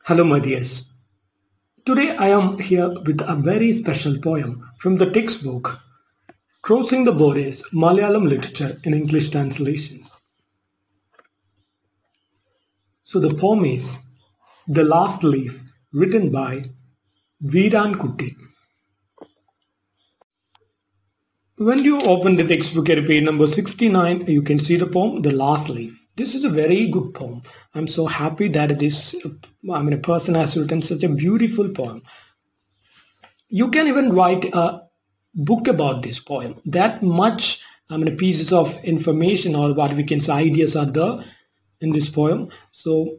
Hello, my dears. Today I am here with a very special poem from the textbook Crossing the Borders Malayalam Literature in English Translations. So the poem is The Last Leaf, written by Veeran Kutti. When you open the textbook at page number 69, you can see the poem The Last Leaf. This is a very good poem. I'm so happy that this, I mean, a person has written such a beautiful poem. You can even write a book about this poem. That much, I mean, pieces of information or what we can say ideas are there in this poem. So,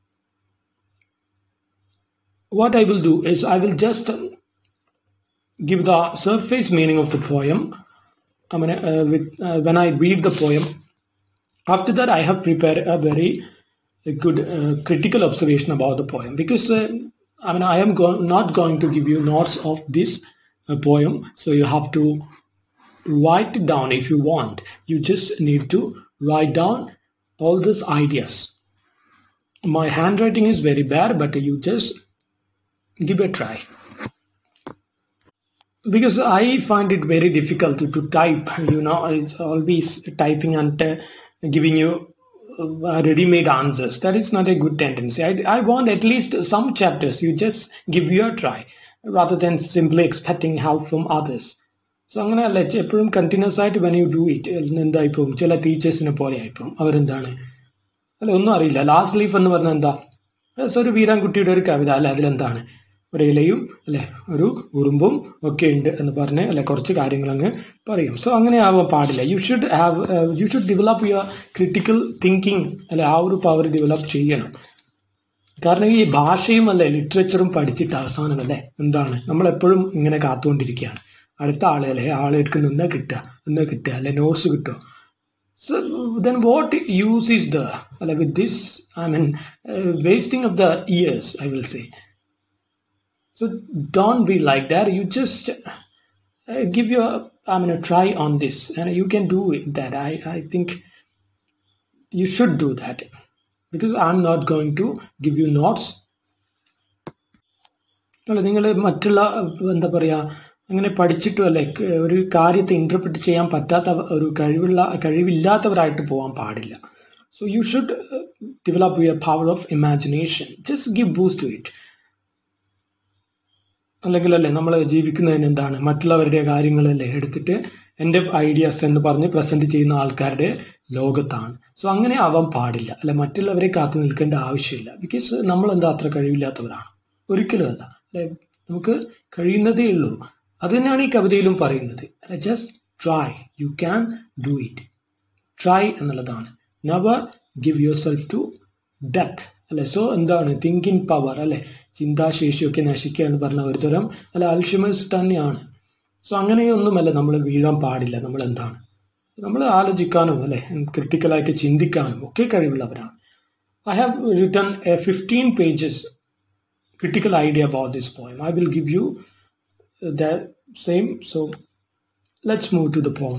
what I will do is I will just give the surface meaning of the poem. I mean, uh, with, uh, when I read the poem, after that, I have prepared a very good uh, critical observation about the poem because uh, I mean I am go- not going to give you notes of this uh, poem, so you have to write it down if you want. You just need to write down all these ideas. My handwriting is very bad, but you just give a try because I find it very difficult to, to type. You know, it's always typing and uh, giving you uh, ready-made answers. That is not a good tendency. I, I want at least some chapters. You just give your try rather than simply expecting help from others. So അങ്ങനെയല്ല എപ്പോഴും continuous ആയിട്ട് when you do it എന്തായി പോകും ചില ടീച്ചേഴ്സിനെ പോലെ ആയിപ്പോവും അവരെന്താണ് അല്ല ഒന്നും അറിയില്ല ലാസ്റ്റ് ലീഫ് എന്ന് പറഞ്ഞാൽ എന്താ Yes, ഒരു വീരാൻകുട്ടിയുടെ ഒരു കവിത അല്ലെ അതിലെന്താണ് ഒരു ഇലയും അല്ലെ ഒരു ഉറുമ്പും ഒക്കെ ഉണ്ട് എന്ന് പറഞ്ഞ് അല്ലെ കുറച്ച് കാര്യങ്ങൾ അങ്ങ് പറയും സോ അങ്ങനെ ആവാൻ പാടില്ല you should have you should develop your critical thinking അല്ലെ ആ ഒരു പവർ ഡെവലപ്പ് ചെയ്യണം കാരണം ഈ ഭാഷയും അല്ലെ ലിറ്ററേച്ചറും പഠിച്ചിട്ട് അവസാനം അല്ലേ എന്താണ് നമ്മൾ എപ്പോഴും ഇങ്ങനെ കാത്തുകൊണ്ടിരിക്കുകയാണ് അടുത്ത ആളെ അല്ലെ ആളെടുക്ക് നിന്നാ കിട്ടുക എന്നാ കിട്ടുക അല്ലെ നോട്ട്സ് കിട്ടുക So then what use is there? Like with this, I mean, uh, wasting of the years, I will say. So don't be like that. You just uh, give your, I mean, a try on this, and you can do it. That I, I think you should do that because I'm not going to give you notes. അല്ല നിങ്ങൾ മറ്റുള്ള എന്താ പറയാ അങ്ങനെ പഠിച്ചിട്ടും അല്ലെ ക- ഒരു കാര്യത്തെ ഇന്റർപ്രിറ്റ് ചെയ്യാൻ പറ്റാത്ത ഒരു കഴിവുള്ള കഴിവില്ലാത്തവരായിട്ട് പോകാൻ പാടില്ല so you should develop your power of imagination just give boost to it അല്ലെങ്കിൽ അല്ലേ നമ്മൾ ജീവിക്കുന്നതിന് എന്താണ് മറ്റുള്ളവരുടെ കാര്യങ്ങളല്ലേ എടുത്തിട്ട് എൻ്റെ ഐഡിയാസ് എന്ന് പറഞ്ഞ് പ്രസന്റ് ചെയ്യുന്ന ആൾക്കാരുടെ ലോകത്താണ് സോ അങ്ങനെ ആവാൻ പാടില്ല അല്ലെ മറ്റുള്ളവരെ കാത്തു നിൽക്കേണ്ട ആവശ്യമില്ല ബിക്കോസ് നമ്മൾ എന്താ അത്ര കഴിവില്ലാത്തവരാണ് ഒരിക്കലും അല്ല അല്ലെ നമുക്ക് കഴിയുന്നതേ ഉള്ളൂ അത് തന്നെയാണ് ഈ കവിതയിലും പറയുന്നത് just try you can do it try എന്നുള്ളതാണ് never give yourself to death അല്ലെ സോ എന്താണ് തിങ്കിങ് പവർ അല്ലെ ചിന്താശേഷിയൊക്കെ നശിക്കുക എന്ന് പറഞ്ഞ ഒരു തരം അല്ല അൽഷിമേഴ്സ് തന്നെയാണ് സോ അങ്ങനെയൊന്നുമല്ല നമ്മൾ വീഴാൻ പാടില്ല നമ്മൾ എന്താണ് നമ്മൾ ആലോചിക്കാനും അല്ലെ ക്രിട്ടിക്കലായിട്ട് ചിന്തിക്കാനും ഒക്കെ കഴിവുള്ളവരാണ് I have written a fifteen pages critical idea about this poem. I will give you that same. So let's move to the poem.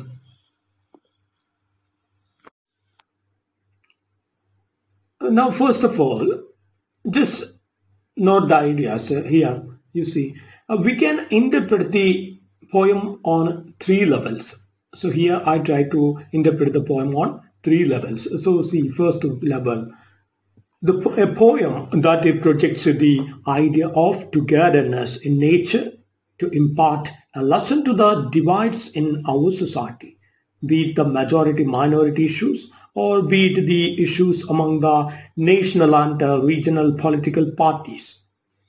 Now, first of all, just note the ideas uh, here. You see, Uh, we can interpret the poem on three levels. So here I try to interpret the poem on three levels. So see, first level, the, po- a poem that it projects the idea of togetherness in nature to impart a lesson to the divides in our society, be it the majority minority issues or be it the issues among the national and uh, regional political parties.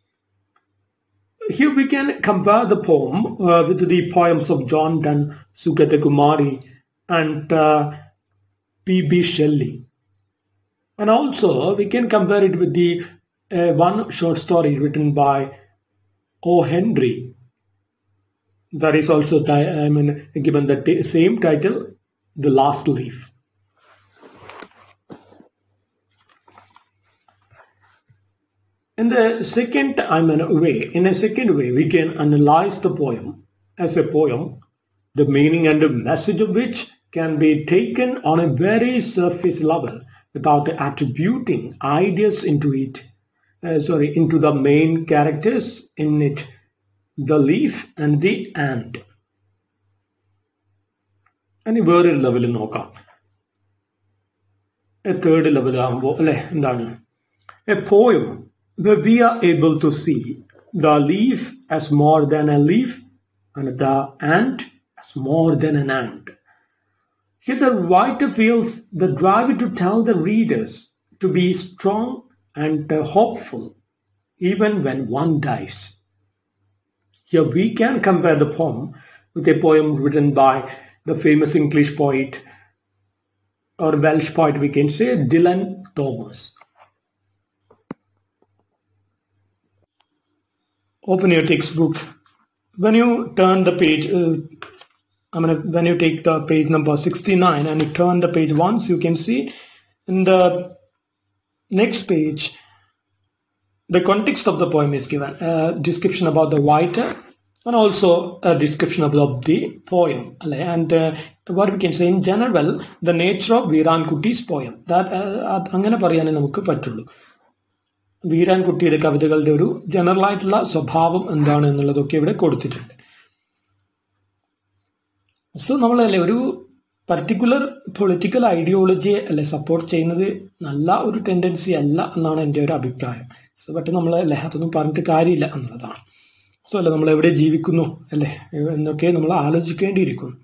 Here we can compare the poem uh, with the poems of John Donne, Sugata Kumari, and uh, P.B. Shelley. And also, we can compare it with the uh, one short story written by O. Henry. That is also, ti- I mean, given the t- same title, The Last Leaf. In the second, I mean, way, in a second way, we can analyze the poem as a poem, the meaning and the message of which can be taken on a very surface level without attributing ideas into it uh, sorry, into the main characters in it, the leaf and the ant. ഇനി വേറൊരു ലെവലിൽ നോക്കാം A third level ആകുമ്പോൾ അല്ലെ എന്താണ് a poem we are able to see the leaf as more than a leaf and the ant as more than an ant Here the writer feels the drive to tell the readers to be strong and uh, hopeful even when one dies. Here we can compare the poem with a poem written by the famous English poet or Welsh poet, we can say Dylan Thomas. Open your textbook. When you turn the page, uh, I mean, when you take the page number 69 and you turn the page once, you can see in the next page, the context of the poem is given, a description about the writer and also a description about the poem. And uh, what we can say in general, the nature of Veerankutti's poem. That uh, അങ്ങനെ പറയാനേ നമുക്ക് പറ്റുള്ളൂ വീരാൻകുട്ടിയുടെ കവിതകളുടെ ഒരു general ആയിട്ടുള്ള സ്വഭാവം എന്താണ് എന്നുള്ളതൊക്കെ ഇവിടെ കൊടുത്തിട്ടുണ്ട് സോ നമ്മളല്ലേ ഒരു പർട്ടിക്കുലർ പൊളിറ്റിക്കൽ ഐഡിയോളജിയെ അല്ലെ സപ്പോർട്ട് ചെയ്യുന്നത് നല്ല ഒരു ടെൻഡൻസി അല്ല എന്നാണ് എൻ്റെ ഒരു അഭിപ്രായം സോ ബട്ട് നമ്മൾ അല്ലെ അതൊന്നും പറഞ്ഞിട്ട് കാര്യമില്ല എന്നുള്ളതാണ് സോ അല്ലെ നമ്മൾ എവിടെ ജീവിക്കുന്നു അല്ലെ എന്നൊക്കെ നമ്മൾ ആലോചിക്കേണ്ടിയിരിക്കുന്നു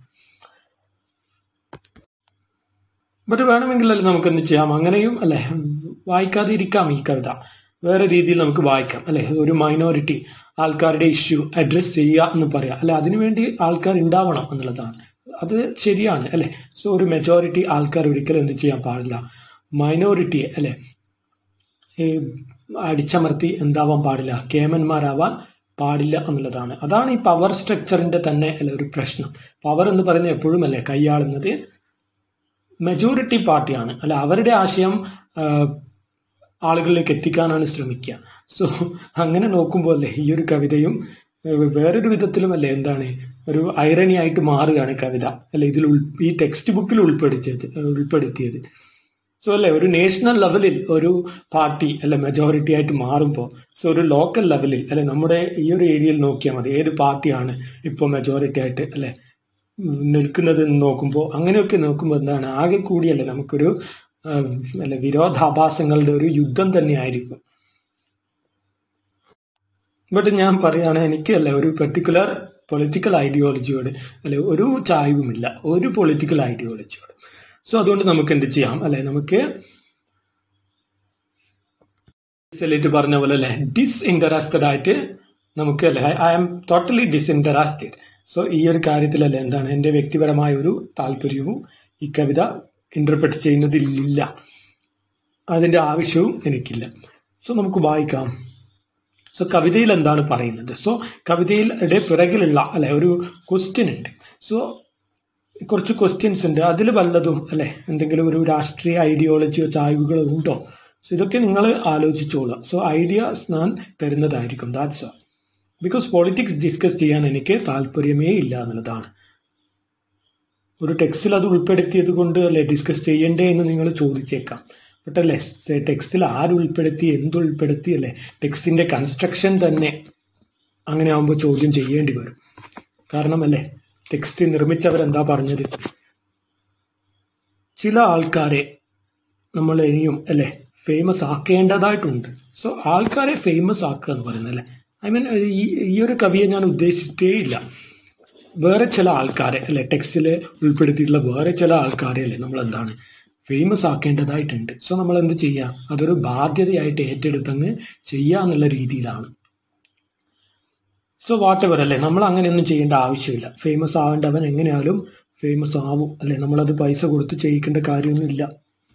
ബട്ട് വേണമെങ്കിൽ അല്ലെ നമുക്ക് എന്ത് ചെയ്യാം അങ്ങനെയും അല്ലെ വായിക്കാതെ ഇരിക്കാം ഈ കവിത വേറെ രീതിയിൽ നമുക്ക് വായിക്കാം അല്ലെ ഒരു മൈനോറിറ്റി ആൾക്കാരുടെ ഇഷ്യൂ അഡ്രസ് ചെയ്യുക എന്ന് പറയാം അല്ലെ അതിനുവേണ്ടി ആൾക്കാർ ഉണ്ടാവണം എന്നുള്ളതാണ് അത് ശരിയാണ് അല്ലെ സോ ഒരു മെജോറിറ്റി ആൾക്കാർ ഒരിക്കലും എന്ത് ചെയ്യാൻ പാടില്ല മൈനോറിറ്റിയെ അല്ലെ അടിച്ചമർത്തി എന്താവാൻ പാടില്ല കേമന്മാരാവാൻ പാടില്ല എന്നുള്ളതാണ് അതാണ് ഈ പവർ സ്ട്രക്ചറിന്റെ തന്നെ അല്ലെ ഒരു പ്രശ്നം പവർ എന്ന് പറയുന്നത് എപ്പോഴും അല്ലെ കൈയാളുന്നത് മെജോറിറ്റി പാർട്ടിയാണ് അല്ല അവരുടെ ആശയം ആളുകളിലേക്ക് എത്തിക്കാനാണ് ശ്രമിക്കുക സോ അങ്ങനെ നോക്കുമ്പോൾ അല്ലേ ഈ ഒരു കവിതയും വേറൊരു വിധത്തിലും അല്ലേ എന്താണ് ഒരു ഐറണി ആയിട്ട് മാറുകയാണ് കവിത അല്ലെ ഇതിൽ ഈ ടെക്സ്റ്റ് ബുക്കിൽ ഉൾപ്പെടുത്തിയത് ഉൾപ്പെടുത്തിയത് സോ അല്ലെ ഒരു നാഷണൽ ലെവലിൽ ഒരു പാർട്ടി അല്ലെ മെജോറിറ്റി ആയിട്ട് മാറുമ്പോൾ സോ ഒരു ലോക്കൽ ലെവലിൽ അല്ലെ നമ്മുടെ ഈ ഒരു ഏരിയയിൽ നോക്കിയാൽ മതി ഏത് പാർട്ടിയാണ് ഇപ്പോൾ മെജോറിറ്റി ആയിട്ട് അല്ലെ നിൽക്കുന്നത് എന്ന് നോക്കുമ്പോൾ അങ്ങനെയൊക്കെ നോക്കുമ്പോൾ എന്താണ് ആകെ കൂടിയല്ലേ നമുക്കൊരു അല്ലെ വിരോധാഭാസങ്ങളുടെ ഒരു യുദ്ധം തന്നെ ആയിരിക്കും ബട്ട് ഞാൻ പറയുകയാണ് എനിക്കല്ല ഒരു പെർട്ടിക്കുലർ പൊളിറ്റിക്കൽ ഐഡിയോളജിയോട് അല്ലെ ഒരു ചായ്വുമില്ല ഒരു പൊളിറ്റിക്കൽ ഐഡിയോളജിയോട് സോ അതുകൊണ്ട് നമുക്ക് എന്ത് ചെയ്യാം അല്ലെ നമുക്ക് സെലിറ്റ് പറഞ്ഞ പോലെ അല്ലെ ഡിസ്ഇൻറ്ററസ്റ്റഡ് ആയിട്ട് നമുക്ക് അല്ലെ I am totally disinterested so ഈ ഒരു കാര്യത്തിലല്ലേ എന്താണ് എൻ്റെ വ്യക്തിപരമായ ഒരു താല്പര്യവും ഈ കവിത ഇന്റർപ്രറ്റ് ചെയ്യുന്നതിലില്ല അതിൻ്റെ ആവശ്യവും എനിക്കില്ല സോ നമുക്ക് വായിക്കാം സോ കവിതയിൽ എന്താണ് പറയുന്നത് സോ കവിതയുടെ പിറകിലുള്ള അല്ലെ ഒരു ക്വസ്റ്റ്യൻ ഉണ്ട് സോ കുറച്ച് ക്വസ്റ്റ്യൻസ് ഉണ്ട് അതിൽ വല്ലതും അല്ലെ എന്തെങ്കിലും ഒരു രാഷ്ട്രീയ ഐഡിയോളജിയോ ചായ്വുകളോ ഉണ്ടോ സോ ഇതൊക്കെ നിങ്ങൾ ആലോചിച്ചോളുക സോ ഐഡിയാസ് ഞാൻ തരുന്നതായിരിക്കും that's all because politics discuss ചെയ്യാൻ എനിക്ക് താല്പര്യമേ ഇല്ല എന്നുള്ളതാണ് ഒരു ടെക്സ്റ്റിൽ അത് ഉൾപ്പെടുത്തിയത് കൊണ്ട് അല്ലെ ഡിസ്കസ് ചെയ്യണ്ടേ എന്ന് നിങ്ങൾ ചോദിച്ചേക്കാം ബട്ട് അല്ലേ ടെക്സ്റ്റിൽ ആരുൾപ്പെടുത്തി എന്തുൾപ്പെടുത്തി അല്ലേ ടെക്സ്റ്റിന്റെ കൺസ്ട്രക്ഷൻ തന്നെ അങ്ങനെ ആകുമ്പോൾ ചോദ്യം ചെയ്യേണ്ടി വരും കാരണം അല്ലേ ടെക്സ്റ്റ് നിർമ്മിച്ചവർ എന്താ പറഞ്ഞത് ചില ആൾക്കാരെ നമ്മൾ ഇനിയും അല്ലെ ഫേമസ് ആക്കേണ്ടതായിട്ടുണ്ട് സോ ആൾക്കാരെ ഫേമസ് ആക്കുക എന്ന് പറയുന്നത് അല്ലെ ഐ മീൻ ഈ ഒരു കവിയെ ഞാൻ ഉദ്ദേശിച്ചിട്ടേ ഇല്ല വേറെ ചില ആൾക്കാരെ അല്ലെ ടെക്സ്റ്റിൽ ഉൾപ്പെടുത്തിയിട്ടുള്ള വേറെ ചില ആൾക്കാരെ അല്ലെ നമ്മൾ എന്താണ് ഫേമസ് ആക്കേണ്ടതായിട്ടുണ്ട് സോ നമ്മൾ എന്ത് ചെയ്യുക അതൊരു ബാധ്യതയായിട്ട് ഏറ്റെടുത്തങ്ങ് ചെയ്യുക എന്നുള്ള രീതിയിലാണ് സോ വാട്ട് എവർ അല്ലേ നമ്മൾ അങ്ങനെയൊന്നും ചെയ്യേണ്ട ആവശ്യമില്ല ഫേമസ് ആവേണ്ടവൻ എങ്ങനെയാലും ഫേമസ് ആവും അല്ലെ നമ്മളത് പൈസ കൊടുത്ത് ചെയ്യിക്കേണ്ട കാര്യമൊന്നുമില്ല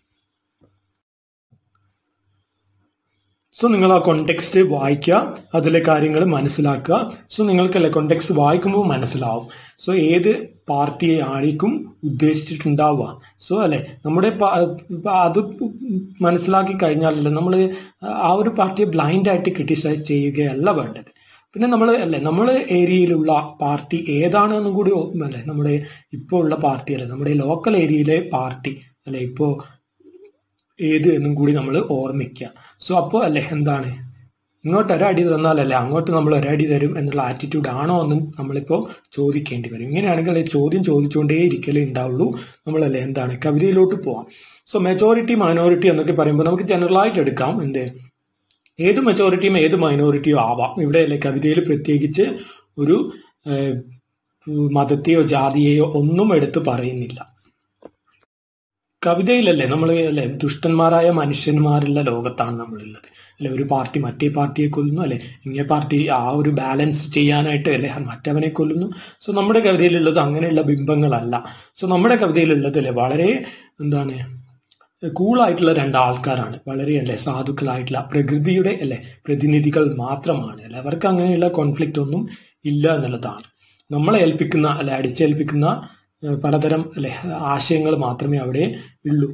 സോ നിങ്ങൾ ആ കോണ്ടെക്സ്റ്റ് വായിക്കുക അതിലെ കാര്യങ്ങൾ മനസ്സിലാക്കുക സോ നിങ്ങൾക്കല്ലേ കോണ്ടെക്സ്റ്റ് വായിക്കുമ്പോൾ മനസ്സിലാവും സോ ഏത് പാർട്ടിയെ ആയിരിക്കും ഉദ്ദേശിച്ചിട്ടുണ്ടാവുക സോ അല്ലെ നമ്മുടെ അത് മനസ്സിലാക്കി കഴിഞ്ഞാലല്ലേ നമ്മൾ ആ ഒരു പാർട്ടിയെ ബ്ലൈൻഡ് ആയിട്ട് ക്രിട്ടിസൈസ് ചെയ്യുകയല്ല വേണ്ടത് പിന്നെ നമ്മൾ അല്ലെ നമ്മളെ ഏരിയയിലുള്ള പാർട്ടി ഏതാണെന്നും കൂടി അല്ലെ നമ്മുടെ ഇപ്പോൾ ഉള്ള പാർട്ടി അല്ലെ നമ്മുടെ ലോക്കൽ ഏരിയയിലെ പാർട്ടി അല്ലെ ഇപ്പോൾ ഏത് എന്നും കൂടി നമ്മൾ ഓർമ്മിക്കുക സോ അപ്പോൾ അല്ലെ എന്താണ് ഇങ്ങോട്ട് ഒരടി തന്നാലല്ലേ അങ്ങോട്ട് നമ്മൾ ഒരടി തരും എന്നുള്ള ആറ്റിറ്റ്യൂഡ് ആണോ എന്ന് നമ്മളിപ്പോൾ ചോദിക്കേണ്ടി വരും ഇങ്ങനെയാണെങ്കിൽ ചോദ്യം ചോദിച്ചുകൊണ്ടേ ഇരിക്കലേ ഉണ്ടാവുള്ളൂ നമ്മളല്ലേ എന്താണ് കവിതയിലോട്ട് പോവാം സോ മെജോറിറ്റി മൈനോറിറ്റി എന്നൊക്കെ പറയുമ്പോൾ നമുക്ക് ജനറലായിട്ട് എടുക്കാം എന്ത് ഏത് മെജോറിറ്റിയും ഏത് മൈനോറിറ്റിയോ ആവാം ഇവിടെ അല്ലേ കവിതയിൽ പ്രത്യേകിച്ച് ഒരു ഏഹ്, മതത്തെയോ ജാതിയെയോ ഒന്നും എടുത്ത് പറയുന്നില്ല കവിതയിലല്ലേ നമ്മൾ അല്ലെ ദുഷ്ടന്മാരായ മനുഷ്യന്മാരുള്ള ലോകത്താണ് നമ്മളുള്ളത് അല്ലെ ഒരു പാർട്ടി മറ്റേ പാർട്ടിയെ കൊല്ലുന്നു അല്ലെ ഇങ്ങേ പാർട്ടി ആ ഒരു ബാലൻസ് ചെയ്യാനായിട്ട് അല്ലെ മറ്റവനെ കൊല്ലുന്നു സോ നമ്മുടെ കവിതയിലുള്ളത് അങ്ങനെയുള്ള ബിംബങ്ങളല്ല സോ നമ്മുടെ കവിതയിലുള്ളത് അല്ലെ വളരെ എന്താണ് കൂളായിട്ടുള്ള രണ്ട് ആൾക്കാരാണ് വളരെ അല്ലെ സാധുക്കളായിട്ടുള്ള പ്രകൃതിയുടെ അല്ലെ പ്രതിനിധികൾ മാത്രമാണ് അല്ലെ അവർക്ക് അങ്ങനെയുള്ള കോൺഫ്ലിക്റ്റ് ഒന്നും ഇല്ല എന്നുള്ളതാണ് നമ്മളെ ഏൽപ്പിക്കുന്ന അല്ലെ അടിച്ചേൽപ്പിക്കുന്ന ഏഹ്, പലതരം അല്ലെ ആശയങ്ങൾ മാത്രമേ അവിടെ ഉള്ളൂ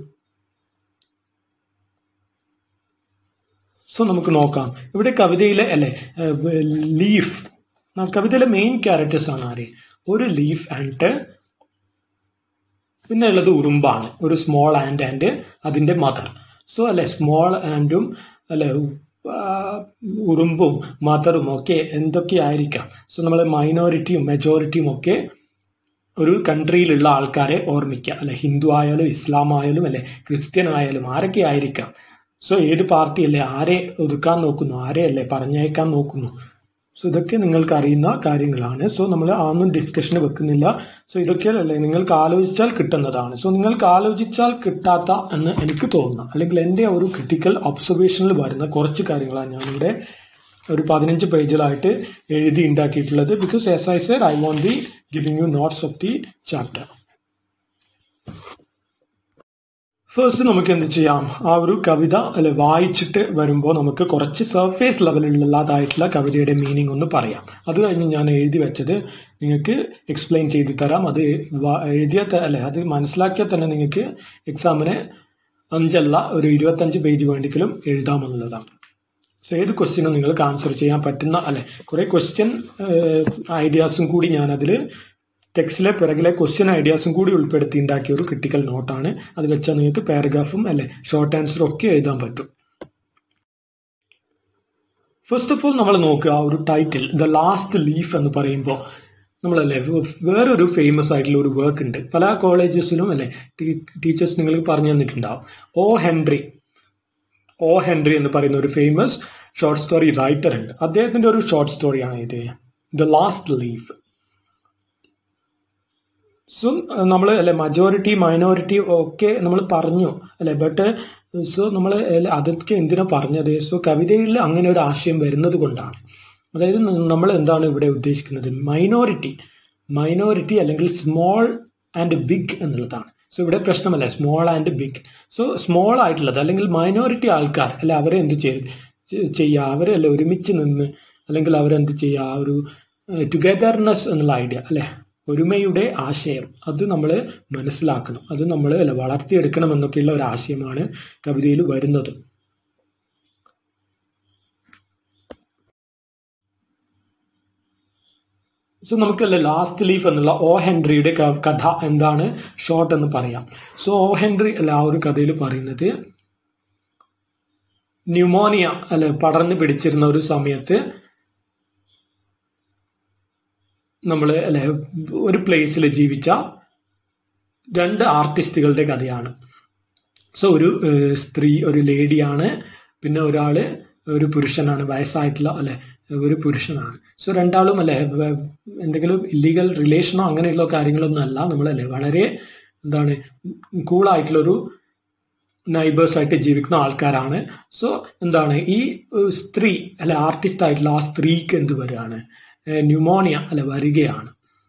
സോ നമുക്ക് നോക്കാം ഇവിടെ കവിതയിലെ അല്ലെ ലീഫ് കവിതയിലെ മെയിൻ ക്യാരക്ടേഴ്സ് ആണ് ആര് ഒരു ലീഫ് ആൻഡ് പിന്നെ ഉള്ളത് ഉറുമ്പാണ് ഒരു സ്മോൾ ആൻഡ് ആൻഡ് അതിന്റെ മദർ സോ അല്ലെ സ്മോൾ ആൻഡും അല്ലെ ആ, ഉറുമ്പും മദറും ഒക്കെ എന്തൊക്കെ ആയിരിക്കാം സോ നമ്മൾ മൈനോറിറ്റിയും മെജോറിറ്റിയും ഒക്കെ ഒരു കൺട്രിയിലുള്ള ആൾക്കാരെ ഓർമ്മിക്കുക അല്ലെ ഹിന്ദു ആയാലും ഇസ്ലാം ആയാലും അല്ലെ ക്രിസ്ത്യൻ ആയാലും ആരൊക്കെ ആയിരിക്കാം സോ ഏത് പാർട്ടി അല്ലെ ആരെ ഒതുക്കാൻ നോക്കുന്നു ആരെ അല്ലെ പറഞ്ഞയക്കാൻ നോക്കുന്നു സോ ഇതൊക്കെ നിങ്ങൾക്ക് അറിയുന്ന കാര്യങ്ങളാണ് സോ നമ്മൾ ആന്നും ഡിസ്കഷന് വെക്കുന്നില്ല സോ ഇതൊക്കെ അല്ലേ നിങ്ങൾക്ക് ആലോചിച്ചാൽ കിട്ടുന്നതാണ് സോ നിങ്ങൾക്ക് ആലോചിച്ചാൽ കിട്ടാത്ത എന്ന് എനിക്ക് തോന്നുന്നു അല്ലെങ്കിൽ എൻ്റെ ഒരു ക്രിട്ടിക്കൽ ഒബ്സർവേഷനിൽ വരുന്ന കുറച്ച് കാര്യങ്ങളാണ് ഞാനിവിടെ ഒരു പതിനഞ്ച് പേജിലായിട്ട് എഴുതി ഉണ്ടാക്കിയിട്ടുള്ളത് because as I said I won't be giving you notes of the chapter first നമുക്ക് എന്ത് ചെയ്യാം ആ ഒരു കവിത അല്ലെ വായിച്ചിട്ട് വരുമ്പോൾ നമുക്ക് കുറച്ച് സർഫേസ് ലെവലിലുള്ളതായിട്ടുള്ള കവിതയുടെ മീനിങ് ഒന്ന് പറയാം അത് കഴിഞ്ഞ് ഞാൻ എഴുതി വെച്ചത് നിങ്ങൾക്ക് എക്സ്പ്ലെയിൻ ചെയ്ത് തരാം അത് വ- എഴുതിയ ത- അല്ലെ അത് മനസ്സിലാക്കിയാൽ തന്നെ നിങ്ങൾക്ക് എക്സാമിന് അഞ്ചല്ല ഒരു ഇരുപത്തഞ്ച് പേജ് വേണ്ടിക്കലും എഴുതാമെന്നുള്ളതാണ് സോ ഏത് ക്വസ്റ്റ്യനും നിങ്ങൾക്ക് ആൻസർ ചെയ്യാൻ പറ്റുന്ന അല്ലെ കുറെ ക്വസ്റ്റ്യൻ ഐഡിയാസും കൂടി ഞാൻ അതിൽ ടെക്സ്റ്റിലെ പിറകിലെ ക്വസ്റ്റ്യൻ ഐഡിയാസും കൂടി ഉൾപ്പെടുത്തി ഉണ്ടാക്കിയ ഒരു ക്രിട്ടിക്കൽ നോട്ടാണ് അത് വെച്ചാൽ നിങ്ങൾക്ക് പാരഗ്രാഫും അല്ലെ ഷോർട്ട് ആൻസറും ഒക്കെ എഴുതാൻ പറ്റും ഫസ്റ്റ് ഓഫ് ഓൾ നമ്മൾ നോക്കുക ആ ഒരു ടൈറ്റിൽ ദ ലാസ്റ്റ് ലീഫ് എന്ന് പറയുമ്പോൾ നമ്മളല്ലേ വേ- വേറൊരു ഫേമസ് ആയിട്ടുള്ള ഒരു വർക്ക് ഉണ്ട് പല കോളേജസിലും അല്ലെ ടീച്ചേഴ്സ് നിങ്ങൾക്ക് പറഞ്ഞു തന്നിട്ടുണ്ടാവും ഓ ഹെൻറി ഓ ഹെൻറി എന്ന് പറയുന്ന ഒരു ഫേമസ് ഷോർട്ട് സ്റ്റോറി റൈറ്റർ ഉണ്ട് അദ്ദേഹത്തിന്റെ ഒരു ഷോർട്ട് സ്റ്റോറിയാണ് ഇത് ദ ലാസ്റ്റ് ലീഫ് സോ നമ്മൾ അല്ലെ മജോറിറ്റി മൈനോറിറ്റി ഒക്കെ നമ്മൾ പറഞ്ഞു അല്ലെ ബട്ട് സോ നമ്മൾ അതൊക്കെ എന്തിനാ പറഞ്ഞത് സോ കവിതയിൽ അങ്ങനെ ഒരു ആശയം വരുന്നത് കൊണ്ടാണ് അതായത് നമ്മൾ എന്താണ് ഇവിടെ ഉദ്ദേശിക്കുന്നത് മൈനോറിറ്റി മൈനോറിറ്റി അല്ലെങ്കിൽ സ്മോൾ ആൻഡ് ബിഗ് എന്നുള്ളതാണ് സോ ഇവിടെ പ്രശ്നമല്ല small and big so small ആയിട്ടുള്ളത് അല്ലെങ്കിൽ മൈനോറിറ്റി ആൾക്കാർ അല്ല അവരെ എന്ത് ചെയ്ത് ചെയ്യുക അവരെ അല്ലെ ഒരുമിച്ച് നിന്ന് അല്ലെങ്കിൽ അവരെന്ത് ചെയ്യുക ആ ഒരു ടുഗദർനെസ് എന്നുള്ള ഐഡിയ അല്ലെ ഒരുമയുടെ ആശയം അത് നമ്മൾ മനസ്സിലാക്കണം അത് നമ്മൾ അല്ല വളർത്തിയെടുക്കണം എന്നൊക്കെയുള്ള ഒരു ആശയമാണ് കവിതയിൽ വരുന്നത് സോ നമുക്കല്ല ലാസ്റ്റ് ലീഫ് എന്നുള്ള ഓ ഹെൻറിയുടെ ക- കഥ എന്താണ് ഷോർട്ട് എന്ന് പറയാം സോ ഓ ഹെൻറി അല്ല ആ ഒരു കഥയിൽ പറയുന്നത് ന്യൂമോണിയ അല്ലെ പടർന്നു പിടിച്ചിരുന്ന ഒരു സമയത്ത് നമ്മൾ അല്ലെ ഒരു പ്ലേസിൽ ജീവിച്ച രണ്ട് ആർട്ടിസ്റ്റുകളുടെ കഥയാണ് സോ ഒരു ഏഹ്, സ്ത്രീ ഒരു ലേഡിയാണ് പിന്നെ ഒരാള് ഒരു പുരുഷനാണ് വയസ്സായിട്ടുള്ള അല്ലെ ഒരു പുരുഷനാണ് സോ രണ്ടാളും അല്ലെ വ- എന്തെങ്കിലും ഇല്ലീഗൽ റിലേഷനോ അങ്ങനെയുള്ള കാര്യങ്ങളൊന്നും അല്ല നമ്മളല്ലേ വളരെ എന്താണ് കൂളായിട്ടുള്ള ഒരു നൈബേഴ്സ് ആയിട്ട് ജീവിക്കുന്ന ആൾക്കാരാണ് സോ എന്താണ് ഈ ഏഹ്, സ്ത്രീ അല്ലെ ആർട്ടിസ്റ്റ് ആയിട്ടുള്ള ആ സ്ത്രീക്ക് എന്ത് വരികയാണ് ന്യൂമോണിയ അല്ലെ വരികയാണ്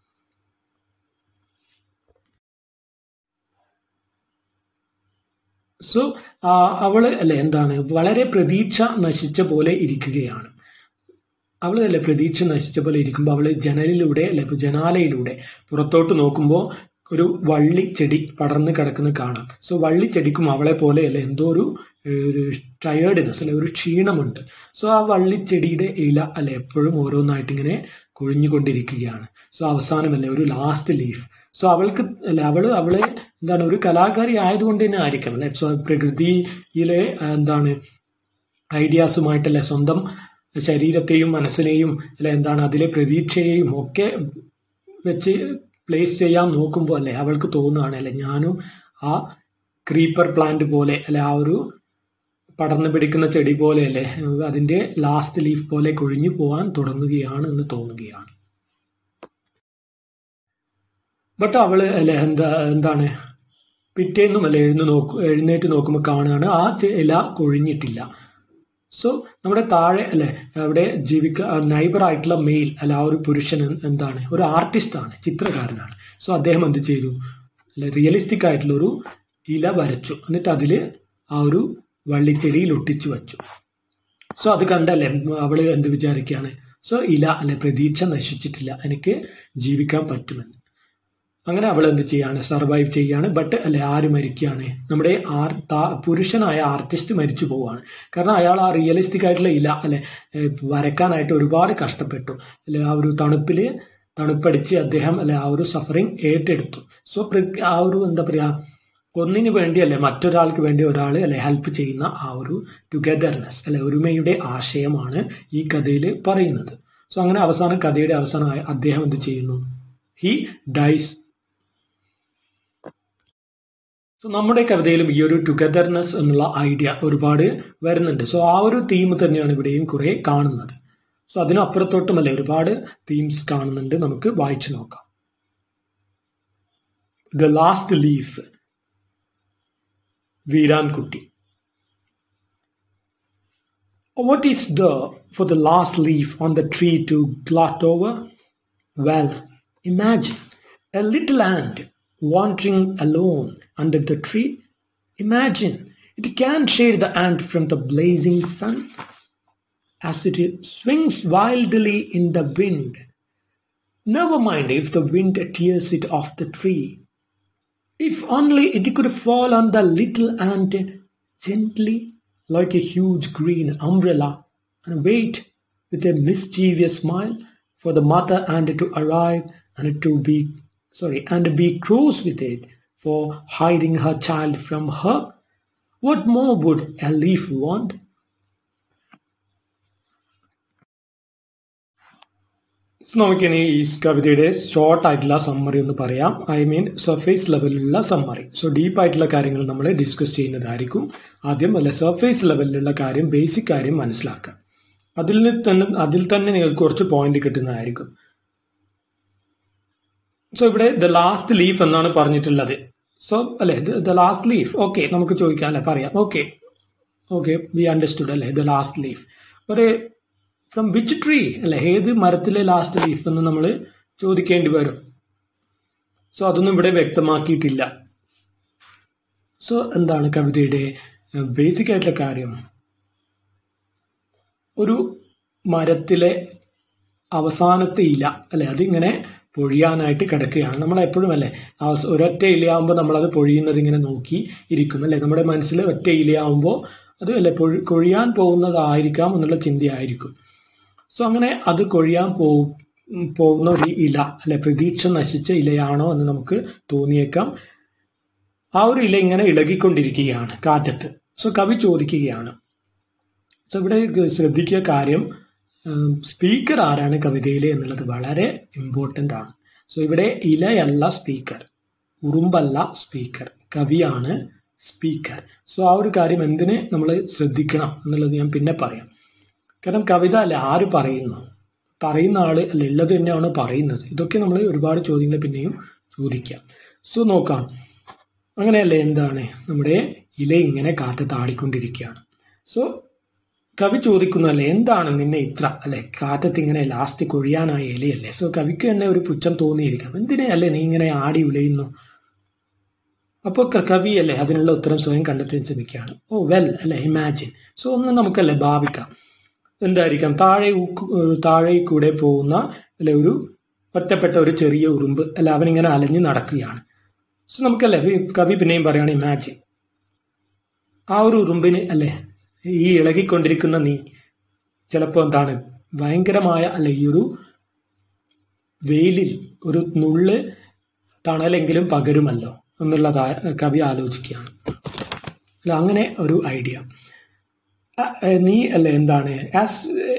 സോ അവള് അല്ലെ എന്താണ് വളരെ പ്രതീക്ഷ നശിച്ച പോലെ ഇരിക്കുകയാണ് അവള് അല്ലെ പ്രതീക്ഷ നശിച്ച പോലെ ഇരിക്കുമ്പോൾ അവള് ജനലിലൂടെ അല്ലെ ഇപ്പൊ ജനാലയിലൂടെ പുറത്തോട്ട് നോക്കുമ്പോൾ ഒരു വള്ളി ചെടി പടർന്ന് കിടക്കുന്ന കാണാം സോ വള്ളി ചെടിക്കും അവളെ പോലെ അല്ലെ എന്തോ ഒരു ഏഹ്, ഒരു ടയേർഡ്നെസ് അല്ലെ ഒരു ക്ഷീണമുണ്ട് സോ ആ വള്ളിച്ചെടിയുടെ ഇല അല്ലെ എപ്പോഴും ഓരോന്നായിട്ട് ഇങ്ങനെ കൊഴിഞ്ഞുകൊണ്ടിരിക്കുകയാണ് സോ അവസാനമല്ലേ ഒരു ലാസ്റ്റ് ലീഫ് സോ അവൾക്ക് അല്ലെ അവള് അവളെ എന്താണ് ഒരു കലാകാരി ആയതുകൊണ്ട് തന്നെ ആയിരിക്കണം അല്ലെ സോ പ്രകൃതിയിലെ ആ, എന്താണ് ഐഡിയാസുമായിട്ടല്ലേ സ്വന്തം ശരീരത്തെയും മനസ്സിനെയും അല്ലെ എന്താണ് അതിലെ പ്രതീക്ഷയെയും ഒക്കെ വെച്ച് പ്ലേസ് ചെയ്യാൻ നോക്കുമ്പോൾ അല്ലെ അവൾക്ക് തോന്നുകയാണ് അല്ലെ ഞാനും ആ ക്രീപ്പർ പ്ലാന്റ് പോലെ അല്ലെ ആ ഒരു പടർന്നു പിടിക്കുന്ന ചെടി പോലെ അല്ലെ അതിന്റെ ലാസ്റ്റ് ലീഫ് പോലെ കൊഴിഞ്ഞു പോകാൻ തുടങ്ങുകയാണ് എന്ന് തോന്നുകയാണ് ബട്ട് അവള് അല്ലെ എന്താ എന്താണ് പിറ്റേന്നും അല്ലെ എഴുന്ന് നോക്കു എഴുന്നേറ്റ് നോക്കുമ്പോൾ കാണുകയാണ് ആ ഇല കൊഴിഞ്ഞിട്ടില്ല സോ നമ്മുടെ താഴെ അല്ലെ അവിടെ ജീവിക്ക നൈബർ ആയിട്ടുള്ള മെയിൽ അല്ല ആ ഒരു പുരുഷൻ എന്താണ് ഒരു ആർട്ടിസ്റ്റ് ആണ് ചിത്രകാരനാണ് സോ അദ്ദേഹം എന്ത് ചെയ്തു അല്ലെ റിയലിസ്റ്റിക് ആയിട്ടുള്ള ഒരു ഇല വരച്ചു എന്നിട്ട് അതിൽ ആ ഒരു വള്ളിച്ചെടിയിൽ ഒട്ടിച്ചു വച്ചു സോ അത് കണ്ടല്ലേ അവള് എന്ത് വിചാരിക്കുകയാണ് സോ ഇല അല്ലെ പ്രതീക്ഷ നശിച്ചിട്ടില്ല എനിക്ക് ജീവിക്കാൻ പറ്റുമെന്ന് അങ്ങനെ അവൾ എന്ത് ചെയ്യാണ് സർവൈവ് ചെയ്യാണ് ബട്ട് അല്ലെ ആര് മരിക്കുകയാണ് നമ്മുടെ ആർ പുരുഷനായ ആർട്ടിസ്റ്റ് മരിച്ചു പോവാണ് കാരണം അയാൾ ആ റിയലിസ്റ്റിക് ആയിട്ടുള്ള ഇല അല്ലെ വരക്കാനായിട്ട് ഒരുപാട് കഷ്ടപ്പെട്ടു അല്ലെ ആ ഒരു തണുപ്പില് തണുപ്പടിച്ച് അദ്ദേഹം അല്ലെ ആ ഒരു സഫറിങ് ഏറ്റെടുത്തു സോ ആ ഒരു എന്താ പറയാ ഒന്നിനു വേണ്ടി അല്ലെ മറ്റൊരാൾക്ക് വേണ്ടി ഒരാൾ അല്ലെ ഹെൽപ്പ് ചെയ്യുന്ന ആ ഒരു ടുഗദർനെസ് അല്ലെ ഒരുമയുടെ ആശയമാണ് ഈ കഥയിൽ പറയുന്നത് സോ അങ്ങനെ അവസാനം കഥയുടെ അവസാനമായി അദ്ദേഹം എന്ത് ചെയ്യുന്നു ഹി ഡൈസ് സോ നമ്മുടെ കവിതയിലും ഈ ഒരു ടുഗദർനെസ് എന്നുള്ള ഐഡിയ ഒരുപാട് വരുന്നുണ്ട് സോ ആ ഒരു തീം തന്നെയാണ് ഇവിടെയും കുറെ കാണുന്നത് സോ അതിനപ്പുറത്തോട്ടുമല്ലേ ഒരുപാട് തീംസ് കാണുന്നുണ്ട് നമുക്ക് വായിച്ചു നോക്കാം the last leaf Veerankutty What is there for the last leaf on the tree to glot over? Well, imagine a little ant wandering alone under the tree. Imagine it can shade the ant from the blazing sun as it swings wildly in the wind. Never mind if the wind tears it off the tree. If only it could fall on the little ant gently like a huge green umbrella and wait with a mischievous smile for the mother ant to arrive and to be sorry and be cross with it for hiding her child from her. What more would a leaf want? നമുക്കിനി ഈ കവിതയുടെ short ആയിട്ടുള്ള summary ഒന്ന് പറയാം I mean surface ലെവലിലുള്ള summary so deep ആയിട്ടുള്ള കാര്യങ്ങൾ നമ്മൾ ഡിസ്കസ് ചെയ്യുന്നതായിരിക്കും ആദ്യം അല്ലെ സർഫേസ് ലെവലിലുള്ള കാര്യം ബേസിക് കാര്യം മനസ്സിലാക്കാം അതിൽ തന്നെ അതിൽ തന്നെ നിങ്ങൾക്ക് കുറച്ച് പോയിന്റ് കിട്ടുന്നതായിരിക്കും സോ ഇവിടെ ദ ലാസ്റ്റ് ലീഫ് എന്നാണ് പറഞ്ഞിട്ടുള്ളത് സോ അല്ലെ ദ ലാസ്റ്റ് ലീഫ് ഓക്കെ നമുക്ക് ചോദിക്കാം അല്ലെ പറയാം ഓക്കെ ഓക്കെ വി അണ്ടർസ്റ്റുഡ് അല്ലെ ദ ലാസ്റ്റ് ലീഫ് ഒരു ഫ്രം വിച്ച് ട്രീ അല്ലെ ഏത് മരത്തിലെ ലാസ്റ്റ് ലീഫ് എന്ന് നമ്മൾ ചോദിക്കേണ്ടി വരും സോ അതൊന്നും ഇവിടെ വ്യക്തമാക്കിയിട്ടില്ല സോ എന്താണ് കവിതയുടെ ബേസിക് ആയിട്ടുള്ള കാര്യം ഒരു മരത്തിലെ അവസാനത്തെ ഇല അല്ലെ അതിങ്ങനെ പൊഴിയാനായിട്ട് കിടക്കുകയാണ് നമ്മൾ എപ്പോഴും അല്ലേ ഒരൊറ്റ ഇലയാകുമ്പോൾ നമ്മളത് പൊഴിയുന്നത് ഇങ്ങനെ നോക്കി ഇരിക്കും അല്ലെ നമ്മുടെ മനസ്സിൽ ഒറ്റ ഇലയാകുമ്പോൾ അത് അല്ലെ പൊഴി കൊഴിയാൻ പോകുന്നതായിരിക്കാം എന്നുള്ള ചിന്തയായിരിക്കും സോ അങ്ങനെ അത് കൊഴിയാൻ പോ പോകുന്ന ഒരു ഇല അല്ലെ പ്രതീക്ഷ നശിച്ച ഇലയാണോ എന്ന് നമുക്ക് തോന്നിയേക്കാം ആ ഒരു ഇല ഇങ്ങനെ ഇളകിക്കൊണ്ടിരിക്കുകയാണ് കാറ്റത്ത് സോ കവി ചോദിക്കുകയാണ് സോ ഇവിടെ ശ്രദ്ധിക്കുക കാര്യം സ്പീക്കർ ആരാണ് കവിതയിലെ എന്നുള്ളത് വളരെ ഇമ്പോർട്ടൻ്റ് ആണ് സോ ഇവിടെ ഇലയല്ല സ്പീക്കർ ഉറുമ്പല്ല സ്പീക്കർ കവിയാണ് സ്പീക്കർ സോ ആ ഒരു കാര്യം എന്തിന് നമ്മൾ ശ്രദ്ധിക്കണം എന്നുള്ളത് ഞാൻ പിന്നെ പറയാം കാരണം കവിത അല്ല ആര് പറയുന്നു പറയുന്ന ആള് അല്ല ഉള്ളത് തന്നെയാണ് പറയുന്നത് ഇതൊക്കെ നമ്മൾ ഒരുപാട് ചോദ്യങ്ങൾ പിന്നെയും ചോദിക്കാം സോ നോക്കാം അങ്ങനെയല്ലേ എന്താണ് നമ്മുടെ ഇല ഇങ്ങനെ കാറ്റത്ത് ആടിക്കൊണ്ടിരിക്കുകയാണ് സോ കവി ചോദിക്കുന്നല്ലേ എന്താണ് നിന്നെ ഇത്ര അല്ലെ കാറ്റത്ത് ഇങ്ങനെ ലാസ്റ്റ് കൊഴിയാനായ ഇലയല്ലേ സോ കവിക്ക് തന്നെ ഒരു പുച്ഛം തോന്നിയിരിക്കാം എന്തിനെ അല്ലേ നീ ഇങ്ങനെ ആടി ഉലയുന്നു അപ്പോൾ കവി അല്ലേ അതിനുള്ള ഉത്തരം സ്വയം കണ്ടെത്താൻ ശ്രമിക്കുകയാണ് ഓ വെൽ അല്ലെ ഇമാജിൻ സോ ഒന്ന് നമുക്കല്ലേ ഭാവിക്കാം എന്തായിരിക്കാം താഴെ താഴെ കൂടെ പോകുന്ന അല്ലെ ഒരു ഒറ്റപ്പെട്ട ഒരു ചെറിയ ഉറുമ്പ് അല്ല അവനിങ്ങനെ അലഞ്ഞു നടക്കുകയാണ് സോ നമുക്കല്ലേ കവി പിന്നെയും പറയാണ് ഇമാജിൻ ആ ഒരു ഉറുമ്പിന് അല്ലെ ഈ ഇളകിക്കൊണ്ടിരിക്കുന്ന നീ ചിലപ്പോൾ എന്താണ് ഭയങ്കരമായ അല്ലെ ഈ ഒരു വെയിലിൽ ഒരു നുള്ള് തണലെങ്കിലും പകരുമല്ലോ എന്നുള്ളത് കവി ആലോചിക്കുകയാണ് അല്ല അങ്ങനെ ഒരു ഐഡിയ നീ അല്ലെ എന്താണ് as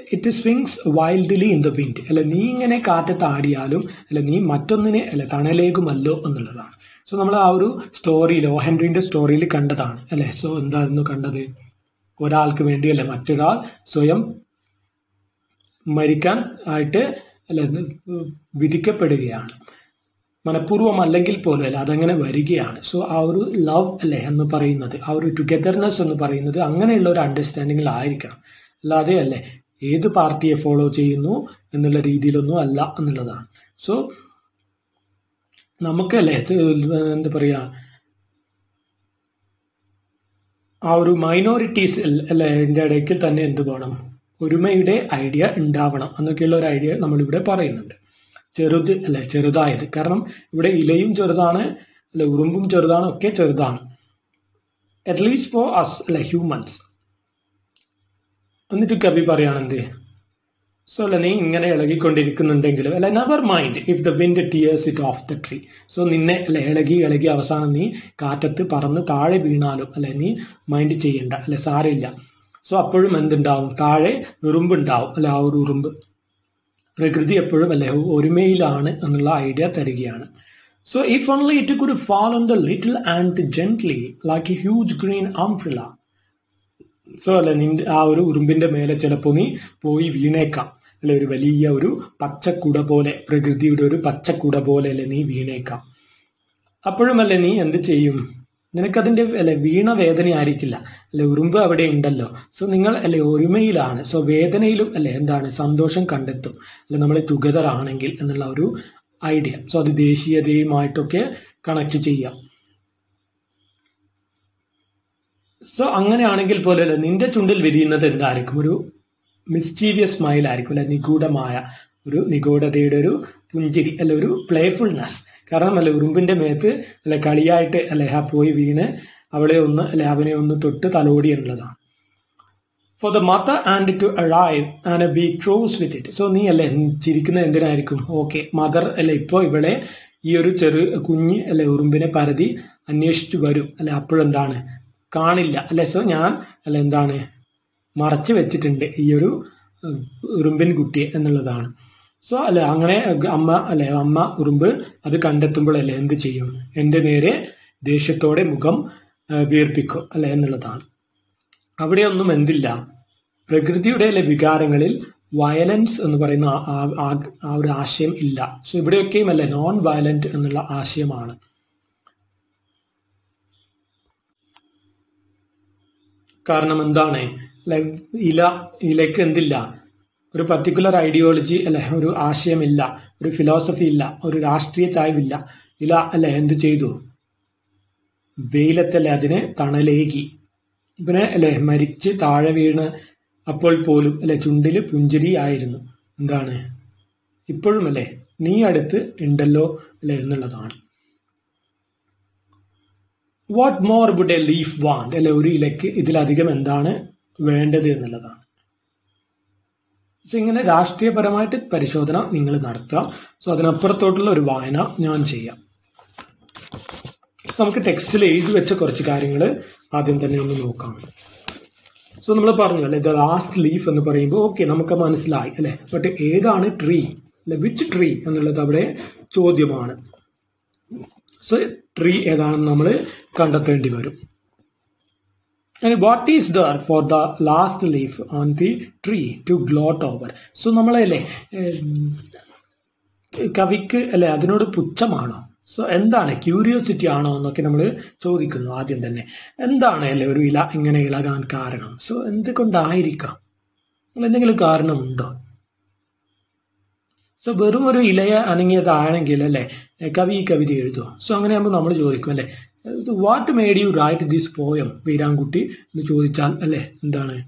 it swings wildly in the wind അല്ലെ നീ ഇങ്ങനെ കാറ്റത്ത് ആടിയാലും അല്ലെ നീ മറ്റൊന്നിനെ അല്ലെ തണലേകുമല്ലോ എന്നുള്ളതാണ് സോ നമ്മൾ ആ ഒരു സ്റ്റോറിയിൽ ഓ ഹെൻറിന്റെ സ്റ്റോറിയിൽ കണ്ടതാണ് അല്ലെ സോ എന്തായിരുന്നു കണ്ടത് ഒരാൾക്ക് വേണ്ടി അല്ലെ മറ്റൊരാൾ സ്വയം മരിക്കാൻ ആയിട്ട് അല്ലെ വിധിക്കപ്പെടുകയാണ് മനഃപൂർവ്വം അല്ലെങ്കിൽ പോലും അല്ല അതങ്ങനെ വരികയാണ് സോ ആ ഒരു ലവ് അല്ലെ എന്ന് പറയുന്നത് ആ ഒരു ടുഗദർനെസ് എന്ന് പറയുന്നത് അങ്ങനെയുള്ള ഒരു അണ്ടർസ്റ്റാൻഡിങ്ങിലായിരിക്കണം അല്ലാതെ അല്ലേ ഏത് പാർട്ടിയെ ഫോളോ ചെയ്യുന്നു എന്നുള്ള രീതിയിലൊന്നും അല്ല എന്നുള്ളതാണ് സോ നമുക്കല്ലേ ഇത് എന്താ പറയാ ആ ഒരു മൈനോറിറ്റീസ് അല്ലെ എൻ്റെ ഇടയ്ക്കിൽ തന്നെ എന്ത് വേണം ഒരുമയുടെ ഐഡിയ ഉണ്ടാവണം എന്നൊക്കെയുള്ള ഒരു ഐഡിയ നമ്മളിവിടെ പറയുന്നുണ്ട് ചെറുത് അല്ലെ ചെറുതായത് കാരണം ഇവിടെ ഇലയും ചെറുതാണ് അല്ലെ ഉറുമ്പും ചെറുതാണ് ഒക്കെ ചെറുതാണ് അറ്റ്ലീസ്റ്റ് ഫോർ അസ് അല്ലെ ഹ്യൂമൻസ് എന്നിട്ട് കവി പറയുകയാണെന്ത് സോ അല്ല നീ ഇങ്ങനെ ഇളകിക്കൊണ്ടിരിക്കുന്നുണ്ടെങ്കിലും അല്ല never mind if the wind tears it off the tree so നിന്നെ അല്ലെ ഇളകി ഇളകി അവസാനം നീ കാറ്റത്ത് പറന്ന് താഴെ വീണാലും അല്ലെ നീ മൈൻഡ് ചെയ്യണ്ട അല്ലെ സാരമില്ല സോ അപ്പോഴും എന്തുണ്ടാവും താഴെ ഉറുമ്പുണ്ടാവും അല്ലെ ആ ഒരു ഉറുമ്പ് പ്രകൃതി എപ്പോഴും അല്ലെ ഒരുമയിലാണ് എന്നുള്ള ഐഡിയ തരികയാണ് so if only it could fall on the little ant gently like a huge green umbrella so അല്ലെ നിന്റെ ആ ഒരു ഉറുമ്പിന്റെ മേലെ ചിലപ്പോൾ നീ പോയി വീണേക്കാം അല്ലെ ഒരു വലിയ ഒരു പച്ചക്കുട പോലെ പ്രകൃതിയുടെ ഒരു പച്ചക്കുട പോലെ അല്ലെ നീ വീണേക്കാം അപ്പോഴും അല്ലെ നീ എന്ത് ചെയ്യും നിനക്കതിന്റെ അല്ലെ വീണ വേദന ആയിരിക്കില്ല അല്ലെ ഉറുമ്പ് അവിടെ ഉണ്ടല്ലോ സോ നിങ്ങൾ അല്ലെ ഒരുമയിലാണ് സോ വേദനയിലും അല്ലെ എന്താണ് സന്തോഷം കണ്ടെത്തും അല്ലെ നമ്മൾ ടുഗദർ ആണെങ്കിൽ എന്നുള്ള ഒരു ഐഡിയ സോ അത് ദേശീയതയുമായിട്ടൊക്കെ കണക്ട് ചെയ്യാം സോ അങ്ങനെയാണെങ്കിൽ പോലെ അല്ലെ നിന്റെ ചുണ്ടിൽ വിരിയുന്നത് എന്തായിരിക്കും ഒരു മിസ്റ്റീരിയസ് സ്മൈൽ ആയിരിക്കും അല്ലെ നിഗൂഢമായ ഒരു നിഗൂഢതയുടെ ഒരു പുഞ്ചിരി അല്ലെ ഒരു പ്ലേഫുൾനെസ് കാരണം അല്ലെ ഉറുമ്പിന്റെ മേത്ത് അല്ലെ കളിയായിട്ട് അല്ലെ ആ പോയി വീണ് അവളെ ഒന്ന് അല്ലെ അവനെ ഒന്ന് തൊട്ട് തലോടി എന്നുള്ളതാണ് for the mother ant to arrive and be cross with it so നീ അല്ലെ ചിരിക്കുന്നത് എന്തിനായിരിക്കും ഓക്കെ മദർ അല്ലെ ഇപ്പോൾ ഇവളെ ഈ ഒരു ചെറു കുഞ്ഞ് അല്ലെ ഉറുമ്പിനെ പരതി അന്വേഷിച്ചു വരും അല്ലെ അപ്പോഴെന്താണ് കാണില്ല അല്ലെ സോ ഞാൻ അല്ലെ എന്താണ് മറച്ചു വെച്ചിട്ടുണ്ട് ഈ ഒരു ഉറുമ്പിൻ കുട്ടിയെ എന്നുള്ളതാണ് സോ അല്ലെ അങ്ങനെ അമ്മ അല്ലെ അമ്മ ഉറുമ്പ് അത് കണ്ടെത്തുമ്പോഴല്ലേ എന്ത് ചെയ്യും എൻ്റെ നേരെ ദേഷ്യത്തോടെ മുഖം വീർപ്പിക്കും അല്ലെ എന്നുള്ളതാണ് അവിടെയൊന്നും എന്തില്ല പ്രകൃതിയുടെ അല്ലെ വികാരങ്ങളിൽ വയലൻസ് എന്ന് പറയുന്ന ആ ഒരു ആശയം ഇല്ല സോ ഇവിടെയൊക്കെയും അല്ലെ നോൺ വയലന്റ് എന്നുള്ള ആശയമാണ് കാരണം എന്താണ് ഇല ഇലയ്ക്ക് എന്തില്ല ഒരു പർട്ടിക്കുലർ ഐഡിയോളജി അല്ലെ ഒരു ആശയമില്ല ഒരു ഫിലോസഫി ഇല്ല ഒരു രാഷ്ട്രീയ ചായ്വില്ല ഇല അല്ലെ എന്ത് ചെയ്തു വെയിലത്തല്ലേ അതിനെ തണലേകി ഇവനെ അല്ലെ മരിച്ച് താഴെ വീണ് അപ്പോൾ പോലും അല്ലെ ചുണ്ടില് പുഞ്ചിരി ആയിരുന്നു എന്താണ് ഇപ്പോഴും അല്ലെ നീ അടുത്ത് ഉണ്ടല്ലോ അല്ലെ എന്നുള്ളതാണ് what more would a leaf want അല്ലെ ഒരു ഇലക്ക് ഇതിലധികം എന്താണ് വേണ്ടത് എന്നുള്ളതാണ് സോ ഇങ്ങനെ രാഷ്ട്രീയപരമായിട്ട് പരിശോധന നിങ്ങൾ നടത്തുക സോ അതിനപ്പുറത്തോട്ടുള്ള ഒരു വായന ഞാൻ ചെയ്യാം നമുക്ക് ടെക്സ്റ്റിൽ എഴുതി വെച്ച കുറച്ച് കാര്യങ്ങൾ ആദ്യം തന്നെ ഒന്ന് നോക്കാം സോ നമ്മൾ പറഞ്ഞു അല്ലെ ദ ലാസ്റ്റ് ലീഫ് എന്ന് പറയുമ്പോൾ ഓക്കെ നമുക്ക് മനസ്സിലായി അല്ലെ ബട്ട് ഏതാണ് ട്രീ അല്ലെ വിച്ച് ട്രീ എന്നുള്ളത് അവിടെ ചോദ്യമാണ് സോ ട്രീ ഏതാണെന്ന് നമ്മൾ കണ്ടെത്തേണ്ടി വരും And what is there for the last leaf on the tree to gloat over? So നമ്മളല്ലേ കവിക്ക് അല്ലെ അതിനോട് പുച്ഛമാണോ സോ എന്താണ് ക്യൂരിയോസിറ്റി ആണോ എന്നൊക്കെ നമ്മൾ ചോദിക്കുന്നു ആദ്യം തന്നെ എന്താണ് അല്ലെ ഒരു ഇല ഇങ്ങനെ ഇളകാൻ കാരണം സോ എന്തുകൊണ്ടായിരിക്കാം എന്തെങ്കിലും കാരണമുണ്ടോ സോ വെറും ഒരു ഇലയ അനങ്ങിയതാണെങ്കിൽ അല്ലെ കവി കവിത എഴുതുമോ സോ അങ്ങനെയാകുമ്പോൾ നമ്മൾ ചോദിക്കും അല്ലെ what made you write this poem Veerankutty എന്ന് ചോദിച്ചാൽ അല്ലെ എന്താണ്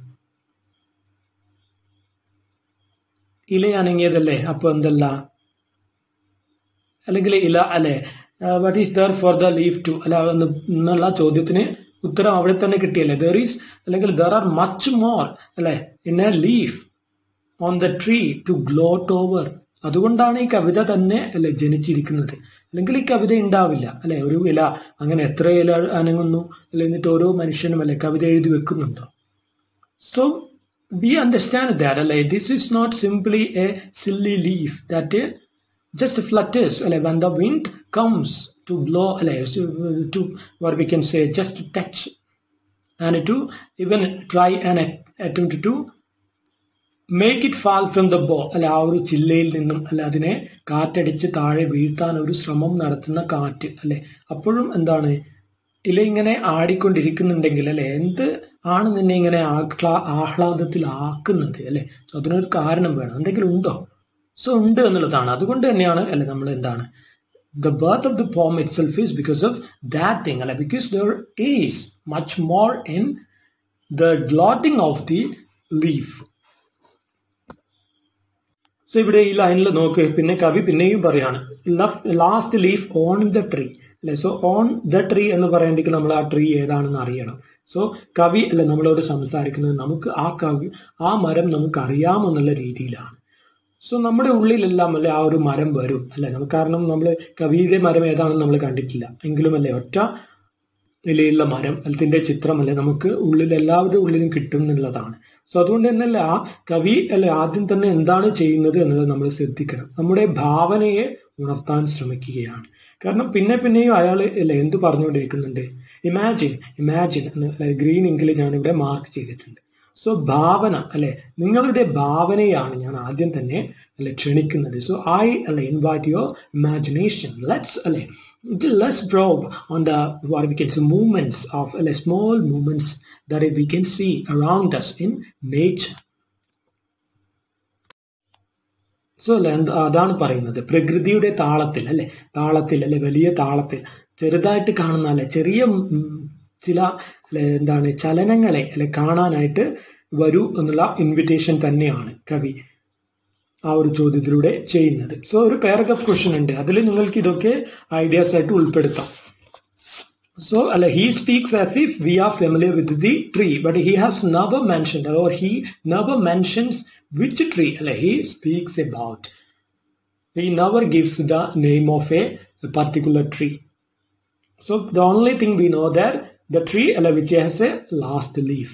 ഇല അനങ്ങിയതല്ലേ അപ്പൊ എന്തല്ല അല്ലെങ്കിൽ ഇല അല്ലെ what is there for the leaf to അല്ല എന്നുള്ള ചോദ്യത്തിന് ഉത്തരം അവിടെ തന്നെ കിട്ടിയല്ലേ ദർ ഈസ് അല്ലെങ്കിൽ ദർ ആർ മച്ച് മോർ അല്ലെ in a leaf on the tree to gloat over അതുകൊണ്ടാണ് ഈ കവിത തന്നെ അല്ലെ ജനിച്ചിരിക്കുന്നത് അല്ലെങ്കിൽ ഈ കവിത ഉണ്ടാവില്ല അല്ലെ ഒരു ഇല അങ്ങനെ എത്ര ഇല അനങ്ങുന്നു അല്ലെ എന്നിട്ട് ഓരോ മനുഷ്യനും അല്ലെ കവിത എഴുതി വെക്കുന്നുണ്ടോ so we understand that like, this is not simply a silly leaf that uh, just flutters like, when the wind comes to blow like, so, uh, to what we can say just to touch and to even try and attempt to make it fall from the bough അല്ല ആ ഒരു ചില്ലയിൽ നിന്നും അല്ല അതിനെ കാറ്റടിച്ച് താഴെ വീഴ്ത്താൻ ഒരു ശ്രമം നടത്തുന്ന കാറ്റ് അല്ലെ അപ്പോഴും എന്താണ് ഇല ഇങ്ങനെ ആടിക്കൊണ്ടിരിക്കുന്നുണ്ടെങ്കിൽ അല്ലെ എന്ത് ആണ് നിന്നെ ഇങ്ങനെ ആഹ്ലാ ആഹ്ലാദത്തിലാക്കുന്നത് അല്ലെ സോ അതിനൊരു കാരണം വേണം എന്തെങ്കിലും ഉണ്ടോ സോ ഉണ്ട് എന്നുള്ളതാണ് അതുകൊണ്ട് തന്നെയാണ് അല്ലെ നമ്മൾ എന്താണ് the birth of the poem itself is because of that thing അല്ലെ because there is much more in the glotting of the leaf so ഇവിടെ ഈ ലൈനിൽ നോക്ക് പിന്നെ കവി പിന്നെയും പറയാണ് last leaf on the tree അല്ലെ സോ ഓൺ ദ ട്രീ എന്ന് പറയേണ്ടെങ്കിൽ നമ്മൾ ആ ട്രീ ഏതാണെന്ന് അറിയണം സോ കവി അല്ലെ നമ്മളോട് സംസാരിക്കുന്നത് നമുക്ക് ആ കവി ആ മരം നമുക്ക് അറിയാമെന്നുള്ള രീതിയിലാണ് സോ നമ്മുടെ ഉള്ളിലെല്ലാം അല്ലെ ആ ഒരു മരം വരും അല്ലെ നമുക്ക് കാരണം നമ്മൾ കവിയുടെ മരം ഏതാണെന്ന് നമ്മൾ കണ്ടിട്ടില്ല എങ്കിലും അല്ലെ ഒറ്റ നിലയിലുള്ള മരം അതിന്റെ ചിത്രമല്ലേ നമുക്ക് ഉള്ളിൽ എല്ലാവരുടെ ഉള്ളിലും കിട്ടും എന്നുള്ളതാണ് സോ അതുകൊണ്ട് തന്നെയല്ല ആ കവി അല്ലെ ആദ്യം തന്നെ എന്താണ് ചെയ്യുന്നത് എന്നത് നമ്മൾ ശ്രദ്ധിക്കണം നമ്മുടെ ഭാവനയെ ഉണർത്താൻ ശ്രമിക്കുകയാണ് കാരണം പിന്നെ പിന്നെയും അയാൾ അല്ലെ എന്ത് പറഞ്ഞുകൊണ്ടിരിക്കുന്നുണ്ട് ഇമാജിൻ ഇമാജിൻ എന്ന് ഗ്രീൻ ഇങ്കിൽ ഞാനിവിടെ മാർക്ക് ചെയ്തിട്ടുണ്ട് സോ ഭാവന അല്ലെ നിങ്ങളുടെ ഭാവനയാണ് ഞാൻ ആദ്യം തന്നെ അല്ലെ ക്ഷണിക്കുന്നത് സോ ഐ അല്ലെ ഇൻവൈറ്റ് യുവർ ഇമാജിനേഷൻ ലെറ്റ്സ് അല്ലെ let's probe on the what we can say movements of uh, small movements that we can see around us in nature so അല്ലെ അതാണ് പറയുന്നത് പ്രകൃതിയുടെ താളത്തിൽ അല്ലെ താളത്തിൽ അല്ലെ വലിയ താളത്തിൽ ചെറുതായിട്ട് കാണുന്ന അല്ലെ ചെറിയ ചില എന്താണ് ചലനങ്ങളെ അല്ലെ കാണാനായിട്ട് വരൂ എന്നുള്ള ഇൻവിറ്റേഷൻ തന്നെയാണ് കവി ആ ഒരു ചോദ്യത്തിലൂടെ ചെയ്യുന്നത് സോ ഒരു പാരഗ്രാഫ് ക്വസ്റ്റ്യൻ ഉണ്ട് അതിൽ നിങ്ങൾക്ക് ഇതൊക്കെ ഐഡിയാസ് ആയിട്ട് ഉൾപ്പെടുത്താം സോ അല്ല he speaks as if we are familiar with the tree but he has never mention or he never mentions which tree അല്ലെ he speaks about he never gives the name of a particular tree so the only thing we know that the tree അല്ല which has a last leaf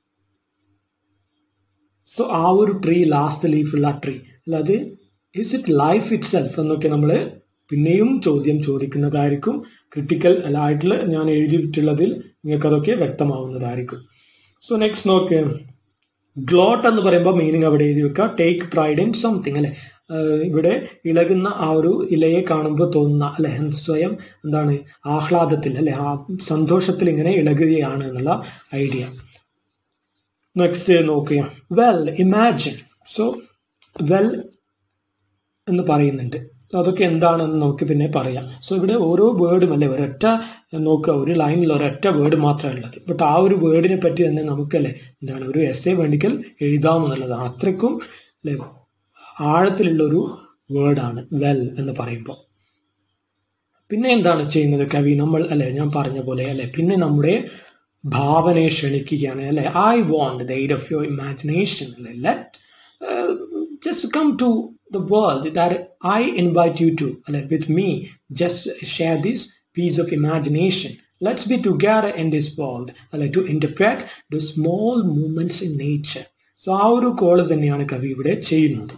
so ആ ഒരു tree last ലീഫുള്ള tree അല്ലാതെ is it life itself എന്നൊക്കെ നമ്മൾ പിന്നെയും ചോദ്യം ചോദിക്കുന്നതായിരിക്കും critical ആയിട്ടുള്ള ഞാൻ എഴുതിയിട്ടുള്ളതിൽ നിങ്ങൾക്ക് അതൊക്കെ വ്യക്തമാവുന്നതായിരിക്കും സോ നെക്സ്റ്റ് നോക്ക് ഗ്ലോട്ട് എന്ന് പറയുമ്പോൾ മീനിങ് അവിടെ എഴുതി വെക്കുക ടേക്ക് പ്രൈഡ് ഇൻ സംതിങ് അല്ലെ ഇവിടെ ഇളകുന്ന ആ ഒരു ഇലയെ കാണുമ്പോൾ തോന്നുന്ന അല്ലെ സ്വയം എന്താണ് ആഹ്ലാദത്തിൽ അല്ലെ ആ സന്തോഷത്തിൽ ഇങ്ങനെ ഇളകുകയാണ് എന്നുള്ള ഐഡിയ നെക്സ്റ്റ് നോക്കുക വെൽ ഇമാജിൻ സോ വെൽ എന്ന് പറയുന്നുണ്ട് അതൊക്കെ എന്താണെന്ന് നമുക്ക് പിന്നെ പറയാം സോ ഇവിടെ ഓരോ വേർഡും അല്ലെ ഒരൊറ്റ നോക്കുക ഒരു ലൈനിൽ ഒരൊറ്റ വേർഡ് മാത്രമേ ഉള്ളത് ബട്ട് ആ ഒരു വേർഡിനെ പറ്റി തന്നെ നമുക്കല്ലേ എന്താണ് ഒരു എസ് എ വേണ്ടിക്കൽ എഴുതാമെന്നുള്ളത് അത്രയ്ക്കും അല്ലെ ആഴത്തിലുള്ള ഒരു വേർഡാണ് വെൽ എന്ന് പറയുമ്പോൾ പിന്നെ എന്താണ് ചെയ്യുന്നത് കവി നമ്മൾ അല്ലെ ഞാൻ പറഞ്ഞ പോലെ അല്ലെ പിന്നെ നമ്മുടെ ഭാവനയെ ക്ഷണിക്കുകയാണ് അല്ലെ I want the aid of your imagination അല്ലെ let just come to the world that I invite you to, like with me, just share this piece of imagination. Let's be together in this world, like to interpret the small movements in nature. So ആ ഒരു call തന്നെയാണ് കവി ഇവിടെ ചെയ്യുന്നത്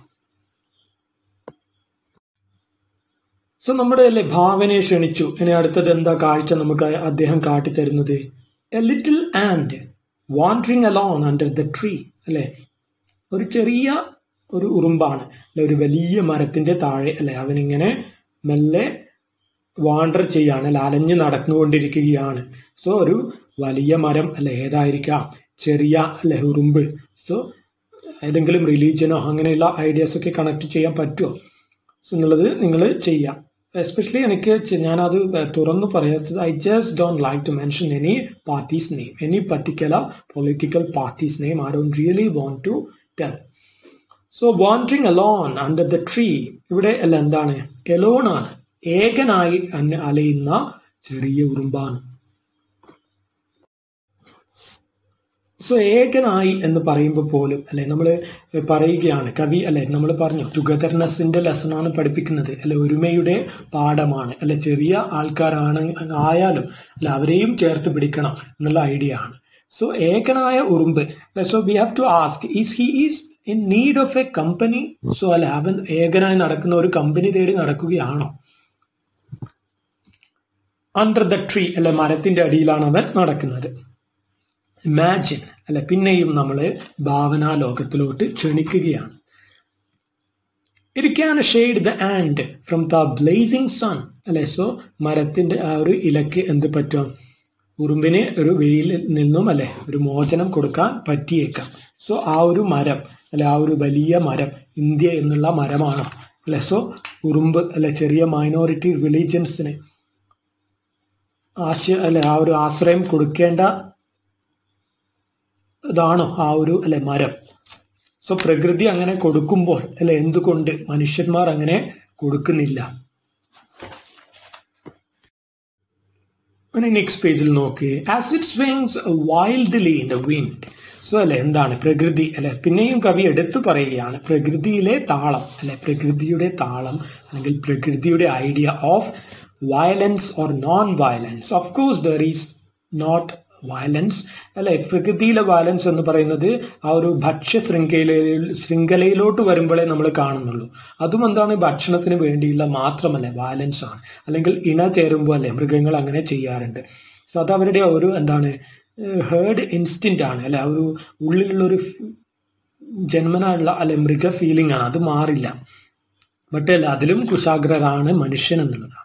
so നമ്മുടെ അല്ലെ ഭാവനയെ ക്ഷണിച്ചു ഇനി അടുത്തത് എന്താ കാഴ്ച നമുക്ക് അദ്ദേഹം കാട്ടിത്തരുന്നത് a little ant wandering alone under the tree അല്ലെ ഒരു ചെറിയ ഒരു ഉറുമ്പാണ് അല്ലെ ഒരു വലിയ മരത്തിന്റെ താഴെ അല്ലെ അവനിങ്ങനെ മെല്ലെ വാണ്ടർ ചെയ്യാണ് അല്ലെ അലഞ്ഞു നടന്നുകൊണ്ടിരിക്കുകയാണ് സോ ഒരു വലിയ മരം അല്ലെ ഏതായിരിക്കാം ചെറിയ അല്ലെ ഉറുമ്പ് സോ ഏതെങ്കിലും റിലീജിയനോ അങ്ങനെയുള്ള ഐഡിയാസ് ഒക്കെ കണക്ട് ചെയ്യാൻ പറ്റുമോ എന്നുള്ളത് നിങ്ങൾ ചെയ്യാം എസ്പെഷ്യലി എനിക്ക് ഞാനത് തുറന്നു പറയാത്തത് I just don't like to mention any parties name any particular political parties name I don't really want to tell so wandering alone under the tree ഇവിടെ അല്ല എന്താണ് എലോൺ ആണ് ഏകനായി അന്നെ അലയുന്ന ചെറിയ ഉറുമ്പാണ് സോ ഏകനായി എന്ന് പറയുമ്പോൾ പോലും അല്ലെ നമ്മൾ പറയുകയാണ് കവി അല്ലെ നമ്മൾ പറഞ്ഞു ടുഗദർനെസ്സിന്റെ ലെസണാണ് പഠിപ്പിക്കുന്നത് അല്ലെ ഒരുമയുടെ പാഠമാണ് അല്ലെ ചെറിയ ആൾക്കാരാണ് ആയാലും അല്ലെ അവരെയും ചേർത്ത് പിടിക്കണം എന്നുള്ള ഐഡിയ ആണ് സോ ഏകനായ ഉറുമ്പ് so we have to ask is he is in need of a company so അല്ല അവൻ ഏകനായി നടക്കുന്ന ഒരു കമ്പനി തേടി നടക്കുകയാണോ അണ്ടർ ദ ട്രീ അല്ലെ മരത്തിന്റെ അടിയിലാണ് അവൻ നടക്കുന്നത് ഇമാജിൻ അല്ലെ പിന്നെയും നമ്മൾ ഭാവനാ ലോകത്തിലോട്ട് ക്ഷണിക്കുകയാണ് it can shade the ant from the blazing sun അല്ലെ സോ മരത്തിന്റെ ആ ഒരു ഇലക്ക് എന്ത് പറ്റും ഉറുമ്പിന് ഒരു വെയിലിൽ നിന്നും അല്ലെ ഒരു മോചനം കൊടുക്കാൻ പറ്റിയേക്കാം സോ ആ ഒരു മരം അല്ലെ ആ ഒരു വലിയ മരം ഇന്ത്യ എന്നുള്ള മരമാണ് അല്ലെ സോ ഉറുമ്പ് അല്ലെ ചെറിയ മൈനോറിറ്റി റിലീജിയൻസിന് ആശയ അല്ലെ ആ ഒരു ആശ്രയം കൊടുക്കേണ്ട ഇതാണോ ആ ഒരു അല്ലെ മരം സോ പ്രകൃതി അങ്ങനെ കൊടുക്കുമ്പോൾ അല്ലെ എന്തുകൊണ്ട് മനുഷ്യന്മാർ അങ്ങനെ കൊടുക്കുന്നില്ല നെക്സ്റ്റ് പേജിൽ നോക്കി as it swings wildly in the wind so അല്ലെ എന്താണ് പ്രകൃതി അല്ലെ പിന്നെയും കവി എടുത്തു പറയുകയാണ് പ്രകൃതിയിലെ താളം അല്ലെ പ്രകൃതിയുടെ താളം അല്ലെങ്കിൽ പ്രകൃതിയുടെ idea of violence or non violence of course there is not violence അല്ലെ പ്രകൃതിയിലെ വയലൻസ് എന്ന് പറയുന്നത് ആ ഒരു ഭക്ഷ്യ ശൃംഖലയിൽ ശൃംഖലയിലോട്ട് വരുമ്പോഴേ നമ്മൾ കാണുന്നുള്ളൂ അതും എന്താണ് ഭക്ഷണത്തിന് വേണ്ടിയുള്ള മാത്രമല്ല വയലൻസ് ആണ് അല്ലെങ്കിൽ ഇണ ചേരുമ്പോൾ അല്ലെ മൃഗങ്ങൾ അങ്ങനെ ചെയ്യാറുണ്ട് സോ അത് അവരുടെ ഒരു എന്താണ് ഹേർഡ് ഇൻസ്റ്റിന്റ് ആണ് അല്ലെ ആ ഒരു ഉള്ളിലുള്ള ഒരു ജന്മനായുള്ള അല്ലെ മൃഗ ഫീലിംഗ് ആണ് അത് മാറില്ല ബട്ട് അല്ല അതിലും കുശാഗ്രരാണ് മനുഷ്യൻ എന്നുള്ളതാണ്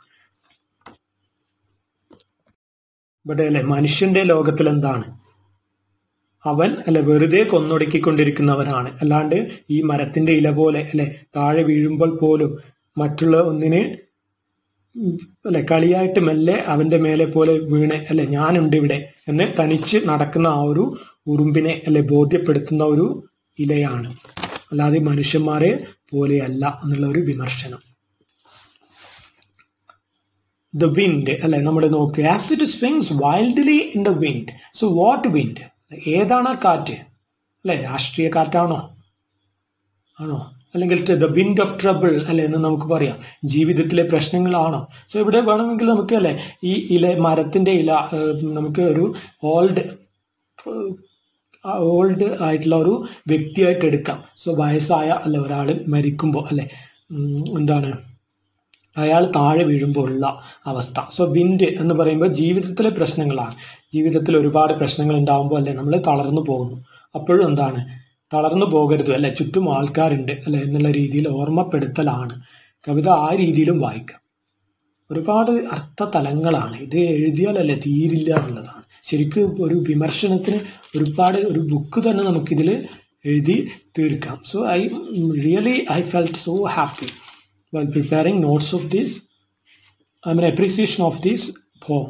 ഇവിടെ അല്ലെ മനുഷ്യന്റെ ലോകത്തിൽ എന്താണ് അവൻ അല്ലെ വെറുതെ കൊന്നൊടുക്കിക്കൊണ്ടിരിക്കുന്നവനാണ് അല്ലാണ്ട് ഈ മരത്തിന്റെ ഇല പോലെ അല്ലെ താഴെ വീഴുമ്പോൾ പോലും മറ്റുള്ള ഒന്നിന് അല്ലെ കളിയായിട്ട് മെല്ലെ അവന്റെ മേലെ പോലെ വീണ് അല്ലെ ഞാനുണ്ട് ഇവിടെ എന്ന് തനിച്ച് നടക്കുന്ന ആ ഒരു ഉറുമ്പിനെ അല്ലെ ബോധ്യപ്പെടുത്തുന്ന ഒരു ഇലയാണ് അല്ലാതെ മനുഷ്യന്മാരെ പോലെയല്ല എന്നുള്ള ഒരു വിമർശനം ദ വിൻഡ് അല്ലെ നമ്മൾ നോക്കുക as it swings wildly in the wind so what wind ഏതാണ് ആ കാറ്റ് അല്ലെ രാഷ്ട്രീയ കാറ്റാണോ ആണോ അല്ലെങ്കിൽ ദ വിൻഡ് ഓഫ് ട്രബിൾ അല്ലെ എന്ന് നമുക്ക് പറയാം ജീവിതത്തിലെ പ്രശ്നങ്ങളാണോ സോ ഇവിടെ വേണമെങ്കിൽ നമുക്ക് അല്ലെ ഈ ഇല മരത്തിന്റെ ഇല നമുക്ക് ഒരു ഓൾഡ് ഓൾഡ് ആയിട്ടുള്ള ഒരു വ്യക്തിയായിട്ട് എടുക്കാം സോ വയസ്സായ അല്ലെ ഒരാൾ മരിക്കുമ്പോൾ അല്ലെ എന്താണ് അയാൾ താഴെ വീഴുമ്പോൾ ഉള്ള അവസ്ഥ സോ വിൻഡ് എന്ന് പറയുമ്പോൾ ജീവിതത്തിലെ പ്രശ്നങ്ങളാണ് ജീവിതത്തിൽ ഒരുപാട് പ്രശ്നങ്ങൾ ഉണ്ടാകുമ്പോൾ അല്ലെ നമ്മൾ തളർന്നു പോകുന്നു അപ്പോഴും എന്താണ് തളർന്നു പോകരുത് അല്ലെ ചുറ്റും ആൾക്കാരുണ്ട് അല്ലെ എന്നുള്ള രീതിയിൽ ഓർമ്മപ്പെടുത്തലാണ് കവിത ആ രീതിയിലും വായിക്കാം ഒരുപാട് അർത്ഥതലങ്ങളാണ് ഇത് എഴുതിയാലല്ലേ തീരില്ല എന്നുള്ളതാണ് ശരിക്കും ഒരു വിമർശനത്തിന് ഒരുപാട് ഒരു ബുക്ക് തന്നെ നമുക്കിതിൽ എഴുതി തീർക്കാം so I really I felt so happy while preparing notes of this, I mean appreciation of this poem.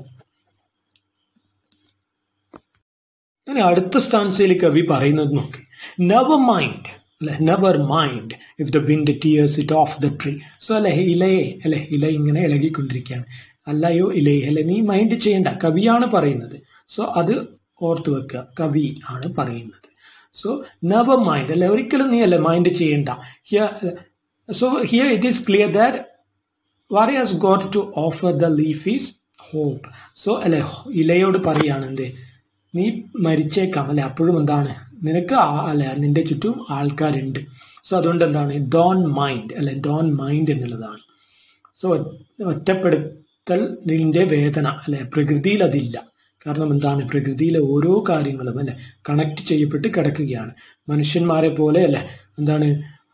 ഇനി അടുത്ത സ്റ്റാൻസയിൽ കവി പറയുന്നത് നോക്കി നെവർ മൈൻഡ് അല്ലെ never mind if the wind tears it off the tree so അല്ലെ ഇലയെ അല്ലെ ഇല ഇങ്ങനെ ഇളകിക്കൊണ്ടിരിക്കുകയാണ് അല്ലയോ ഇലയെ അല്ലെ നീ മൈൻഡ് ചെയ്യണ്ട കവിയാണ് പറയുന്നത് സോ അത് ഓർത്തു വെക്കുക കവി ആണ് പറയുന്നത് സോ നെവർ മൈൻഡ് അല്ലെ ഒരിക്കലും നീ അല്ലെ മൈൻഡ് ചെയ്യണ്ട So here it is clear that what he has got to offer the leaf is hope. So അല്ലെ ഇലയോട് പറയാണ് എന്ത് നീ മരിച്ചേക്കാം അല്ലെ അപ്പോഴും എന്താണ് നിനക്ക് അല്ലെ നിന്റെ ചുറ്റും ആൾക്കാരുണ്ട് സോ അതുകൊണ്ട് എന്താണ് ഡോൺ മൈൻഡ് അല്ലെ ഡോൺ മൈൻഡ് എന്നുള്ളതാണ് സോ ഒറ്റപ്പെടുത്തൽ നിന്റെ വേദന അല്ലെ പ്രകൃതിയിൽ അതില്ല കാരണം എന്താണ് പ്രകൃതിയിലെ ഓരോ കാര്യങ്ങളും അല്ലെ കണക്ട് ചെയ്യപ്പെട്ട് കിടക്കുകയാണ് മനുഷ്യന്മാരെ പോലെ അല്ലെ എന്താണ്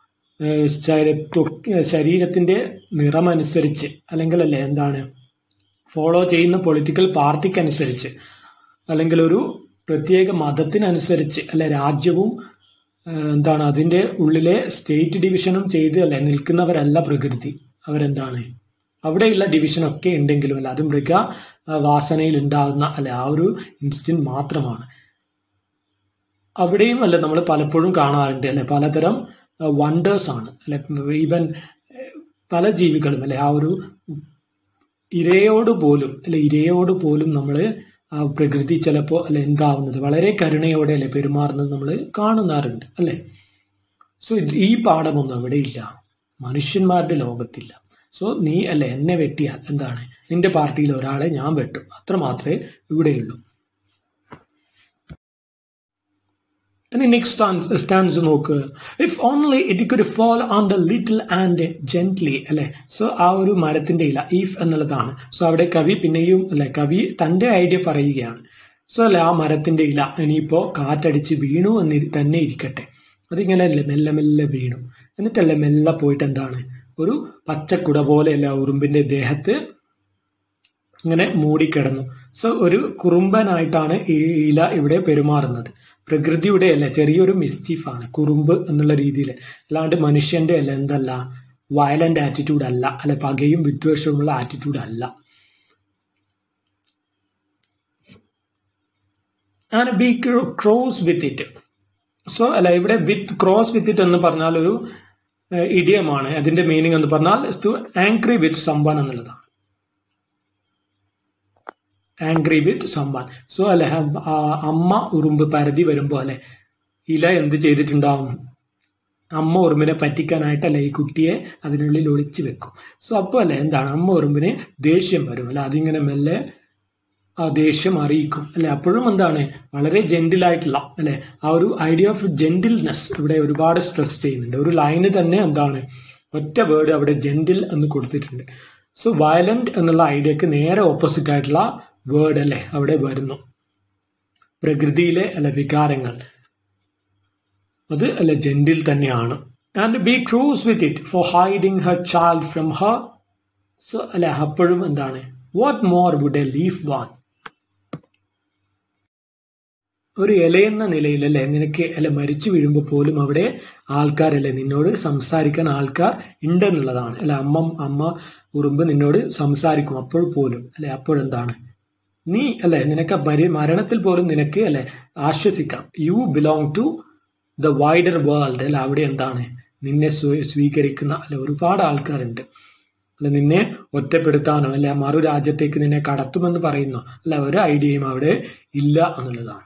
ശരീരത്തിന്റെ നിറമനുസരിച്ച് അല്ലെങ്കിൽ അല്ലേ എന്താണ് ഫോളോ ചെയ്യുന്ന പൊളിറ്റിക്കൽ പാർട്ടിക്കനുസരിച്ച് അല്ലെങ്കിൽ ഒരു പ്രത്യേക മതത്തിനനുസരിച്ച് അല്ലെ രാജ്യവും എന്താണ് അതിന്റെ ഉള്ളിലെ സ്റ്റേറ്റ് ഡിവിഷനും ചെയ്ത് അല്ലെ നിൽക്കുന്നവരല്ല പ്രകൃതി അവരെന്താണ് അവിടെയുള്ള ഡിവിഷനൊക്കെ ഉണ്ടെങ്കിലും അല്ല അത് മൃഗ വാസനയിൽ ഉണ്ടാകുന്ന അല്ലെ ആ ഒരു ഇൻസ്റ്റന്റ് മാത്രമാണ് അവിടെയും അല്ലെ നമ്മൾ പലപ്പോഴും കാണാറുണ്ട് അല്ലെ പലതരം വണ്ടേഴ്സ് ആണ് അല്ലെ ഈവൻ പല ജീവികളും അല്ലെ ആ ഒരു ഇരയോട് പോലും അല്ലെ ഇരയോട് പോലും നമ്മൾ ആ പ്രകൃതി ചിലപ്പോൾ അല്ലെ എന്താവുന്നത് വളരെ കരുണയോടെ അല്ലെ പെരുമാറുന്നത് നമ്മൾ കാണുന്നാറുണ്ട് അല്ലെ സോ ഈ പാഠമൊന്നും അവിടെ ഇല്ല മനുഷ്യന്മാരുടെ ലോകത്തില്ല സോ നീ അല്ലെ എന്നെ വെട്ടിയാൽ എന്താണ് നിന്റെ പാർട്ടിയിൽ ഒരാളെ ഞാൻ വെട്ടും അത്ര മാത്രമേ ഇവിടെയുള്ളൂ ഇനി നെക്സ്റ്റ് സ്റ്റാൻസ് നോക്കുക if only it could fall on the little ant gently അല്ലെ സോ ആ ഒരു മരത്തിന്റെ ഇല ഈഫ് എന്നുള്ളതാണ് സോ അവിടെ കവി പിന്നെയും അല്ലെ കവി തന്റെ ഐഡിയ പറയുകയാണ് സോ അല്ലെ ആ മരത്തിന്റെ ഇല ഇനിയിപ്പോ കാറ്റടിച്ച് വീണു എന്ന് തന്നെ ഇരിക്കട്ടെ അതിങ്ങനെ അല്ലേ മെല്ലെ മെല്ലെ വീണു എന്നിട്ടല്ലേ മെല്ലെ പോയിട്ട് എന്താണ് ഒരു പച്ചക്കുട പോലെയല്ല ഉറുമ്പിന്റെ ദേഹത്ത് ഇങ്ങനെ മൂടിക്കിടന്നു സോ ഒരു കുറുമ്പനായിട്ടാണ് ഈ ഇല ഇവിടെ പെരുമാറുന്നത് പ്രകൃതിയുടെ അല്ല ചെറിയൊരു മിസ്റ്റീഫാണ് കുറുമ്പ് എന്നുള്ള രീതിയിൽ അല്ലാണ്ട് മനുഷ്യന്റെ അല്ല എന്തല്ല വയലന്റ് ആറ്റിറ്റ്യൂഡ് അല്ല അല്ലെ പകയും വിദ്വേഷവുമുള്ള ആറ്റിറ്റ്യൂഡ് അല്ല and be cross with it so അല്ല ഇവിടെ വിത്ത് ക്രോസ് വിത്ത് ഇറ്റ് എന്ന് പറഞ്ഞാൽ ഒരു ഇഡിയമാണ് അതിന്റെ മീനിങ് എന്ന് പറഞ്ഞാൽ ടു ആംഗ്രി വിത്ത് സംവൺ എന്നുള്ളതാണ് ആംഗ്രി വിത്ത് സംവൺ സോ അല്ലെ അമ്മ ഉറുമ്പ് പരതി വരുമ്പോൾ അല്ലെ ഇല എന്ത് ചെയ്തിട്ടുണ്ടാവും അമ്മ ഉറുമ്പിനെ പറ്റിക്കാനായിട്ടല്ലേ ഈ കുട്ടിയെ അതിനുള്ളിൽ ഒളിച്ചു വെക്കും സോ അപ്പോൾ അല്ലെ എന്താണ് അമ്മ ഉറുമ്പിന് ദേഷ്യം വരും അല്ലെ അതിങ്ങനെ മെല്ലെ ആ ദേഷ്യം അറിയിക്കും അല്ലെ അപ്പോഴും എന്താണ് വളരെ ജെന്റിലായിട്ടുള്ള അല്ലെ ആ ഒരു ഐഡിയ ഓഫ് ജെന്റിൽനെസ് ഇവിടെ ഒരുപാട് സ്ട്രെസ് ചെയ്യുന്നുണ്ട് ഒരു ലൈന് തന്നെ എന്താണ് ഒറ്റ വേർഡ് അവിടെ ജെന്റിൽ എന്ന് കൊടുത്തിട്ടുണ്ട് സോ വയലന്റ് എന്നുള്ള ഐഡിയക്ക് നേരെ ഓപ്പോസിറ്റ് ആയിട്ടുള്ള വേർഡ് അല്ലെ അവിടെ വരുന്നു പ്രകൃതിയിലെ അല്ലെ വികാരങ്ങൾ അത് അല്ലെ ജെന്റിൽ തന്നെയാണ് and be cross with it for hiding her child from her so അല്ലെ അപ്പോഴും എന്താണ് what more would a leaf want ഒരു ഇലയെന്ന നിലയിൽ അല്ലെ നിനക്ക് അല്ലെ മരിച്ചു വീഴുമ്പോൾ പോലും അവിടെ ആൾക്കാരല്ലേ നിന്നോട് സംസാരിക്കാൻ ആൾക്കാർ ഉണ്ടെന്നുള്ളതാണ് അല്ലെ അമ്മ അമ്മ ഉറുമ്പ് നിന്നോട് സംസാരിക്കും അപ്പോൾ പോലും അല്ലെ അപ്പോഴെന്താണ് നീ അല്ലെ നിനക്ക് മരി മരണത്തിൽ പോലും നിനക്ക് അല്ലെ ആശ്വസിക്കാം you belong to the wider world അല്ലെ അവിടെ എന്താണ് നിന്നെ സ്വീകരിക്കുന്ന അല്ലെ ഒരുപാട് ആൾക്കാരുണ്ട് അല്ല നിന്നെ ഒറ്റപ്പെടുത്താനോ അല്ലെ മറു രാജ്യത്തേക്ക് നിന്നെ കടത്തുമെന്ന് പറയുന്നു അല്ല ഒരു ഐഡിയയും അവിടെ ഇല്ല എന്നുള്ളതാണ്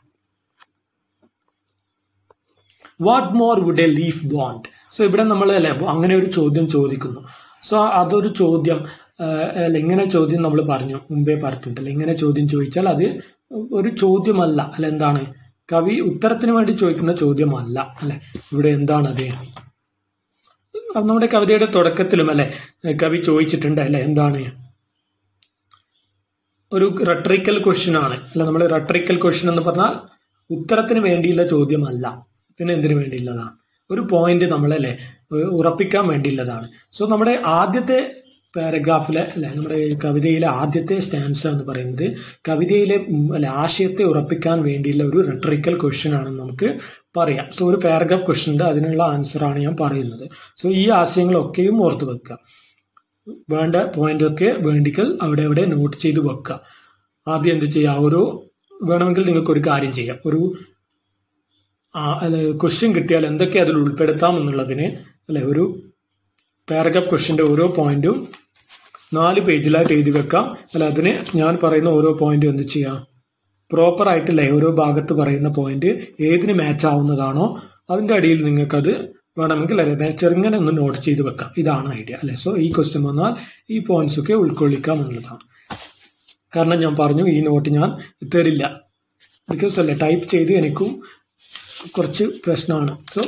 what more would a leaf want so ഇവിടെ നമ്മൾ അല്ലെ അങ്ങനെ ഒരു ചോദ്യം ചോദിക്കുന്നു സോ അതൊരു ചോദ്യം അല്ല ഇങ്ങനെ ചോദ്യം നമ്മൾ പറഞ്ഞു മുമ്പേ പറഞ്ഞിട്ടുണ്ടല്ലോ ഇങ്ങനെ ചോദ്യം ചോദിച്ചാൽ അത് ഒരു ചോദ്യമല്ല അല്ല എന്താണ് കവി ഉത്തരത്തിന് വേണ്ടി ചോദിക്കുന്ന ചോദ്യമല്ല അല്ലെ ഇവിടെ എന്താണ് അത് നമ്മുടെ കവിതയുടെ തുടക്കത്തിലും അല്ലെ കവി ചോദിച്ചിട്ടുണ്ട് അല്ലെ എന്താണ് ഒരു റട്രിക്കൽ ക്വസ്റ്റ്യൻ ആണ് അല്ല നമ്മൾ റട്രിക്കൽ ക്വസ്റ്റ്യൻ എന്ന് പറഞ്ഞാൽ ഉത്തരത്തിന് വേണ്ടിയുള്ള ചോദ്യമല്ല പിന്നെ എന്തിനു വേണ്ടിയുള്ളതാണ് ഒരു പോയിന്റ് നമ്മളല്ലേ ഉറപ്പിക്കാൻ വേണ്ടിയുള്ളതാണ് സോ നമ്മുടെ ആദ്യത്തെ പാരഗ്രാഫിലെ അല്ലെ നമ്മുടെ കവിതയിലെ ആദ്യത്തെ സ്റ്റാൻസ് എന്ന് പറയുന്നത് കവിതയിലെ അല്ലെ ആശയത്തെ ഉറപ്പിക്കാൻ വേണ്ടിയുള്ള ഒരു റെട്രിക്കൽ ക്വസ്റ്റ്യൻ ആണെന്ന് നമുക്ക് പറയാം സോ ഒരു പാരഗ്രാഫ് ക്വസ്റ്റ്യൻ ഉണ്ട് അതിനുള്ള ആൻസർ ആണ് ഞാൻ പറയുന്നത് സോ ഈ ആശയങ്ങളൊക്കെയും ഓർത്ത് വെക്കുക വേണ്ട പോയിന്റ് ഒക്കെ വേണ്ടിക്കൽ അവിടെ അവിടെ നോട്ട് ചെയ്ത് വെക്കുക ആദ്യം എന്ത് ചെയ്യുക ഓരോ വേണമെങ്കിൽ നിങ്ങൾക്ക് ഒരു കാര്യം ചെയ്യാം ഒരു ക്വസ്റ്റ്യൻ കിട്ടിയാൽ എന്തൊക്കെ അതിൽ ഉൾപ്പെടുത്താം എന്നുള്ളതിന് അല്ലെ ഒരു പാരഗ്രാഫ് ക്വസ്റ്റ്യൻ്റെ ഓരോ പോയിന്റും നാല് പേജിലായിട്ട് എഴുതി വെക്കാം അല്ല അതിന് ഞാൻ പറയുന്ന ഓരോ പോയിന്റും എന്ത് ചെയ്യാം പ്രോപ്പർ ആയിട്ടല്ലേ ഓരോ ഭാഗത്ത് പറയുന്ന പോയിന്റ് ഏതിന് മാച്ച് ആവുന്നതാണോ അതിന്റെ അടിയിൽ നിങ്ങൾക്കത് വേണമെങ്കിൽ അല്ലെ ചെറുങ്ങനെ ഒന്ന് നോട്ട് ചെയ്ത് വെക്കാം ഇതാണ് ഐഡിയ അല്ലെ സോ ഈ ക്വസ്റ്റ്യൻ വന്നാൽ ഈ പോയിന്റ്സ് ഒക്കെ ഉൾക്കൊള്ളിക്കാം എന്നുള്ളതാണ് കാരണം ഞാൻ പറഞ്ഞു ഈ നോട്ട് ഞാൻ തരില്ല ബിക്കോസ് അല്ലെ ടൈപ്പ് ചെയ്ത് എനിക്കും കുറച്ച് പ്രശ്നമാണ് സോ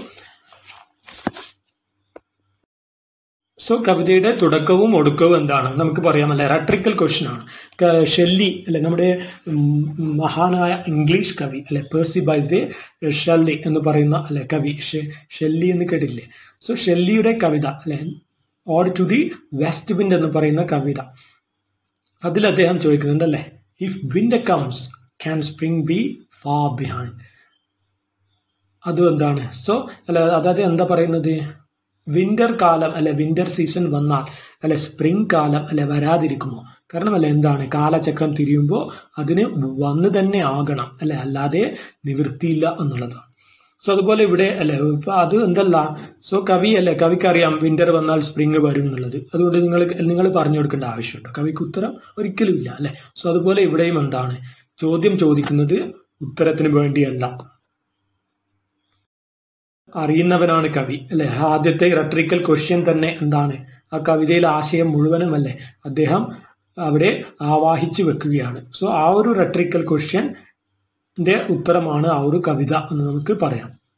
സോ കവിതയുടെ തുടക്കവും ഒടുക്കവും എന്താണ് നമുക്ക് പറയാമല്ലേ റാട്രിക്കൽ ക്വസ്റ്റ്യൻ ആണ് ഷെല്ലി അല്ലെ നമ്മുടെ മഹാനായ ഇംഗ്ലീഷ് കവി അല്ലെ പേഴ്സി ബൈസെ ഷെല്ലി എന്ന് പറയുന്ന അല്ലെ കവി ഷെല്ലി എന്ന് കേട്ടില്ലേ സോ ഷെല്ലിയുടെ കവിത അല്ലെ ode to the west wind എന്ന് പറയുന്ന കവിത അതിൽ അദ്ദേഹം ചോദിക്കുന്നുണ്ട് അല്ലെ if wind comes can spring be far behind അതും എന്താണ് സോ അല്ല അതായത് എന്താ പറയുന്നത് വിന്റർ കാലം അല്ലെ വിന്റർ സീസൺ വന്നാൽ അല്ലെ സ്പ്രിംഗ് കാലം അല്ലെ വരാതിരിക്കുമോ കാരണം അല്ലെ എന്താണ് കാലചക്രം തിരിയുമ്പോൾ അതിന് വന്ന് തന്നെ ആകണം അല്ലെ അല്ലാതെ നിവൃത്തിയില്ല എന്നുള്ളതാണ് സോ അതുപോലെ ഇവിടെ അല്ലെ ഇപ്പൊ അത് എന്തല്ല സോ കവി അല്ലെ കവിക്ക് അറിയാം വിന്റർ വന്നാൽ സ്പ്രിംഗ് വരും എന്നുള്ളത് അതുകൊണ്ട് നിങ്ങൾ നിങ്ങൾ പറഞ്ഞു കൊടുക്കേണ്ട ആവശ്യമുണ്ടോ കവിക്ക് ഉത്തരം ഒരിക്കലും ഇല്ല അല്ലെ സോ അതുപോലെ ഇവിടെയും എന്താണ് ചോദ്യം ചോദിക്കുന്നത് ഉത്തരത്തിന് വേണ്ടിയല്ല അറിയുന്നവനാണ് കവി അല്ലെ ആദ്യത്തെ റട്രിക്കൽ ക്വസ്റ്റ്യൻ തന്നെ എന്താണ് ആ കവിതയിലെ ആശയം മുഴുവനും അല്ലേ അദ്ദേഹം അവിടെ ആവാഹിച്ചു വെക്കുകയാണ് സോ ആ ഒരു റട്രിക്കൽ ക്വസ്റ്റ്യന്റെ ഉത്തരമാണ് ആ ഒരു കവിത എന്ന് നമുക്ക് പറയാം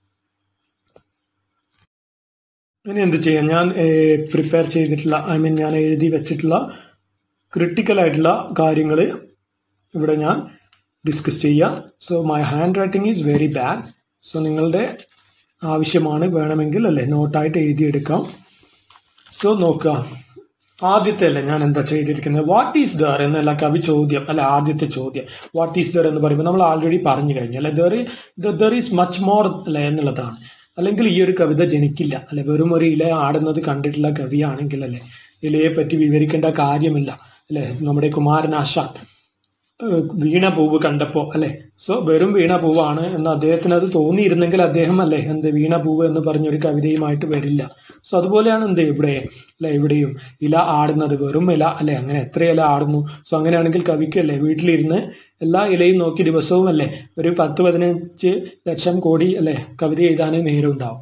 ഇനി എന്ത് ചെയ്യാം ഞാൻ പ്രിപ്പയർ ചെയ്തിട്ടുള്ള ഐ മീൻ ഞാൻ എഴുതി വെച്ചിട്ടുള്ള ക്രിട്ടിക്കൽ ആയിട്ടുള്ള കാര്യങ്ങൾ ഇവിടെ ഞാൻ ഡിസ്കസ് ചെയ്യാം so my handwriting is very bad so നിങ്ങളുടെ ആവശ്യമാണ് വേണമെങ്കിൽ അല്ലേ നോട്ടായിട്ട് എഴുതിയെടുക്കാം സോ നോക്കുക ആദ്യത്തെ അല്ലേ ഞാൻ എന്താ ചെയ്തിരിക്കുന്നത് വാട്ട് ഈസ് ദർ എന്നല്ല കവി ചോദ്യം അല്ലെ ആദ്യത്തെ ചോദ്യം വാട്ട് ഈസ് ദർ എന്ന് പറയുമ്പോൾ നമ്മൾ ആൾറെഡി പറഞ്ഞു കഴിഞ്ഞു അല്ലെ there there is much more അല്ലെ എന്നുള്ളതാണ് അല്ലെങ്കിൽ ഈ ഒരു കവിത ജനിക്കില്ല അല്ലെ വെറും ഒരു ഇല ആടുന്നത് കണ്ടിട്ടുള്ള കവിയാണെങ്കിൽ അല്ലെ ഇലയെ പറ്റി വിവരിക്കേണ്ട കാര്യമില്ല അല്ലെ നമ്മുടെ കുമാരനാശാൻ വീണ പൂവ് കണ്ടപ്പോ അല്ലെ സോ വെറും വീണ പൂവാണ് എന്ന് അദ്ദേഹത്തിന് അത് തോന്നിയിരുന്നെങ്കിൽ അദ്ദേഹം അല്ലെ എന്ത് വീണ പൂവ് എന്ന് പറഞ്ഞൊരു കവിതയുമായിട്ട് വരില്ല സോ അതുപോലെയാണ് എന്ത് ഇവിടെ അല്ലെ ഇവിടെയും ഇല ആടുന്നത് വെറും ഇല അല്ലെ അങ്ങനെ എത്ര ഇല ആടുന്നു സോ അങ്ങനെയാണെങ്കിൽ കവിക്ക് അല്ലെ വീട്ടിലിരുന്ന് എല്ലാ ഇലയും നോക്കി ദിവസവും അല്ലെ ഒരു പത്ത് പതിനഞ്ച് ലക്ഷം കോടി അല്ലെ കവിത എഴുതാനേ നേരം ഉണ്ടാവും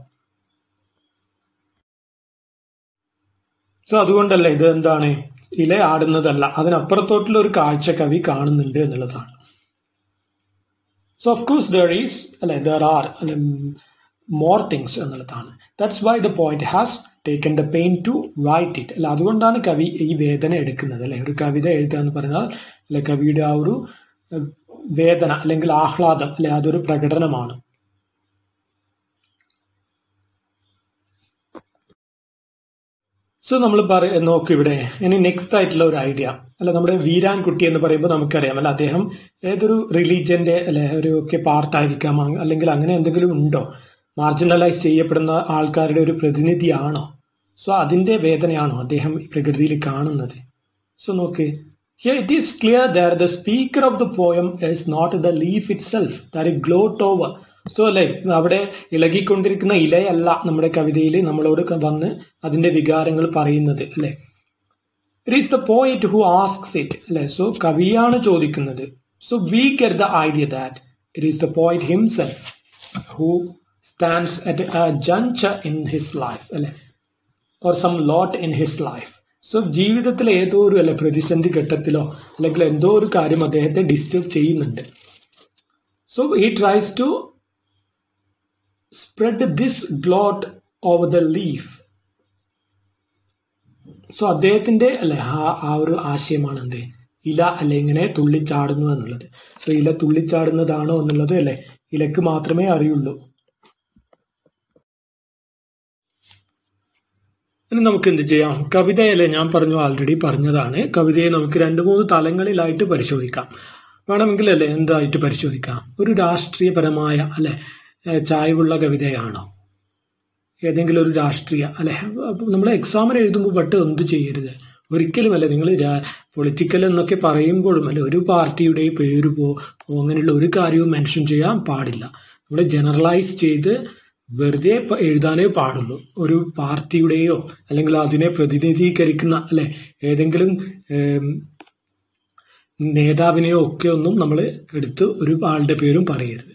സോ അതുകൊണ്ടല്ലേ ഇത് എന്താണ് ഇല ആടുന്നതല്ല അതിനപ്പുറത്തോട്ടുള്ള ഒരു കാഴ്ച കവി കാണുന്നുണ്ട് എന്നുള്ളതാണ് so of course there is അല്ലെ ദർ ആർ മോർ തിങ്സ് എന്നുള്ളതാണ് that's why the point has taken the pain to write it അല്ല അതുകൊണ്ടാണ് കവി ഈ വേദന എടുക്കുന്നത് അല്ലെ ഒരു കവിത എഴുതുക എന്ന് പറഞ്ഞാൽ അല്ലെ കവിയുടെ ആ ഒരു വേദന അല്ലെങ്കിൽ ആഹ്ലാദം അല്ലെ അതൊരു പ്രകടനമാണ് സോ നമ്മൾ പറ നോക്ക് ഇവിടെ ഇനി നെക്സ്റ്റ് ആയിട്ടുള്ള ഒരു ഐഡിയ അല്ല നമ്മുടെ വീരാൻകുട്ടി എന്ന് പറയുമ്പോൾ നമുക്കറിയാം അല്ല അദ്ദേഹം ഏതൊരു റിലീജിയന്റെ അല്ലെ ഒരു ഒക്കെ പാർട്ടായിരിക്കാം അല്ലെങ്കിൽ അങ്ങനെ എന്തെങ്കിലും ഉണ്ടോ മാർജിനലൈസ് ചെയ്യപ്പെടുന്ന ആൾക്കാരുടെ ഒരു പ്രതിനിധിയാണോ സോ അതിന്റെ വേദനയാണോ അദ്ദേഹം പ്രകൃതിയിൽ കാണുന്നത് സോ നോക്ക് here it is clear there the speaker of the poem is not the leaf itself that gloat over so അല്ലെ അവിടെ ഇളകിക്കൊണ്ടിരിക്കുന്ന ഇലയല്ല നമ്മുടെ കവിതയിൽ നമ്മളോട് വന്ന് അതിന്റെ വികാരങ്ങൾ പറയുന്നത് അല്ലെ it is the poet who asks it അല്ലെ സോ കവിയാണ് ചോദിക്കുന്നത് so we get the idea that it is the poet himself who stands at a juncture in his life അല്ലെ or some lot in his life so ജീവിതത്തിൽ ഏതോ ഒരു അല്ലെ പ്രതിസന്ധി ഘട്ടത്തിലോ അല്ലെങ്കിൽ എന്തോ ഒരു കാര്യം അദ്ദേഹത്തെ ഡിസ്റ്റർബ് ചെയ്യുന്നുണ്ട് so he tries to spread this gloat over the leaf so അദ്ദേഹത്തിന്റെ അല്ലെ ആ ആ ഒരു ആശയമാണ് എന്ത് ഇല അല്ലെ ഇങ്ങനെ തുള്ളിച്ചാടുന്നു എന്നുള്ളത് സോ ഇല തുള്ളിച്ചാടുന്നതാണോ എന്നുള്ളത് അല്ലെ ഇലക്ക് മാത്രമേ അറിയുള്ളൂ ഇനി നമുക്ക് എന്ത് ചെയ്യാം കവിതയല്ലേ ഞാൻ പറഞ്ഞു ആൾറെഡി പറഞ്ഞതാണ് കവിതയെ നമുക്ക് രണ്ട് മൂന്ന് തലങ്ങളിലായിട്ട് പരിശോധിക്കാം വേണമെങ്കിൽ അല്ലെ എന്തായിട്ട് പരിശോധിക്കാം ഒരു രാഷ്ട്രീയപരമായ അല്ലെ ചായവുള്ള കവിതയാണോ ഏതെങ്കിലും ഒരു രാഷ്ട്രീയ അല്ലെ നമ്മൾ എക്സാമിന് എഴുതുമ്പോൾ പെട്ട് എന്ത് ചെയ്യരുത് ഒരിക്കലും അല്ല നിങ്ങൾ പൊളിറ്റിക്കൽ എന്നൊക്കെ പറയുമ്പോഴും അല്ലെ ഒരു പാർട്ടിയുടെ പേര് പോ അങ്ങനെയുള്ള ഒരു കാര്യവും മെൻഷൻ ചെയ്യാൻ പാടില്ല നമ്മൾ ജനറലൈസ് ചെയ്ത് വെറുതെ എഴുതാനേ പാടുള്ളൂ ഒരു പാർട്ടിയുടെയോ അല്ലെങ്കിൽ അതിനെ പ്രതിനിധീകരിക്കുന്ന അല്ലെ ഏതെങ്കിലും നേതാവിനെയോ ഒക്കെ ഒന്നും നമ്മൾ എടുത്ത് ഒരു ആളുടെ പേരും പറയരുത്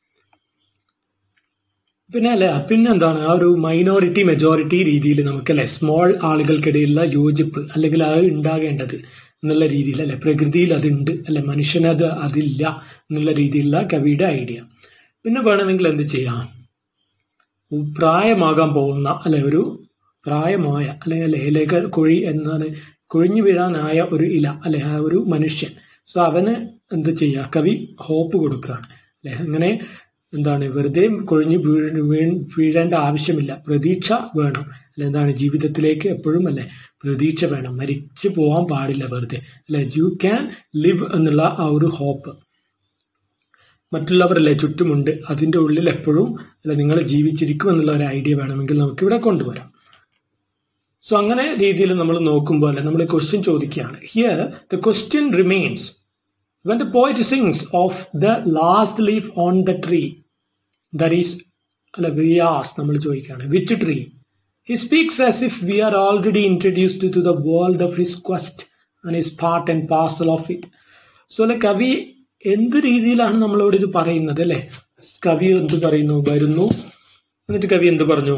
പിന്നെ അല്ലെ പിന്നെ എന്താണ് ആ ഒരു മൈനോറിറ്റി മെജോറിറ്റി രീതിയിൽ നമുക്കല്ലേ സ്മോൾ ആളുകൾക്കിടയിലുള്ള യോജിപ്പ് അല്ലെങ്കിൽ അത് ഉണ്ടാകേണ്ടത് എന്നുള്ള രീതിയിൽ അല്ലെ പ്രകൃതിയിൽ അതുണ്ട് അല്ലെ മനുഷ്യനത് അതില്ല എന്നുള്ള രീതിയിലുള്ള കവിയുടെ ഐഡിയ പിന്നെ വേണമെങ്കിൽ എന്ത് ചെയ്യാം പ്രായമാകാൻ പോകുന്ന അല്ലെ ഒരു പ്രായമായ അല്ലെങ്കിൽ ലേഖ കൊഴി എന്നാണ് കൊഴിഞ്ഞു വീഴാനായ ഒരു ഇല അല്ലെ ആ ഒരു മനുഷ്യൻ സോ അവന് എന്ത് ചെയ്യുക കവി ഹോപ്പ് കൊടുക്കുകയാണ് അല്ലെ അങ്ങനെ എന്താണ് വെറുതെ കൊഴിഞ്ഞു വീഴേണ്ട ആവശ്യമില്ല പ്രതീക്ഷ വേണം അല്ലെ എന്താണ് ജീവിതത്തിലേക്ക് എപ്പോഴും അല്ലെ പ്രതീക്ഷ വേണം മരിച്ചു പോകാൻ പാടില്ല വെറുതെ അല്ലെ യു ക്യാൻ ലിവ് എന്നുള്ള ആ ഒരു ഹോപ്പ് മറ്റുള്ളവരല്ലേ ചുറ്റുമുണ്ട് അതിൻ്റെ ഉള്ളിൽ എപ്പോഴും അല്ല നിങ്ങൾ ജീവിച്ചിരിക്കും എന്നുള്ള ഒരു ഐഡിയ വേണമെങ്കിൽ നമുക്ക് ഇവിടെ കൊണ്ടുവരാം സോ അങ്ങനെ രീതിയിൽ നമ്മൾ നോക്കുമ്പോൾ അല്ലെ നമ്മൾ ക്വസ്റ്റ്യൻ ചോദിക്കുകയാണ് here the question remains when the poet sings of the last leaf on the tree that is അല്ല വിയാസ് നമ്മൾ ചോദിക്കുകയാണ് which tree he speaks as if we are already introduced to the world of his quest and his part and parcel of it so അല്ലെ കവി എന്ത് രീതിയിലാണ് നമ്മളോട് ഇത് പറയുന്നത് അല്ലെ കവി എന്ത് പറയുന്നു വരുന്നു എന്നിട്ട് കവി എന്ത് പറഞ്ഞു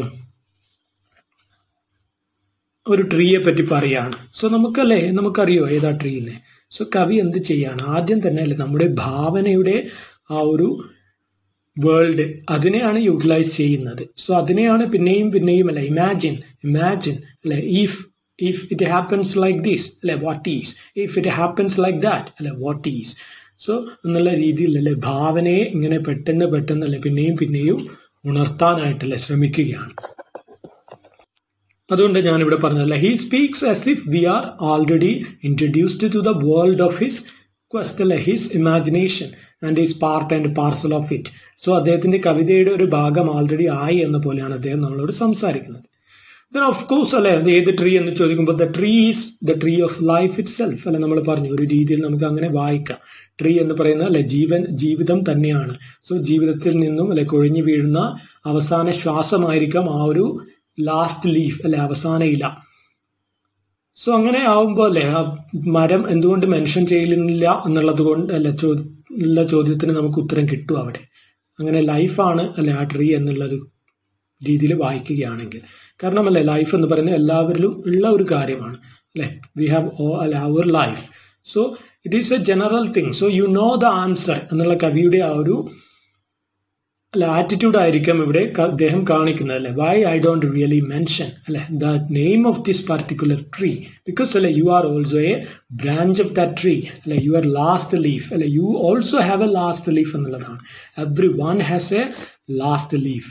ഒരു ട്രീയെ പറ്റി പറയാണ് സോ നമുക്കല്ലേ നമുക്കറിയോ ഏതാ ട്രീന്ന് സോ കവി എന്ത് ചെയ്യാണ് ആദ്യം തന്നെ അല്ലേ നമ്മുടെ ഭാവനയുടെ ആ ഒരു വേൾഡ് അതിനെയാണ് യൂട്ടിലൈസ് ചെയ്യുന്നത് സോ അതിനെയാണ് പിന്നെയും പിന്നെയും അല്ലെ ഇമാജിൻ ഇമാജിൻ അല്ലെ if if it happens like this അല്ലെ what is if it happens like that അല്ലെ വാട്ട് ഈസ് സോ എന്നുള്ള രീതിയിൽ അല്ലെ ഭാവനയെ ഇങ്ങനെ പെട്ടെന്ന് പെട്ടെന്ന് അല്ലെ പിന്നെയും പിന്നെയും ഉണർത്താനായിട്ടല്ലേ ശ്രമിക്കുകയാണ് അതുകൊണ്ട് ഞാൻ ഇവിടെ പറഞ്ഞതല്ല he speaks as if we are already introduced to the world of his quest അല്ലെ his imagination and is part and parcel of it so അദ്ദേഹത്തിന്റെ കവിതയുടെ ഒരു ഭാഗം ആൾറെഡി ആയി എന്ന പോലെയാണ് അദ്ദേഹം നമ്മളോട് സംസാരിക്കുന്നത് ദെൻ ഓഫ് കോഴ്സ് അല്ലെ ഏത് ട്രീ എന്ന് ചോദിക്കുമ്പോൾ the tree is the tree of life itself അല്ലെ നമ്മൾ പറഞ്ഞു ഒരു രീതിയിൽ നമുക്ക് അങ്ങനെ വായിക്കാം ട്രീ എന്ന് പറയുന്ന അല്ലെ ജീവൻ ജീവിതം തന്നെയാണ് സോ ജീവിതത്തിൽ നിന്നും അല്ലെ കൊഴിഞ്ഞു വീഴുന്ന അവസാന ശ്വാസമായിരിക്കാം ആ ഒരു ലാസ്റ്റ് ലീഫ് അല്ലെ അവസാന ഇല സോ അങ്ങനെ ആവുമ്പോൾ അല്ലെ ആ മരം എന്തുകൊണ്ട് മെൻഷൻ ചെയ്യുന്നില്ല എന്നുള്ളത് കൊണ്ട് അല്ലെ ഉള്ള ചോദ്യത്തിന് നമുക്ക് ഉത്തരം കിട്ടും അവിടെ അങ്ങനെ ലൈഫാണ് അല്ലെ ആ ട്രീ എന്നുള്ളത് രീതിയിൽ വായിക്കുകയാണെങ്കിൽ കാരണം അല്ലെ ലൈഫ് എന്ന് പറയുന്നത് എല്ലാവരിലും ഉള്ള ഒരു കാര്യമാണ് അല്ലെ വി ഹാവ് ഓ അല്ലെ our life so it is a general thing so you know the answer എന്നുള്ള കവിയുടെ ആ ഒരു അല്ല ആറ്റിറ്റ്യൂഡ് ആയിരിക്കാം ഇവിടെ അദ്ദേഹം കാണിക്കുന്നത് അല്ലെ why I don't really mention അല്ലെ the name of this particular tree because അല്ലെ you are also a branch of the tree അല്ലെ യു ആർ ലാസ്റ്റ് ലീഫ് അല്ലെ you also have a last leaf എന്നുള്ളതാണ് everyone has a last leaf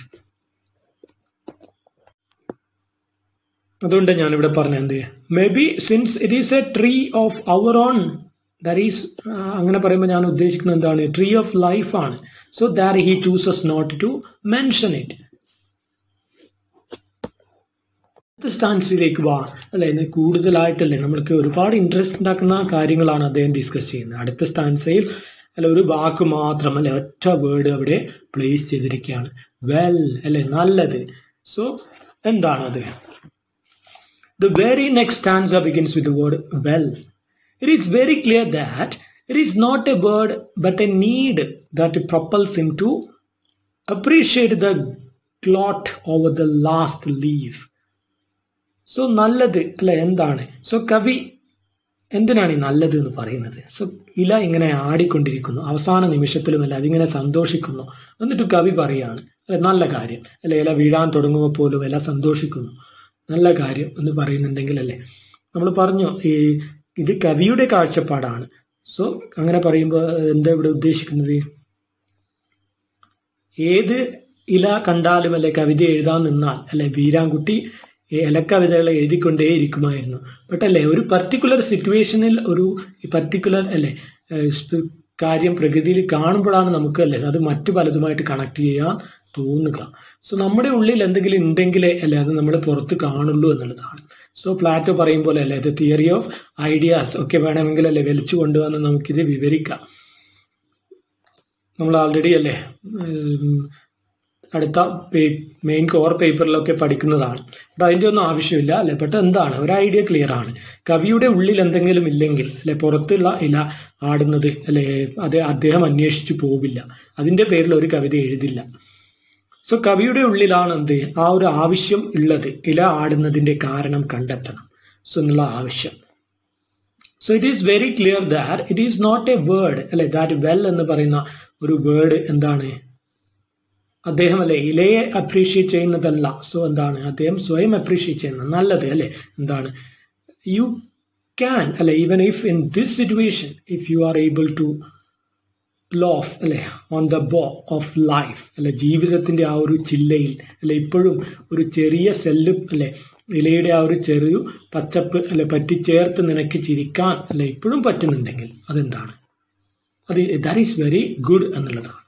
അതുകൊണ്ട് ഞാൻ ഇവിടെ പറഞ്ഞ എന്ത് may be since it is a tree of our own that is അങ്ങനെ പറയുമ്പോൾ ഞാൻ ഉദ്ദേശിക്കുന്നത് എന്താണ് ട്രീ ഓഫ് ലൈഫ് ആണ് so that he chooses not to mention it അടുത്ത സ്റ്റാൻസിലേക്ക് വാ അല്ലെ ഇന്ന് കൂടുതലായിട്ടല്ലേ നമ്മൾക്ക് ഒരുപാട് ഇൻട്രസ്റ്റ് ഉണ്ടാക്കുന്ന കാര്യങ്ങളാണ് അദ്ദേഹം ഡിസ്കസ് ചെയ്യുന്നത് അടുത്ത സ്റ്റാൻസയിൽ അല്ല ഒരു വാക്ക് മാത്രം അല്ലെ ഒറ്റ വേർഡ് അവിടെ പ്ലേസ് ചെയ്തിരിക്കുകയാണ് വെൽ അല്ലെ നല്ലത് സോ എന്താണത് The very next stanza begins with the word well. It is very clear that it is not a word but a need that propels him to appreciate the clot over the last leaf. So നല്ലത് അല്ലെ എന്താണ് so കവി എന്തിനാണ് ഈ നല്ലത് എന്ന് പറയുന്നത് so ഇല ഇങ്ങനെ ആടിക്കൊണ്ടിരിക്കുന്നു അവസാന നിമിഷത്തിലുമല്ല അതിങ്ങനെ സന്തോഷിക്കുന്നു എന്നിട്ട് കവി പറയാണ് അല്ലെ നല്ല കാര്യം അല്ലെ ഇല വീഴാൻ തുടങ്ങുമ്പോൾ പോലും ഇല സന്തോഷിക്കുന്നു നല്ല കാര്യം എന്ന് പറയുന്നുണ്ടെങ്കിൽ അല്ലേ നമ്മൾ പറഞ്ഞു ഈ ഇത് കവിയുടെ കാഴ്ചപ്പാടാണ് സോ അങ്ങനെ പറയുമ്പോൾ എന്താ ഇവിടെ ഉദ്ദേശിക്കുന്നത് ഏത് ഇല കണ്ടാലും അല്ലെ കവിത എഴുതാൻ നിന്നാൽ അല്ലെ വീരാൻകുട്ടി ഇലക്കവിതകൾ എഴുതിക്കൊണ്ടേ ഇരിക്കുമായിരുന്നു ബട്ട് അല്ലെ ഒരു പർട്ടിക്കുലർ സിറ്റുവേഷനിൽ ഒരു പർട്ടിക്കുലർ അല്ലെ കാര്യം പ്രകൃതിയിൽ കാണുമ്പോഴാണ് നമുക്ക് അല്ലെ അത് മറ്റു പലതുമായിട്ട് കണക്ട് ചെയ്യാൻ തോന്നുക സോ നമ്മുടെ ഉള്ളിൽ എന്തെങ്കിലും ഉണ്ടെങ്കിലേ അല്ലെ അത് നമ്മൾ പുറത്ത് കാണുള്ളൂ എന്നുള്ളതാണ് സോ പ്ലാറ്റോ പറയും പോലെ അല്ലെ ദ തിയറി ഓഫ് ഐഡിയാസ് ഒക്കെ വേണമെങ്കിൽ അല്ലെ വലിച്ചു കൊണ്ടുവന്ന് നമുക്കിത് വിവരിക്കാം നമ്മൾ ആൾറെഡി അല്ലേ അടുത്ത മെയിൻ കോർ പേപ്പറിലൊക്കെ പഠിക്കുന്നതാണ് ബട്ട് അതിൻ്റെ ഒന്നും ആവശ്യമില്ല അല്ലെ ബട്ട് എന്താണ് ഒരു ഐഡിയ ക്ലിയർ ആണ് കവിയുടെ ഉള്ളിൽ എന്തെങ്കിലും ഇല്ലെങ്കിൽ അല്ലെ പുറത്തുള്ള ഇല ആടുന്നത് അല്ലെ അത് അദ്ദേഹം അന്വേഷിച്ചു പോവില്ല അതിന്റെ പേരിൽ ഒരു കവിത എഴുതില്ല സോ കവിയുടെ ഉള്ളിലാണ് എന്ത് ആ ഒരു ആവശ്യം ഉള്ളത് ഇല ആടുന്നതിന്റെ കാരണം കണ്ടെത്തണം സോ എന്നുള്ള ആവശ്യം so it is very clear that it is not a word അല്ലെ ദാറ്റ് വെൽ എന്ന് പറയുന്ന ഒരു വേർഡ് എന്താണ് അദ്ദേഹം അല്ലെ ഇലയെ അപ്രീഷിയേറ്റ് ചെയ്യുന്നതല്ല സോ എന്താണ് അദ്ദേഹം സ്വയം അപ്രീഷിയേറ്റ് ചെയ്യുന്നത് നല്ലത് അല്ലെ എന്താണ് യു ക്യാൻ അല്ലെ even if in this situation if you are able to laugh അല്ലെ on the bough of life അല്ലെ ജീവിതത്തിന്റെ ആ ഒരു ചില്ലയിൽ അല്ലെ ഇപ്പോഴും ഒരു ചെറിയ സെല്ല് അല്ലെ ഇലയുടെ ആ ഒരു ചെറിയ പച്ചപ്പ് അല്ലെ പറ്റിച്ചേർത്ത് നിനക്ക് ചിരിക്കാൻ അല്ലെ ഇപ്പോഴും പറ്റുന്നുണ്ടെങ്കിൽ അതെന്താണ് അത് ദാറ്റ് ഈസ് വെരി ഗുഡ് എന്നുള്ളതാണ്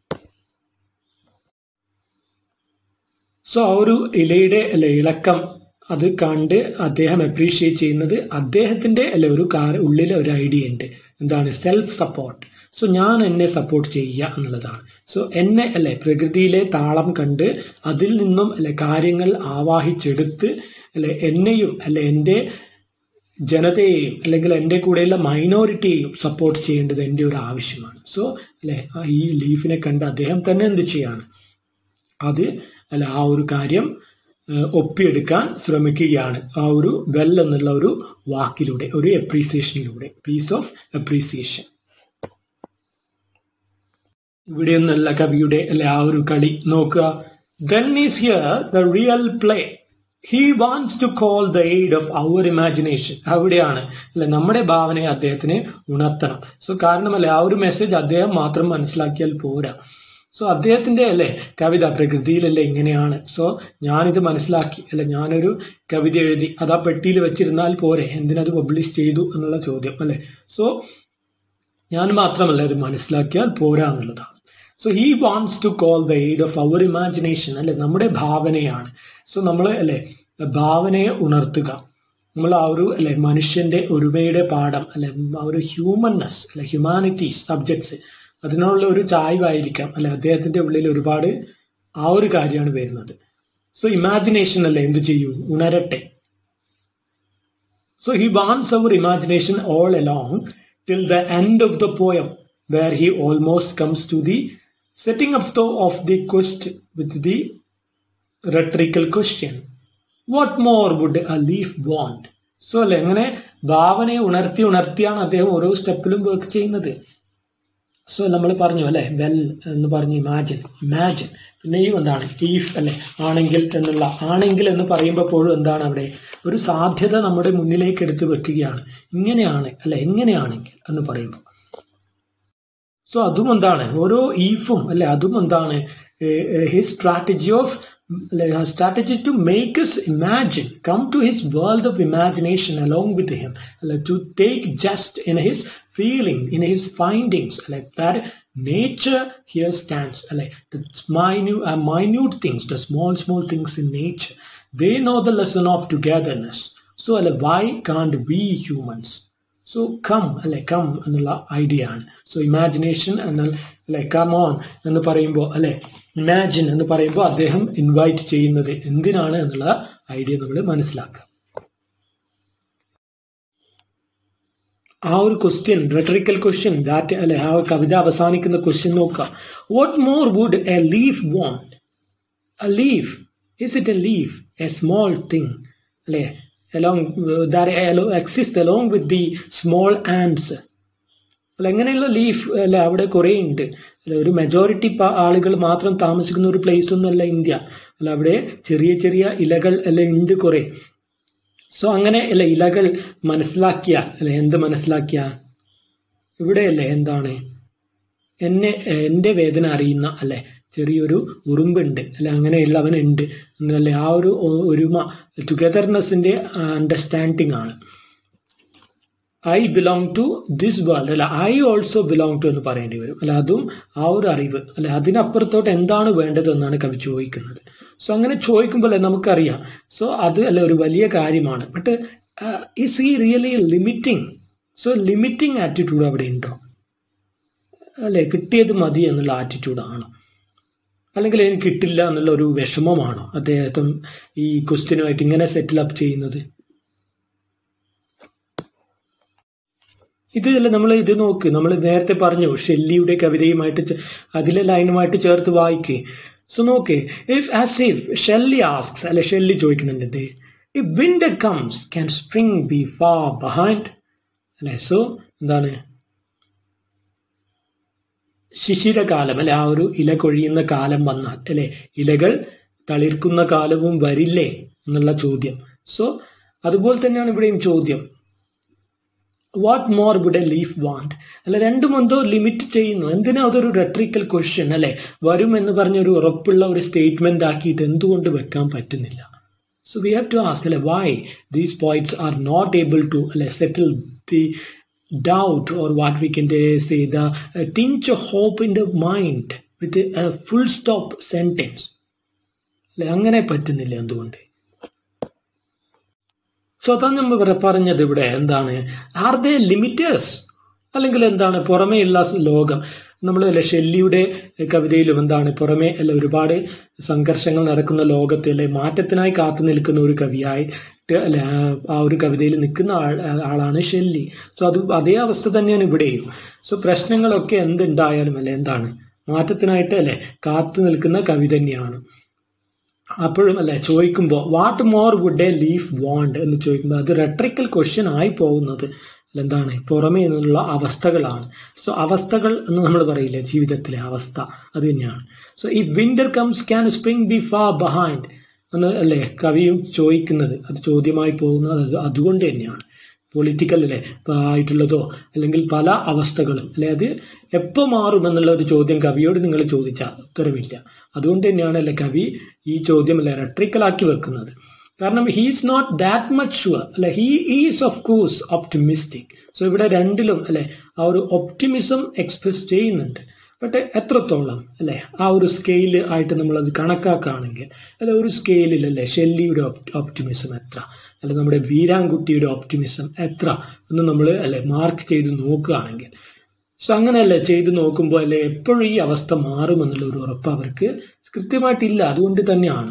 സോ ആ ഒരു ഇലയുടെ അല്ലെ ഇളക്കം അത് കണ്ട് അദ്ദേഹം അപ്രീഷിയേറ്റ് ചെയ്യുന്നത് അദ്ദേഹത്തിന്റെ അല്ലെ ഒരു കാർ ഉള്ളിലെ ഒരു ഐഡിയ ഉണ്ട് എന്താണ് സെൽഫ് സപ്പോർട്ട് സോ ഞാൻ എന്നെ സപ്പോർട്ട് ചെയ്യുക എന്നുള്ളതാണ് സോ എന്നെ അല്ലെ പ്രകൃതിയിലെ താളം കണ്ട് അതിൽ നിന്നും അല്ലെ കാര്യങ്ങൾ ആവാഹിച്ചെടുത്ത് അല്ലെ എന്നെയും അല്ലെ എൻ്റെ ജനതയെയും അല്ലെങ്കിൽ എൻ്റെ കൂടെയുള്ള മൈനോറിറ്റിയെയും സപ്പോർട്ട് ചെയ്യേണ്ടത് എൻ്റെ ഒരു ആവശ്യമാണ് സോ അല്ലെ ഈ ലീഫിനെ കണ്ട് അദ്ദേഹം തന്നെ എന്ത് ചെയ്യാണ് അത് അല്ല ആ ഒരു കാര്യം ഒപ്പിയെടുക്കാൻ ശ്രമിക്കുകയാണ് ആ ഒരു വെൽ എന്നുള്ള ഒരു വാക്കിലൂടെ ഒരു എപ്രീസിയേഷനിലൂടെ പീസ് ഓഫ് എപ്രീസിയേഷൻ ഇവിടെയൊന്നല്ല കവിയുടെ അല്ലെ ആ ഒരു കളി നോക്കുക then is here the real play he wants to call the aid of our imagination അവിടെയാണ് അല്ലെ നമ്മുടെ ഭാവനയെ അദ്ദേഹത്തിന് ഉണർത്തണം സോ കാരണമല്ലേ ആ ഒരു മെസ്സേജ് അദ്ദേഹം മാത്രം മനസ്സിലാക്കിയാൽ പോരാ സോ അദ്ദേഹത്തിന്റെ അല്ലെ കവിത പ്രകൃതിയിലല്ലേ ഇങ്ങനെയാണ് സോ ഞാനിത് മനസ്സിലാക്കി അല്ലെ ഞാനൊരു കവിത എഴുതി അത് ആ പെട്ടിയിൽ വെച്ചിരുന്നാൽ പോരെ എന്തിനത് പബ്ലിഷ് ചെയ്തു എന്നുള്ള ചോദ്യം അല്ലെ സോ ഞാൻ മാത്രമല്ല ഇത് മനസ്സിലാക്കിയാൽ പോരാ എന്നുള്ളതാണ് so he wants to call the aid of our imagination അല്ലെ നമ്മുടെ ഭാവനയാണ് സോ നമ്മൾ അല്ലെ ഭാവനയെ ഉണർത്തുക നമ്മൾ ആ ഒരു അല്ലെ മനുഷ്യന്റെ ഒരുമയുടെ പാഠം അല്ലെ ആ ഒരു ഹ്യൂമൻനെസ് അല്ലെ ഹ്യൂമാനിറ്റീസ് സബ്ജക്ട്സ് അതിനുള്ള ഒരു ചായ്വായിരിക്കാം അല്ലെ അദ്ദേഹത്തിന്റെ ഉള്ളിൽ ഒരുപാട് ആ ഒരു കാര്യമാണ് വരുന്നത് സോ ഇമാജിനേഷൻ അല്ലെ എന്ത് ചെയ്യൂ ഉണരട്ടെ so he wants our imagination all along till the end of the poem, where he almost comes to the setting up the, of the question with the rhetorical question. What more would a leaf want? So അല്ലെ അങ്ങനെ ഭാവനയെ ഉണർത്തി ഉണർത്തിയാണ് അദ്ദേഹം ഓരോ സ്റ്റെപ്പിലും work ചെയ്യുന്നത് so നമ്മൾ പറഞ്ഞു അല്ലെ well എന്ന് പറഞ്ഞ് ഇമാജിൻ ഇമാജിൻ പിന്നെയും എന്താണ് ഈഫ് അല്ലെ ആണെങ്കിൽ എന്നുള്ള ആണെങ്കിൽ എന്ന് പറയുമ്പോൾ പോലും എന്താണ് അവിടെ ഒരു സാധ്യത നമ്മുടെ മുന്നിലേക്ക് എടുത്ത് വെക്കുകയാണ് ഇങ്ങനെയാണ് അല്ലെ എങ്ങനെയാണെങ്കിൽ എന്ന് പറയുമ്പോൾ സോ അതും എന്താണ് ഓരോ ഈഫും അല്ലെ അതും എന്താണ് his strategy of strategy to make us imagine, come to his world of imagination along with him, to take just in his feeling, in his findings, like that nature here stands, like the minute, uh, minute things, the small, small things in nature, they know the lesson of togetherness. So, like, why can't we humans? So come അല്ലെ come എന്നുള്ള idea ആണ് so imagination എന്നാൽ അല്ലെ come on എന്ന് പറയുമ്പോൾ അല്ലെ imagine എന്ന് പറയുമ്പോൾ അദ്ദേഹം ഇൻവൈറ്റ് ചെയ്യുന്നത് എന്തിനാണ് എന്നുള്ള ഐഡിയ നമ്മൾ മനസ്സിലാക്കുക ആ ഒരു ക്വസ്റ്റ്യൻ റെട്ടറിക്കൽ ക്വസ്റ്റ്യൻ ദാറ്റ് അല്ലെ ആ കവിത അവസാനിക്കുന്ന ക്വസ്റ്റ്യൻ നോക്കുക what more would a leaf want a leaf is it a leaf a small thing അല്ലെ along uh, that exist along with the small ants അല്ല എങ്ങനെയുള്ള ലീഫ് അല്ല അവിടെ കുറേ ഉണ്ട് അല്ല ഒരു മെജോറിറ്റി ആളുകൾ മാത്രം താമസിക്കുന്ന ഒരു പ്ലേസ് ഒന്നുമല്ല ഇന്ത്യ അല്ല അവിടെ ചെറിയ ചെറിയ ഇലകൾ അല്ല ഉണ്ട് കുറെ സോ അങ്ങനെ അല്ല ഇലകൾ മനസ്സിലാക്കിയ അല്ല എന്ത് മനസ്സിലാക്കിയ ഇവിടെയല്ലേ എന്താണ് എന്നെ എൻ്റെ വേദന അറിയുന്ന അല്ലെ ചെറിയൊരു ഉറുമ്പുണ്ട് അല്ലെ അങ്ങനെയുള്ളവനുണ്ട് എന്നല്ലേ ആ ഒരു ഒരുമ ടുഗദർനെസ്സിന്റെ അണ്ടർസ്റ്റാൻഡിങ് ആണ് I belong to this world അല്ല ഐ ഓൾസോ ബിലോങ് ടു എന്ന് പറയേണ്ടി വരും അല്ല അതും ആ ഒരു അറിവ് അല്ലെ അതിനപ്പുറത്തോട്ട് എന്താണ് വേണ്ടത് എന്നാണ് കവി ചോദിക്കുന്നത് സോ അങ്ങനെ ചോദിക്കുമ്പോൾ നമുക്കറിയാം സോ അത് അല്ല ഒരു വലിയ കാര്യമാണ് ബട്ട് ഇസ് ഈ really limiting so limiting attitude അവിടെ ഉണ്ടോ അല്ലെ കിട്ടിയത് മതി എന്നുള്ള ആറ്റിറ്റ്യൂഡാണോ അല്ലെങ്കിൽ എനിക്ക് കിട്ടില്ല എന്നുള്ള ഒരു വിഷമമാണോ അദ്ദേഹത്തെ ഈ ക്വസ്റ്റ്യനുമായിട്ട് ഇങ്ങനെ സെറ്റിൽ അപ്പ് ചെയ്യുന്നത് ഇത് അല്ല നമ്മൾ ഇത് നോക്ക് നമ്മൾ നേരത്തെ പറഞ്ഞു ഷെല്ലിയുടെ കവിതയുമായിട്ട് അതിലെ ലൈനുമായിട്ട് ചേർത്ത് വായിക്കേ സോ നോക്കേ if as if Shelley asks അല്ലെ ഷെല്ലി ചോദിക്കുന്നുണ്ട് if winter comes can spring be far behind അല്ലെ സോ എന്താണ് ശിശിരകാലം അല്ലെ ആ ഒരു ഇല കൊഴിയുന്ന കാലം വന്നാൽ അല്ലെ ഇലകൾ തളിർക്കുന്ന കാലവും വരില്ലേ എന്നുള്ള ചോദ്യം സോ അതുപോലെ തന്നെയാണ് ഇവിടെയും ചോദ്യം what more would a leaf want അല്ല രണ്ടും എന്തോ ലിമിറ്റ് ചെയ്യുന്നു എന്തിനാ അതൊരു റെട്രിക്കൽ ക്വസ്റ്റ്യൻ അല്ലെ വരും എന്ന് പറഞ്ഞൊരു ഉറപ്പുള്ള ഒരു സ്റ്റേറ്റ്മെന്റ് ആക്കിയിട്ട് എന്തുകൊണ്ട് വെക്കാൻ പറ്റുന്നില്ല so we have to ask അല്ലെ why these points are not able to അല്ലെ settle the doubt or what we can say the uh, tinge of hope in the mind with a, a full stop sentence അല്ലെ അങ്ങനെ പറ്റുന്നില്ല എന്തുകൊണ്ട് so അതാണ് നമ്മൾ പറഞ്ഞത് ഇവിടെ എന്താണ് ആർ ദേ ലിമിറ്റേഴ്സ് അല്ലെങ്കിൽ എന്താണ് പുറമേയുള്ള ലോകം നമ്മൾ അല്ലെ ഷെല്ലിയുടെ കവിതയിലും എന്താണ് പുറമേ അല്ല ഒരുപാട് സംഘർഷങ്ങൾ നടക്കുന്ന ലോകത്തിലെ മാറ്റത്തിനായി കാത്തു നിൽക്കുന്ന ഒരു കവിയായി അല്ലെ ആ ഒരു കവിതയിൽ നിൽക്കുന്ന ആൾ ആളാണ് ഷെല്ലി സോ അത് അതേ അവസ്ഥ തന്നെയാണ് ഇവിടെയും സോ പ്രശ്നങ്ങളൊക്കെ എന്തുണ്ടായാലും അല്ലെ എന്താണ് മാറ്റത്തിനായിട്ട് അല്ലെ കാത്തു നിൽക്കുന്ന കവി തന്നെയാണ് അപ്പോഴും അല്ലെ ചോദിക്കുമ്പോൾ what more would a leaf want എന്ന് ചോദിക്കുമ്പോൾ അത് റെട്രിക്കൽ ക്വസ്റ്റ്യൻ ആയി പോകുന്നത് എന്താണ് പുറമേ നിന്നുള്ള അവസ്ഥകളാണ് സോ അവസ്ഥകൾ എന്ന് നമ്മൾ പറയില്ലേ ജീവിതത്തിലെ അവസ്ഥ അത് തന്നെയാണ് സോ ഈ winter comes can spring be far behind എന്ന് അല്ലേ കവിയും ചോദിക്കുന്നത് അത് ചോദ്യമായി പോകുന്നത് അത് അതുകൊണ്ട് തന്നെയാണ് പൊളിറ്റിക്കൽ അല്ലേ ആയിട്ടുള്ളതോ അല്ലെങ്കിൽ പല അവസ്ഥകളും അല്ലെ അത് എപ്പോൾ മാറും എന്നുള്ള ഒരു ചോദ്യം കവിയോട് നിങ്ങൾ ചോദിച്ചാൽ ഉത്തരവില്ല അതുകൊണ്ട് തന്നെയാണ് അല്ലെ കവി ഈ ചോദ്യം അല്ലെ റെട്രിക്കലാക്കി വെക്കുന്നത് കാരണം he's not that much sure അല്ലെ he is of course optimistic so ഇവിടെ രണ്ടിലും അല്ലെ ആ ഒരു ഒപ്റ്റിമിസം എക്സ്പ്രസ് ചെയ്യുന്നുണ്ട് ബട്ട് എത്രത്തോളം അല്ലെ ആ ഒരു സ്കെയിൽ ആയിട്ട് നമ്മളത് കണക്കാക്കുകയാണെങ്കിൽ അല്ലെ ഒരു സ്കെയിലിൽ അല്ലെ ഷെല്ലിയുടെ ഓപ്റ്റിമിസം എത്ര അല്ലെ നമ്മുടെ വീരാൻകുട്ടിയുടെ ഓപ്റ്റിമിസം എത്ര എന്ന് നമ്മൾ അല്ലെ മാർക്ക് ചെയ്ത് നോക്കുകയാണെങ്കിൽ സോ അങ്ങനെയല്ലേ ചെയ്ത് നോക്കുമ്പോൾ അല്ലെ എപ്പോഴും ഈ അവസ്ഥ മാറുമെന്നുള്ള ഒരു ഉറപ്പ് അവർക്ക് കൃത്യമായിട്ടില്ല അതുകൊണ്ട് തന്നെയാണ്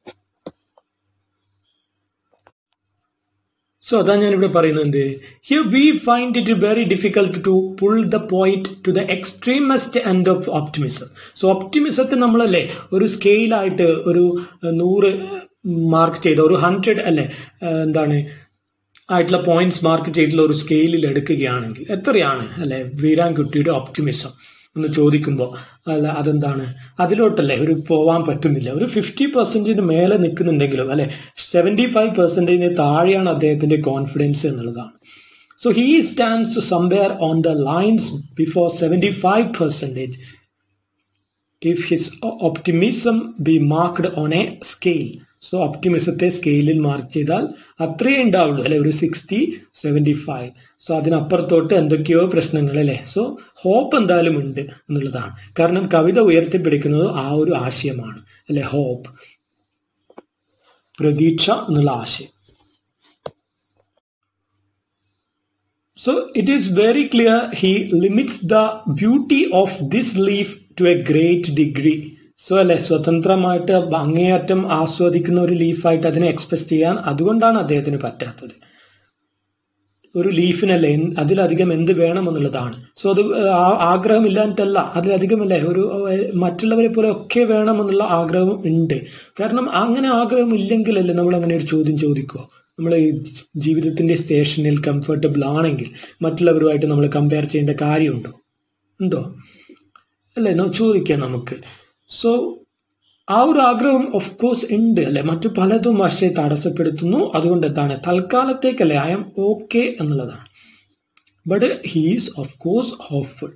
സോ അതാ ഞാനിവിടെ പറയുന്നത് here we find it very difficult to pull the point to the extremest end of optimism so ഓപ്റ്റിമിസത്തെ നമ്മളല്ലേ ഒരു സ്കെയിലായിട്ട് ഒരു നൂറ് മാർക്ക് ചെയ്ത ഒരു ഹൺഡ്രഡ് അല്ലെ എന്താണ് ആയിട്ടുള്ള പോയിന്റ്സ് മാർക്ക് ചെയ്തിട്ടുള്ള ഒരു സ്കെയിലിൽ എടുക്കുകയാണെങ്കിൽ എത്രയാണ് അല്ലെ വീരാൻകുട്ടിയുടെ ഓപ്റ്റിമിസം എന്ന് ചോദിക്കുമ്പോൾ അല്ല അതെന്താണ് അതിലോട്ടല്ലേ ഒരു പോവാൻ പറ്റുന്നില്ല ഒരു ഫിഫ്റ്റി പെർസെന്റിന് മേലെ നിൽക്കുന്നുണ്ടെങ്കിലും അല്ലെ സെവൻറ്റി ഫൈവ് പെർസെന്റേജിന് താഴെയാണ് അദ്ദേഹത്തിന്റെ കോൺഫിഡൻസ് എന്നുള്ളതാണ് so he stands somewhere on the lines before seventy five percentage if his optimism be marked on a scale so ഒപ്റ്റിമിസത്തെ സ്കെയിലിൽ മാർക്ക് ചെയ്താൽ അത്രയേ ഉണ്ടാവുള്ളൂ അല്ലെ ഒരു സിക്സ്റ്റി സെവൻറ്റി ഫൈവ് സോ അതിനപ്പുറത്തോട്ട് എന്തൊക്കെയോ പ്രശ്നങ്ങൾ അല്ലെ സോ ഹോപ്പ് എന്തായാലും ഉണ്ട് എന്നുള്ളതാണ് കാരണം കവിത ഉയർത്തിപ്പിടിക്കുന്നത് ആ ഒരു ആശയമാണ് അല്ലെ ഹോപ്പ് പ്രതീക്ഷ എന്നുള്ള ആശയം So it is very clear he limits the beauty of this leaf to a great degree. So അല്ലെ സ്വതന്ത്രമായിട്ട് അങ്ങേയറ്റം ആസ്വദിക്കുന്ന ഒരു ലീഫായിട്ട് അതിനെ എക്സ്പ്രസ് ചെയ്യാൻ അതുകൊണ്ടാണ് അദ്ദേഹത്തിന് പറ്റാത്തത് ഒരു ലീഫിനല്ലേ അതിലധികം എന്ത് വേണം എന്നുള്ളതാണ് സോ അത് ആഗ്രഹമില്ലാഞ്ഞിട്ടല്ല അതിലധികമല്ലേ ഒരു മറ്റുള്ളവരെ പോലെ ഒക്കെ വേണം എന്നുള്ള ആഗ്രഹം ഉണ്ട് കാരണം അങ്ങനെ ആഗ്രഹം ഇല്ലെങ്കിലല്ലേ നമ്മൾ അങ്ങനെ ഒരു ചോദ്യം ചോദിക്കുമോ നമ്മൾ ജീവിതത്തിന്റെ സ്റ്റേഷനിൽ കംഫർട്ടബിൾ ആണെങ്കിൽ മറ്റുള്ളവരുമായിട്ട് നമ്മൾ കമ്പയർ ചെയ്യേണ്ട കാര്യമുണ്ടോ ഉണ്ടോ അല്ലേ ചോദിക്കാം നമുക്ക് സോ ആ ഒരു ആഗ്രഹം ഓഫ് കോഴ്സ് ഉണ്ട് അല്ലെ മറ്റു പലതും പക്ഷേ തടസ്സപ്പെടുത്തുന്നു അതുകൊണ്ട് എന്താണ് തൽക്കാലത്തേക്കല്ലേ ഐ എം ഓക്കെ എന്നുള്ളതാണ് but he's of course hopeful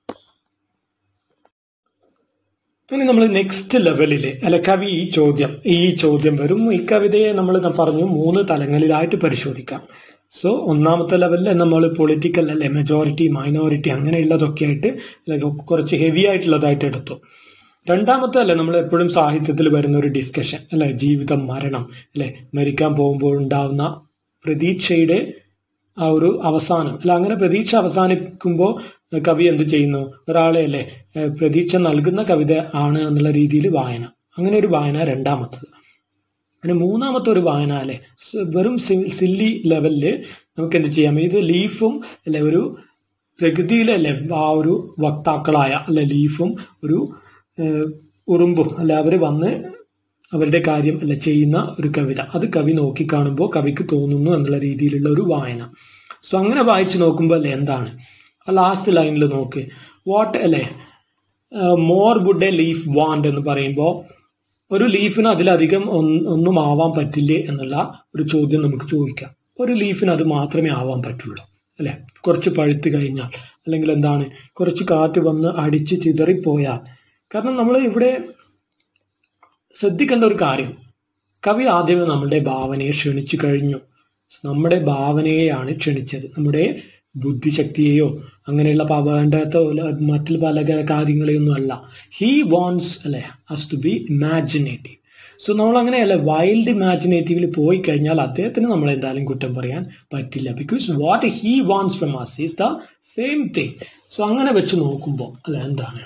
ഇനി നമ്മൾ നെക്സ്റ്റ് ലെവലിൽ അല്ലെ കവി ഈ ചോദ്യം ഈ ചോദ്യം വരും ഈ കവിതയെ നമ്മൾ പറഞ്ഞു മൂന്ന് തലങ്ങളിലായിട്ട് പരിശോധിക്കാം സോ ഒന്നാമത്തെ ലെവലിൽ നമ്മൾ പൊളിറ്റിക്കൽ അല്ലെ മെജോറിറ്റി മൈനോറിറ്റി അങ്ങനെയുള്ളതൊക്കെ ആയിട്ട് കുറച്ച് ഹെവി ആയിട്ടുള്ളതായിട്ട് എടുത്തു രണ്ടാമത്തെ അല്ലെ നമ്മൾ എപ്പോഴും സാഹിത്യത്തിൽ വരുന്ന ഒരു ഡിസ്കഷൻ അല്ലെ ജീവിതം മരണം അല്ലെ മരിക്കാൻ പോകുമ്പോൾ ഉണ്ടാവുന്ന പ്രതീക്ഷയുടെ ആ ഒരു അവസാനം അല്ല അങ്ങനെ പ്രതീക്ഷ അവസാനിക്കുമ്പോൾ കവി എന്ത് ചെയ്യുന്നു ഒരാളെ അല്ലെ പ്രതീക്ഷ നൽകുന്ന കവിത ആണ് എന്നുള്ള രീതിയിൽ വായന അങ്ങനെ ഒരു വായന രണ്ടാമത്തത് പിന്നെ മൂന്നാമത്തെ ഒരു വായന അല്ലെ വെറും സില്ലി ലെവലില് നമുക്ക് എന്ത് ചെയ്യാം ഇത് ലീഫും അല്ലെ ഒരു പ്രകൃതിയിലെ അല്ലെ ആ ഒരു വക്താക്കളായ അല്ലെ ലീഫും ഒരു ഉറുമ്പും അല്ലെ അവർ വന്ന് അവരുടെ കാര്യം അല്ല ചെയ്യുന്ന ഒരു കവിത അത് കവി നോക്കിക്കാണുമ്പോൾ കവിക്ക് തോന്നുന്നു എന്നുള്ള രീതിയിലുള്ള ഒരു വായന സോ അങ്ങനെ വായിച്ചു നോക്കുമ്പോൾ അല്ലെ എന്താണ് ലാസ്റ്റ് ലൈനിൽ നോക്ക് വാട്ട് അല്ലേ more would a leaf want എന്ന് പറയുമ്പോൾ ഒരു ലീഫിന് അതിലധികം ഒന്നും ആവാൻ പറ്റില്ലേ എന്നുള്ള ഒരു ചോദ്യം നമുക്ക് ചോദിക്കാം ഒരു ലീഫിന് അത് മാത്രമേ ആവാൻ പറ്റുള്ളൂ അല്ലെ കുറച്ച് പഴുത്ത് കഴിഞ്ഞാൽ അല്ലെങ്കിൽ എന്താണ് കുറച്ച് കാറ്റ് വന്ന് അടിച്ച് ചിതറിപ്പോയാൽ കാരണം നമ്മൾ ഇവിടെ ശ്രദ്ധിക്കേണ്ട ഒരു കാര്യം കവി ആദ്യമേ നമ്മളുടെ ഭാവനയെ ക്ഷണിച്ചു കഴിഞ്ഞു നമ്മുടെ ഭാവനയെയാണ് ക്ഷണിച്ചത് നമ്മുടെ ബുദ്ധിശക്തിയെയോ അങ്ങനെയുള്ള വേണ്ടാത്ത മറ്റുള്ള പല കാര്യങ്ങളെയൊന്നും അല്ല ഹീ വോൺസ് അല്ലെ has to be imaginative so നമ്മൾ അങ്ങനെയല്ല വൈൽഡ് ഇമാജിനേറ്റീവിൽ പോയി കഴിഞ്ഞാൽ അദ്ദേഹത്തിന് നമ്മൾ എന്തായാലും കുറ്റം പറയാൻ പറ്റില്ല because what he wants from us is the same thing so അങ്ങനെ വെച്ച് നോക്കുമ്പോൾ അല്ല എന്താണ്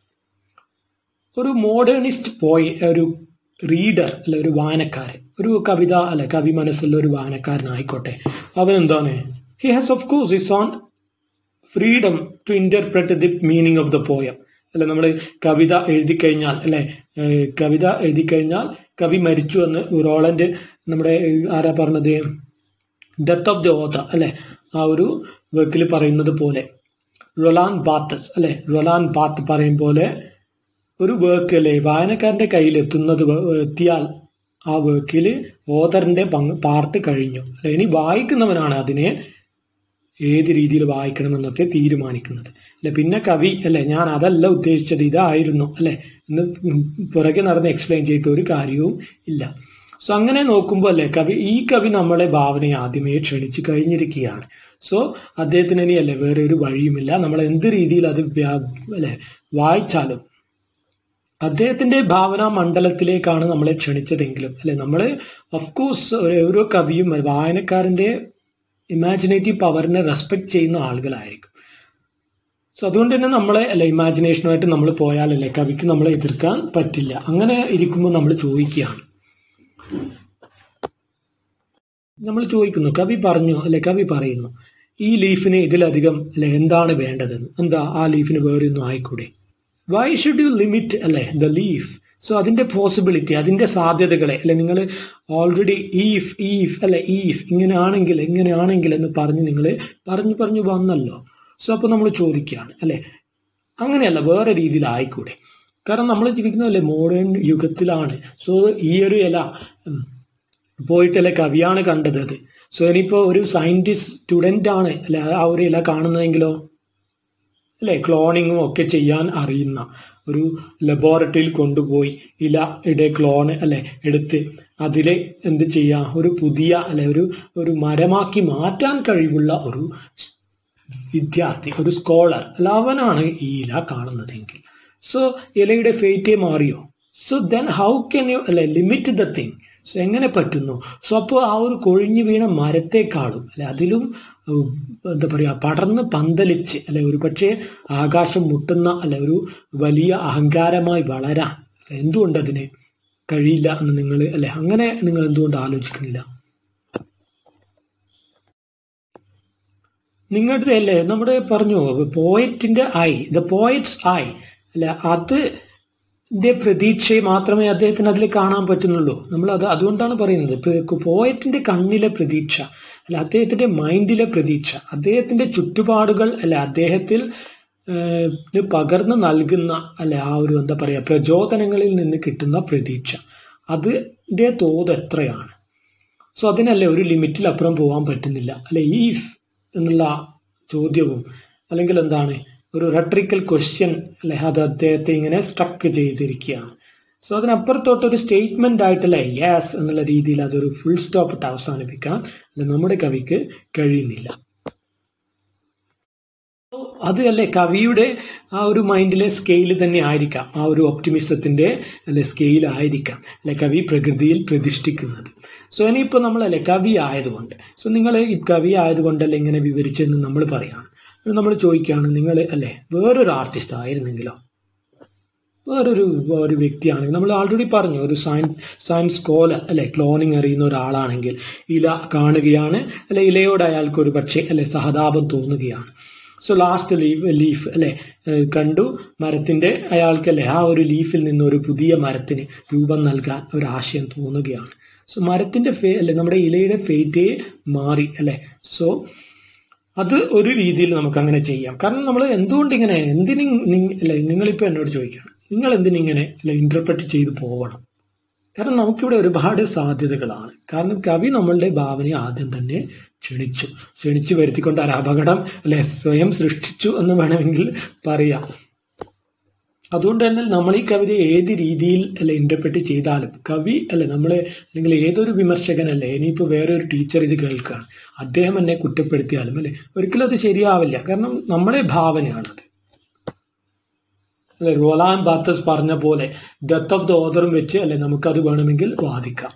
ഒരു മോഡേണിസ്റ്റ് പോയി ഒരു റീഡർ അല്ലെ ഒരു വായനക്കാരൻ ഒരു കവിത അല്ലെ കവി മനസ്സുള്ള ഒരു വായനക്കാരനായിക്കോട്ടെ അവൻ എന്താണ് he has of course his own freedom to interpret the meaning of the poem അല്ലെ നമ്മൾ കവിത എഴുതി കഴിഞ്ഞാൽ അല്ലെ കവിത എഴുതി കഴിഞ്ഞാൽ കവി മരിച്ചു എന്ന് റോളൻഡ് നമ്മുടെ ആരാ പറഞ്ഞത് ഡെത്ത് ഓഫ് ദി ഓത അല്ലെ ആ ഒരു വർക്കിൽ പറയുന്നത് പോലെ റൊലാൻ ബാത്തസ് അല്ലെ റൊലാൻ ബാത്ത് പറയും പോലെ ഒരു വർക്ക് അല്ലെ വായനക്കാരന്റെ കയ്യിൽ എത്തുന്നത് വ- എത്തിയാൽ ആ വർക്കിൽ ഓതറിന്റെ പങ്ക് പാർട്ട് കഴിഞ്ഞു അല്ലെ ഇനി വായിക്കുന്നവനാണ് അതിനെ ഏത് രീതിയിൽ വായിക്കണമെന്നൊക്കെ തീരുമാനിക്കുന്നത് അല്ലെ പിന്നെ കവി അല്ലെ ഞാൻ അതല്ല ഉദ്ദേശിച്ചത് ഇതായിരുന്നു അല്ലെ എന്ന് പുറകെ നടന്ന് എക്സ്പ്ലെയിൻ ചെയ്തിട്ട് ഒരു കാര്യവും ഇല്ല സോ അങ്ങനെ നോക്കുമ്പോൾ അല്ലെ കവി ഈ കവി നമ്മളെ ഭാവനയെ ആദ്യമേ ക്ഷണിച്ചു കഴിഞ്ഞിരിക്കുകയാണ് സോ അദ്ദേഹത്തിന് ഇനി അല്ലെ വേറെ ഒരു വഴിയുമില്ല നമ്മൾ എന്ത് രീതിയിൽ അത് വ്യാ- അല്ലെ വായിച്ചാലും അദ്ദേഹത്തിന്റെ ഭാവനാ മണ്ഡലത്തിലേക്കാണ് നമ്മളെ ക്ഷണിച്ചതെങ്കിലും അല്ലെ നമ്മൾ ഓഫ്കോഴ്സ് ഓരോ കവിയും വായനക്കാരന്റെ ഇമാജിനേറ്റീവ് പവറിനെ റെസ്പെക്ട് ചെയ്യുന്ന ആളുകളായിരിക്കും സോ അതുകൊണ്ട് തന്നെ നമ്മളെ അല്ലെ ഇമാജിനേഷനുമായിട്ട് നമ്മൾ പോയാലല്ലേ കവിക്ക് നമ്മളെ എതിർക്കാൻ പറ്റില്ല അങ്ങനെ ഇരിക്കുമ്പോൾ നമ്മൾ ചോദിക്കുകയാണ് നമ്മൾ ചോദിക്കുന്നു കവി പറഞ്ഞു അല്ലെ കവി പറയുന്നു ഈ ലീഫിന് ഇതിലധികം അല്ലെ എന്താണ് വേണ്ടതെന്ന് എന്താ ആ ലീഫിന് വേറെ ഒന്നും ആയിക്കൂടെ വൈ ഷുഡ് യു ലിമിറ്റ് അല്ലെ ദ ലീഫ് സോ അതിന്റെ പോസിബിലിറ്റി അതിന്റെ സാധ്യതകളെ അല്ലെ നിങ്ങൾ ഓൾറെഡി ഈഫ് ഈഫ് അല്ലെ ഈഫ് ഇങ്ങനെയാണെങ്കിൽ ഇങ്ങനെയാണെങ്കിൽ എന്ന് പറഞ്ഞ് നിങ്ങൾ പറഞ്ഞു പറഞ്ഞു വന്നല്ലോ സോ അപ്പൊ നമ്മൾ ചോദിക്കുകയാണ് അല്ലെ അങ്ങനെയല്ല വേറെ രീതിയിൽ ആയിക്കൂടെ കാരണം നമ്മൾ ജീവിക്കുന്നതല്ലേ മോഡേൺ യുഗത്തിലാണ് സോ ഈ ഒരു ഇല ഉം, പോയിട്ടല്ലേ കവിയാണ് കണ്ടത് അത് സോ ഇനിയിപ്പോ ഒരു സയന്റിസ്റ്റ് സ്റ്റുഡന്റ് ആണ് അല്ലെ ആ ഒരു ഇല കാണുന്നതെങ്കിലോ അല്ലെ ക്ലോണിങ്ങും ഒക്കെ ചെയ്യാൻ അറിയുന്ന ഒരു ലബോറട്ടറിയിൽ കൊണ്ടുപോയി ഇലയുടെ ക്ലോണ് അല്ലെ എടുത്ത് അതിലെ എന്ത് ചെയ്യാം ഒരു പുതിയ അല്ലെ ഒരു ഒരു മരമാക്കി മാറ്റാൻ കഴിവുള്ള ഒരു വിദ്യാർത്ഥി ഒരു സ്കോളർ അല്ല അവനാണ് ഈ ഇല കാണുന്നതെങ്കിൽ സോ ഇലയുടെ ഫേറ്റേ മാറിയോ so then how can you അല്ലെ ലിമിറ്റ് ദ തിങ് സോ എങ്ങനെ പറ്റുന്നു സോ അപ്പോൾ ആ ഒരു കൊഴിഞ്ഞു വീണ മരത്തെക്കാളും അല്ലെ അതിലും ഉം, എന്താ പറയാ പടർന്ന് പന്തലിച്ച് അല്ലെ ഒരു പക്ഷേ ആകാശം മുട്ടുന്ന അല്ലെ ഒരു വലിയ അഹങ്കാരമായി വളരാൻ എന്തുകൊണ്ട് അതിന് കഴിയില്ല എന്ന് നിങ്ങൾ അല്ലെ അങ്ങനെ നിങ്ങൾ എന്തുകൊണ്ട് ആലോചിക്കുന്നില്ല നിങ്ങളുടെ അല്ലേ നമ്മുടെ പറഞ്ഞു പോയറ്റിന്റെ ഐ ദ പോയറ്റ്സ് ഐ അല്ല അത് ന്റെ പ്രതീക്ഷയെ മാത്രമേ അദ്ദേഹത്തിന് അതിൽ കാണാൻ പറ്റുന്നുള്ളൂ നമ്മൾ അത് അതുകൊണ്ടാണ് പറയുന്നത് പോയറ്റിന്റെ കണ്ണിലെ പ്രതീക്ഷ അല്ല അദ്ദേഹത്തിന്റെ മൈൻഡിലെ പ്രതീക്ഷ അദ്ദേഹത്തിന്റെ ചുറ്റുപാടുകൾ അല്ല അദ്ദേഹത്തിൽ ഏഹ്, പകർന്നു നൽകുന്ന അല്ലെ ആ ഒരു എന്താ പറയാ പ്രചോദനങ്ങളിൽ നിന്ന് കിട്ടുന്ന പ്രതീക്ഷ അതിന്റെ തോത് എത്രയാണ് സോ അതിനല്ലേ ഒരു ലിമിറ്റിൽ അപ്പുറം പോകാൻ പറ്റുന്നില്ല അല്ലെ ഈ എന്നുള്ള ചോദ്യവും അല്ലെങ്കിൽ എന്താണ് ഒരു റെട്രിക്കൽ ക്വസ്റ്റ്യൻ അല്ലെ അത് അദ്ദേഹത്തെ ഇങ്ങനെ സ്ട്രക്ക് ചെയ്തിരിക്കുകയാണ് സോ അതിനപ്പുറത്തോട്ട് ഒരു സ്റ്റേറ്റ്മെന്റ് ആയിട്ടല്ലേ യെസ് എന്നുള്ള രീതിയിൽ അതൊരു ഫുൾ സ്റ്റോപ്പ് ഇട്ട് അവസാനിപ്പിക്കാൻ അല്ലെ നമ്മുടെ കവിക്ക് കഴിയുന്നില്ല So, അത് അല്ലേ കവിയുടെ ആ ഒരു മൈൻഡിലെ സ്കെയിൽ തന്നെ ആയിരിക്കാം ആ ഒരു ഒപ്റ്റിമിസത്തിന്റെ അല്ലെ സ്കെയിൽ ആയിരിക്കാം അല്ലെ കവി പ്രകൃതിയിൽ പ്രതിഷ്ഠിക്കുന്നത് സോ ഇനിയിപ്പോ നമ്മളല്ലേ കവി ആയതുകൊണ്ട് സോ നിങ്ങൾ ഈ കവി ആയതുകൊണ്ടല്ലേ ഇങ്ങനെ വിവരിച്ചെന്ന് നമ്മൾ പറയാണ് നമ്മൾ ചോദിക്കുകയാണ് നിങ്ങൾ അല്ലെ വേറൊരു ആർട്ടിസ്റ്റ് ആയിരുന്നെങ്കിലോ വേറൊരു ഒരു വ്യക്തിയാണെങ്കിൽ നമ്മൾ ആൾറെഡി പറഞ്ഞു ഒരു സയൻസ് സയൻസ് സ്കോലർ അല്ലെ ക്ലോണിങ് അറിയുന്ന ഒരാളാണെങ്കിൽ ഇല കാണുകയാണ് അല്ലെ ഇലയോട് അയാൾക്ക് ഒരു പക്ഷേ അല്ലെ സഹതാപം തോന്നുകയാണ് സോ ലാസ്റ്റ് ലീഫ് ലീഫ് അല്ലെ ഏഹ് കണ്ടു മരത്തിന്റെ അയാൾക്ക് അല്ലെ ആ ഒരു ലീഫിൽ നിന്ന് ഒരു പുതിയ മരത്തിന് രൂപം നൽകാൻ ഒരു ആശയം തോന്നുകയാണ് സോ മരത്തിന്റെ ഫേ അല്ലെ നമ്മുടെ ഇലയുടെ ഫേറ്റേ മാറി അല്ലെ സോ അത് ഒരു രീതിയിൽ നമുക്ക് അങ്ങനെ ചെയ്യാം കാരണം നമ്മൾ എന്തുകൊണ്ട് ഇങ്ങനെ എന്തിനും അല്ലെ നിങ്ങളിപ്പോ എന്നോട് ചോദിക്കണം നിങ്ങൾ എന്തിനിങ്ങനെ അല്ലെ ഇന്റർപ്രറ്റ് ചെയ്തു പോകണം കാരണം നമുക്കിവിടെ ഒരുപാട് സാധ്യതകളാണ് കാരണം കവി നമ്മളുടെ ഭാവനയെ ആദ്യം തന്നെ ക്ഷണിച്ചു ക്ഷണിച്ചു വരുത്തിക്കൊണ്ട് ഒരു അപകടം അല്ലെ സ്വയം സൃഷ്ടിച്ചു എന്ന് വേണമെങ്കിൽ പറയാം അതുകൊണ്ട് തന്നെ നമ്മൾ ഈ കവിത ഏത് രീതിയിൽ അല്ലെ ഇന്റർപ്രറ്റ് ചെയ്താലും കവി അല്ലെ നമ്മളെ അല്ലെങ്കിൽ ഏതൊരു വിമർശകനല്ലേ ഇനിയിപ്പോ വേറെ ഒരു ടീച്ചർ ഇത് കേൾക്കുകയാണ് അദ്ദേഹം എന്നെ കുറ്റപ്പെടുത്തിയാലും അല്ലെ ഒരിക്കലും അത് ശരിയാവില്ല കാരണം നമ്മുടെ ഭാവനയാണത് അല്ലെ റോലാൻ ബാത്തസ് പറഞ്ഞ പോലെ ഡെത്ത് ഓഫ് ദ ഓദറും വെച്ച് അല്ലെ നമുക്കത് വേണമെങ്കിൽ വാദിക്കാം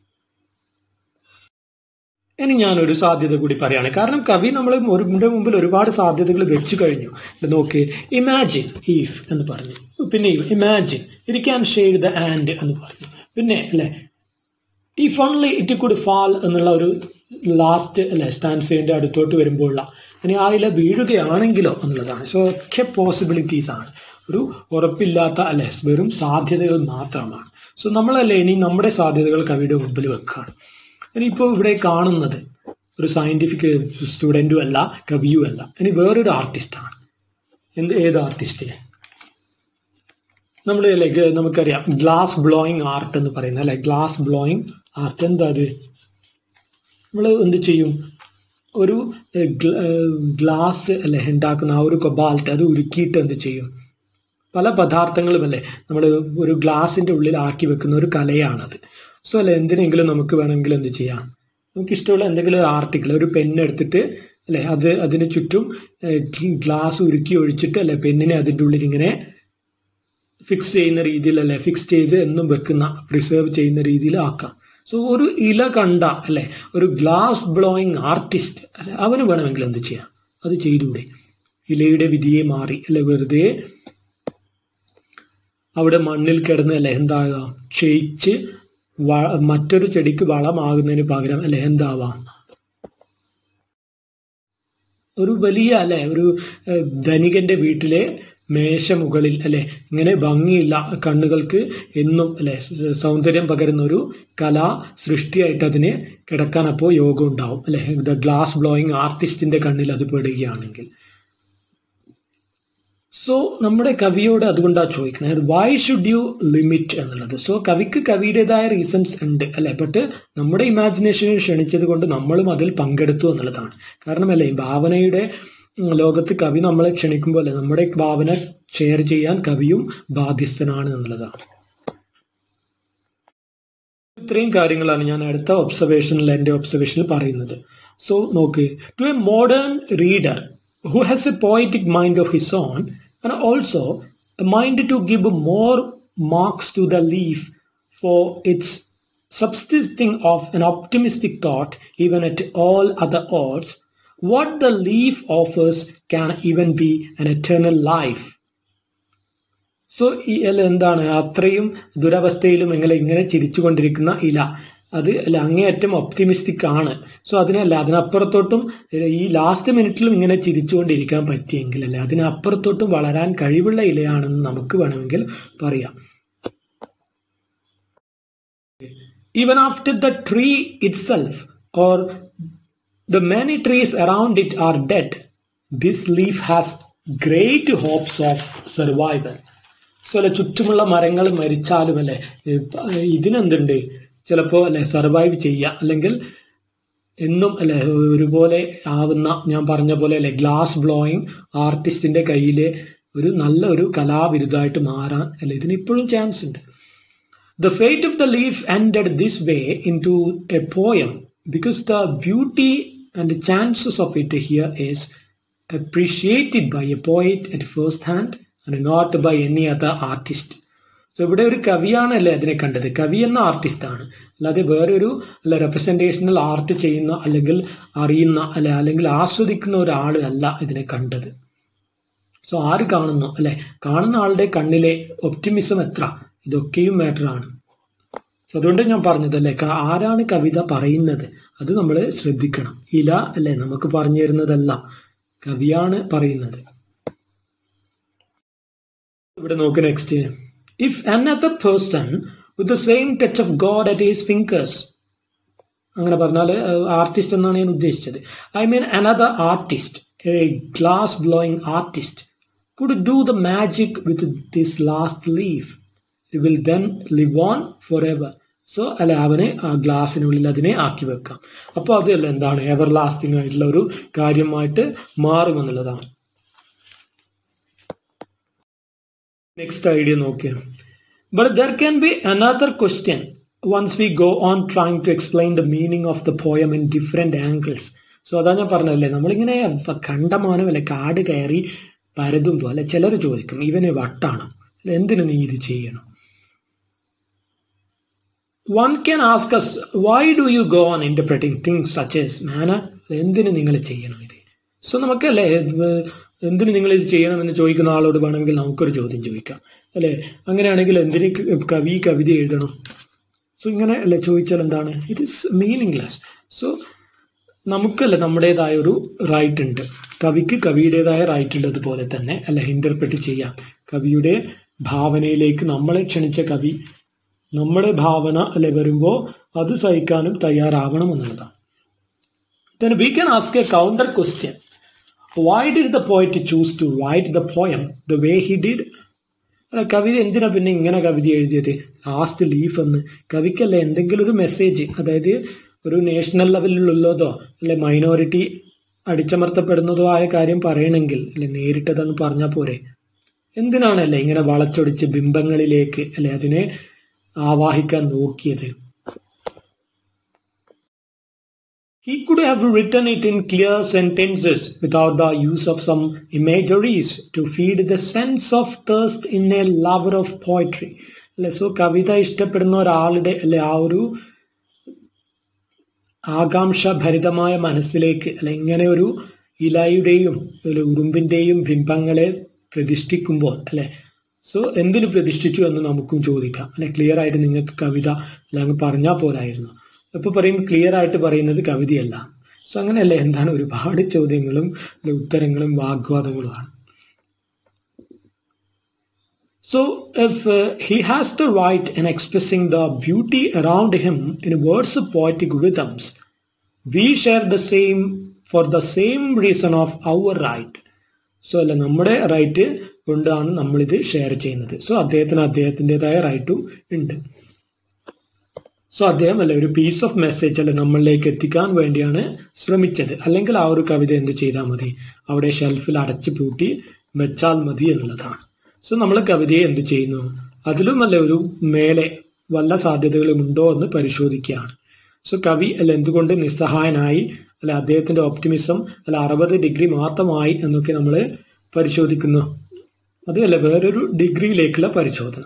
ഇനി ഞാൻ ഒരു സാധ്യത കൂടി പറയാണ് കാരണം കവി നമ്മൾ ഒരു മുമ്പിൽ ഒരുപാട് സാധ്യതകൾ വെച്ചു കഴിഞ്ഞു നോക്ക് ഇമാജിൻ ഈഫ് എന്ന് പറഞ്ഞു പിന്നെ imagine it can shade the and എന്ന് പറഞ്ഞു പിന്നെ അല്ലെ if only it could fall എന്നുള്ള ഒരു ലാസ്റ്റ് അല്ലെ സ്റ്റാൻസിന്റെ അടുത്തോട്ട് വരുമ്പോഴുള്ള ഇനി ആ ഇല വീഴുകയാണെങ്കിലോ എന്നുള്ളതാണ് സോ ഒക്കെ പോസിബിലിറ്റീസ് ആണ് ഒരു ഉറപ്പില്ലാത്ത അല്ലെ വെറും സാധ്യതകൾ മാത്രമാണ് സോ നമ്മളല്ലേ ഇനി നമ്മുടെ സാധ്യതകൾ കവിയുടെ മുമ്പിൽ വെക്കുകയാണ് ഇനിയിപ്പോൾ ഇവിടെ കാണുന്നത് ഒരു സയന്റിഫിക് സ്റ്റുഡൻറ്റും അല്ല കവിയും അല്ല ഇനി വേറൊരു ആർട്ടിസ്റ്റാണ് എന്ത് ഏത് ആർട്ടിസ്റ്റ് നമ്മൾ ലൈക്ക് നമുക്കറിയാം ഗ്ലാസ് ബ്ലോയിങ് ആർട്ട് എന്ന് പറയുന്നത് അല്ലെ ഗ്ലാസ് ബ്ലോയിങ് ആർട്ട് എന്താ അത് നമ്മൾ എന്ത് ചെയ്യും ഒരു ഗ്ലാസ് അല്ലെ ഉണ്ടാക്കുന്ന ആ ഒരു കൊബാൾട്ട് അത് ഉരുക്കിയിട്ട് എന്ത് ചെയ്യും പല പദാർത്ഥങ്ങളും അല്ലേ നമ്മൾ ഒരു ഗ്ലാസിന്റെ ഉള്ളിൽ ആക്കി വെക്കുന്ന ഒരു കലയാണത് സോ അല്ലെ എന്തിനെങ്കിലും നമുക്ക് വേണമെങ്കിൽ എന്ത് ചെയ്യാം നമുക്ക് ഇഷ്ടമുള്ള എന്തെങ്കിലും ആർട്ടിക്കിൾ ഒരു പെൻ എടുത്തിട്ട് അല്ലെ അത് അതിന് ചുറ്റും ഗ്ലാസ് ഉരുക്കി ഒഴിച്ചിട്ട് അല്ലെ പെന്നിനെ അതിൻ്റെ ഉള്ളിൽ ഇങ്ങനെ ഫിക്സ് ചെയ്യുന്ന രീതിയിൽ അല്ലെ ഫിക്സ് ചെയ്ത് എന്നും വെക്കുന്ന പ്രിസേർവ് ചെയ്യുന്ന രീതിയിൽ ആക്കാം സോ ഒരു ഇല കണ്ട അല്ലെ ഒരു ഗ്ലാസ് ബ്ലോയിങ് ആർട്ടിസ്റ്റ് അല്ലെ അവന് വേണമെങ്കിൽ എന്ത് ചെയ്യാം അത് ചെയ്തൂടെ ഇലയുടെ വിധിയെ മാറി അല്ലെ വെറുതെ അവിടെ മണ്ണിൽ കിടന്ന് അല്ലെ എന്താകുക ക്ഷയിച്ച് മറ്റൊരു ചെടിക്ക് വളമാകുന്നതിന് പകരം അല്ലെ എന്താവാം ഒരു വലിയ അല്ലെ ഒരു ധനികന്റെ വീട്ടിലെ മേശ മുകളിൽ അല്ലെ ഇങ്ങനെ ഭംഗിയില്ല കണ്ണുകൾക്ക് എന്നും അല്ലെ സൗന്ദര്യം പകരുന്ന ഒരു കലാ സൃഷ്ടിയായിട്ട് അതിന് കിടക്കാൻ അപ്പോൾ യോഗം ഉണ്ടാവും അല്ലെ ദ ഗ്ലാസ് ബ്ലോയിങ് ആർട്ടിസ്റ്റിന്റെ കണ്ണിൽ അത് പെടുകയാണെങ്കിൽ സോ നമ്മുടെ കവിയോട് അതുകൊണ്ടാണ് ചോദിക്കുന്നത് വൈ ഷുഡ് യു ലിമിറ്റ് എന്നുള്ളത് സോ കവിക്ക് കവിയുടേതായ റീസൺസ് ഉണ്ട് അല്ലെ ബട്ട് നമ്മുടെ ഇമാജിനേഷനെ ക്ഷണിച്ചത് കൊണ്ട് നമ്മളും അതിൽ പങ്കെടുത്തു എന്നുള്ളതാണ് കാരണം അല്ലേ ഭാവനയുടെ ലോകത്ത് കവി നമ്മളെ ക്ഷണിക്കുമ്പോൾ അല്ലെ നമ്മുടെ ഭാവന ഷെയർ ചെയ്യാൻ കവിയും ബാധ്യസ്ഥനാണ് എന്നുള്ളതാണ് ഇത്രയും കാര്യങ്ങളാണ് ഞാൻ അടുത്ത ഒബ്സർവേഷനിൽ എൻ്റെ ഒബ്സർവേഷനിൽ പറയുന്നത് സോ നോക്ക് to a modern reader who has a poetic mind of his own and also a mind to give more marks to the leaf for its subsisting of an optimistic thought even at all other odds what the leaf offers can even be an eternal life so ഈ ഇല എന്താണ് അത്രയും ദുരവസ്ഥയിലും ഇങ്ങനെ ഇങ്ങനെ ചിരിച്ചുകൊണ്ടിരിക്കുന്ന ഇല അത് അല്ല അങ്ങേയറ്റം ഒപ്റ്റിമിസ്റ്റിക് ആണ് സോ അതിനല്ല അതിനപ്പുറത്തോട്ടും ഈ ലാസ്റ്റ് മിനിറ്റിലും ഇങ്ങനെ ചിരിച്ചുകൊണ്ടിരിക്കാൻ പറ്റിയെങ്കിൽ അല്ലെ അതിനപ്പുറത്തോട്ടും വളരാൻ കഴിവുള്ള ഇലയാണെന്ന് നമുക്ക് വേണമെങ്കിൽ പറയാം even after the tree itself or the many trees around it are dead this leaf has great hopes of survival so അല്ലെ ചുറ്റുമുള്ള മരങ്ങൾ മരിച്ചാലും അല്ലെ ഇതിനെന്തുണ്ട് ചിലപ്പോൾ അല്ലെ സർവൈവ് ചെയ്യുക അല്ലെങ്കിൽ എന്നും അല്ലെ ഒരുപോലെ ആവുന്ന ഞാൻ പറഞ്ഞ പോലെ അല്ലെ ഗ്ലാസ് ബ്ലോയിങ് ആർട്ടിസ്റ്റിന്റെ കയ്യിലെ ഒരു നല്ല ഒരു കലാവിരുദ്ധമായിട്ട് മാറാൻ അല്ലെ ഇതിന് ഇപ്പോഴും ചാൻസ് ഉണ്ട് the fate of the leaf ended this way into a poem because the beauty and chances of it here is appreciated by a poet at first hand and not by any other artist so ഇവിടെ ഒരു കവിയാണല്ലേ അതിനെ കണ്ടത് കവി എന്ന artist ആണ് അല്ലാതെ വേറൊരു അല്ല റെപ്രസെന്റേഷണൽ ആർട്ട് ചെയ്യുന്ന അല്ലെങ്കിൽ അറിയുന്ന അല്ലെ അല്ലെങ്കിൽ ആസ്വദിക്കുന്ന ഒരാൾ അല്ല ഇതിനെ കണ്ടത് സോ ആര് കാണുന്നു അല്ലെ കാണുന്ന ആളുടെ കണ്ണിലെ ഒപ്റ്റിമിസം എത്ര ഇതൊക്കെയും മാറ്റർ ആണ് സോ അതുകൊണ്ട് ഞാൻ പറഞ്ഞത് അല്ലെ ആരാണ് കവിത പറയുന്നത് അത് നമ്മൾ ശ്രദ്ധിക്കണം ഇല അല്ലെ നമുക്ക് പറഞ്ഞു തരുന്നതല്ല കവിയാണ് പറയുന്നത് ഇവിടെ നോക്ക് next if another person with the same touch of God at his fingers അങ്ങനെ പറഞ്ഞാൽ ആർട്ടിസ്റ്റ് എന്നാണ് ഞാൻ ഉദ്ദേശിച്ചത് I mean another artist a glass blowing artist could do the magic with this last leaf will then live on forever so അല്ലെ അവനെ ആ ഗ്ലാസിനുള്ളിൽ അതിനെ ആക്കി വെക്കാം അപ്പോൾ അതല്ല എന്താണ് എവർ ലാസ്റ്റിംഗ് ആയിട്ടുള്ള ഒരു കാര്യമായിട്ട് മാറുമെന്നുള്ളതാണ് നെക്സ്റ്റ് ഐഡിയ നോക്കിയാണ് but there can be another question once we go on trying to explain the meaning of the poem in different angles so അതാ ഞാൻ പറഞ്ഞല്ലേ നമ്മളിങ്ങനെ കണ്ടമാനം അല്ലെ കാട് കയറി പരതുമ്പോൾ അല്ലെ ചിലർ ചോദിക്കും ഇവന് വട്ടാണ് എന്തിനു നീ ഇത് ചെയ്യണം one can ask us why do you go on interpreting things such as മാന എന്തിനു നിങ്ങൾ ചെയ്യണം ഇത് സോ നമുക്കല്ലേ എന്തിനു നിങ്ങൾ ഇത് ചെയ്യണമെന്ന് ചോദിക്കുന്ന ആളോട് വേണമെങ്കിൽ നമുക്കൊരു ചോദ്യം ചോദിക്കാം അല്ലെ അങ്ങനെയാണെങ്കിൽ എന്തിന് കവി കവിത എഴുതണം സോ ഇങ്ങനെ അല്ലെ ചോദിച്ചാൽ എന്താണ് ഇറ്റ് ഇസ് മീനിങ്ലെസ് സോ നമുക്കല്ല നമ്മുടേതായ ഒരു റൈറ്റ് ഉണ്ട് കവിക്ക് കവിയുടേതായ റൈറ്റ് ഉള്ളതുപോലെ തന്നെ അല്ല ഇന്റർപ്രറ്റ് ചെയ്യാം കവിയുടെ ഭാവനയിലേക്ക് നമ്മളെ ക്ഷണിച്ച കവി നമ്മുടെ ഭാവന അല്ലെ വരുമ്പോൾ അത് സഹിക്കാനും തയ്യാറാവണം എന്നുള്ളതാണ് then we can ask a counter question. Why did the poet choose to write the poem the way he did? അല്ല കവിത എന്തിനാ പിന്നെ ഇങ്ങനെ കവിത എഴുതിയത് ലാസ്റ്റ് ലീഫ് എന്ന് കവിക്കല്ല എന്തെങ്കിലും ഒരു മെസ്സേജ് അതായത് ഒരു നാഷണൽ ലെവലിലുള്ളതോ അല്ലെ മൈനോറിറ്റി അടിച്ചമർത്തപ്പെടുന്നതോ ആയ കാര്യം പറയണമെങ്കിൽ അല്ലെ നേരിട്ടതെന്ന് പറഞ്ഞാൽ പോരെ എന്തിനാണല്ലേ ഇങ്ങനെ വളച്ചൊടിച്ച് ബിംബങ്ങളിലേക്ക് അല്ലെ അതിനെ ആവാഹിക്കാൻ നോക്കിയത് He could have written it in clear sentences without the use of some imageries to feed the sense of thirst in a lover of poetry. അല്ലെ സോ കവിത ഇഷ്ടപ്പെടുന്ന ഒരാളുടെ അല്ലെ ആ ഒരു ആകാംക്ഷഭരിതമായ മനസ്സിലേക്ക് അല്ലെ ഇങ്ങനെ ഒരു ഇലയുടെയും ഒരു ഉറുമ്പിന്റെയും ബിംബങ്ങളെ പ്രതിഷ്ഠിക്കുമ്പോൾ അല്ലെ സോ എന്തിനു പ്രതിഷ്ഠിച്ചു എന്ന് നമുക്കും ചോദിക്കാം അല്ലെ ക്ലിയർ ആയിട്ട് നിങ്ങൾക്ക് കവിത അല്ലെങ്കിൽ പറഞ്ഞാൽ പോരായിരുന്നു ഇപ്പൊ പറയും ക്ലിയർ ആയിട്ട് പറയുന്നത് കവിതയല്ല സോ അങ്ങനെയല്ല എന്താണ് ഒരുപാട് ചോദ്യങ്ങളും ഉത്തരങ്ങളും വാഗ്വാദങ്ങളുമാണ് so if he has the right in expressing the beauty around him in words poetic rhythms we share the same for the same reason of our right so അല്ല നമ്മുടെ റൈറ്റ് കൊണ്ടാണ് നമ്മളിത് ഷെയർ ചെയ്യുന്നത് സോ അദ്ദേഹത്തിന് അദ്ദേഹത്തിൻ്റെതായ റൈറ്റും ഉണ്ട് so അദ്ദേഹം അല്ലെ ഒരു പീസ് ഓഫ് മെസ്സേജ് അല്ലെ നമ്മളിലേക്ക് എത്തിക്കാൻ വേണ്ടിയാണ് ശ്രമിച്ചത് അല്ലെങ്കിൽ ആ ഒരു കവിത എന്ത് ചെയ്താൽ മതി അവിടെ ഷെൽഫിൽ അടച്ചു പൂട്ടി വെച്ചാൽ മതി എന്നുള്ളതാണ് സോ നമ്മൾ കവിതയെ എന്ത് ചെയ്യുന്നു അതിലും അല്ലെ ഒരു മേലെ വല്ല സാധ്യതകളും ഉണ്ടോ എന്ന് പരിശോധിക്കുകയാണ് സോ കവി അല്ല എന്തുകൊണ്ട് നിസ്സഹായനായി അല്ല അദ്ദേഹത്തിന്റെ ഓപ്റ്റിമിസം അല്ല അറുപത് ഡിഗ്രി മാത്രമായി എന്നൊക്കെ നമ്മൾ പരിശോധിക്കുന്നു അത് അല്ല വേറൊരു ഡിഗ്രിയിലേക്കുള്ള പരിശോധന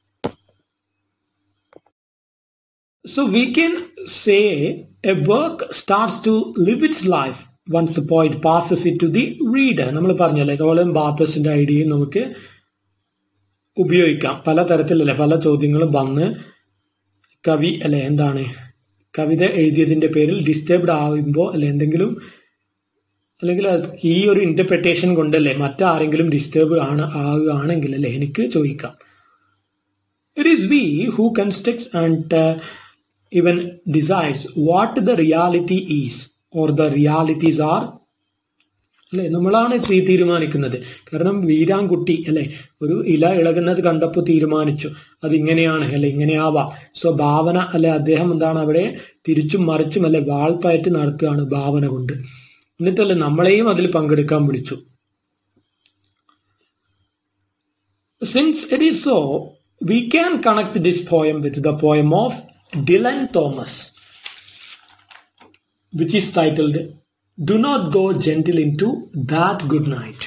So we can say a work starts to live its life once the poet passes it to the reader. നമ്മൾ പറഞ്ഞല്ലേ റോളൻ ബാത്തസിന്റെ ഐഡിയയും നമുക്ക് ഉപയോഗിക്കാം പല തരത്തിലല്ലേ പല ചോദ്യങ്ങളും വന്ന് കവി അല്ലെ എന്താണ് കവിത എഴുതിയതിന്റെ പേരിൽ ഡിസ്റ്റർബ്ഡ് ആവുമ്പോൾ അല്ലെ എന്തെങ്കിലും അല്ലെങ്കിൽ ഈ ഒരു ഇന്റർപ്രിട്ടേഷൻ കൊണ്ടല്ലേ മറ്റാരെങ്കിലും ഡിസ്റ്റർബ് ആണ് ആവുകയാണെങ്കിൽ അല്ലെ എനിക്ക് ചോദിക്കാം it is we who constructs and even decides what the reality is or the realities are അല്ലെ നമ്മളാണ് ചെയ് തീരുമാനിക്കുന്നത് കാരണം വീരാൻകുട്ടി അല്ലെ ഒരു ഇല ഇളകുന്നത് കണ്ടപ്പോൾ തീരുമാനിച്ചു അത് ഇങ്ങനെയാണ് അല്ലെ ഇങ്ങനെയാവാം സോ ഭാവന അല്ലെ അദ്ദേഹം എന്താണ് അവിടെ തിരിച്ചും മറിച്ചും അല്ലെ വാൾപ്പയറ്റ് നടത്തുകയാണ് ഭാവന കൊണ്ട് എന്നിട്ടല്ലേ നമ്മളെയും അതിൽ പങ്കെടുക്കാൻ വിളിച്ചു since it is so we can connect this poem with the poem of Dylan Thomas, which is titled Do Not Go Gentle Into That Good Night.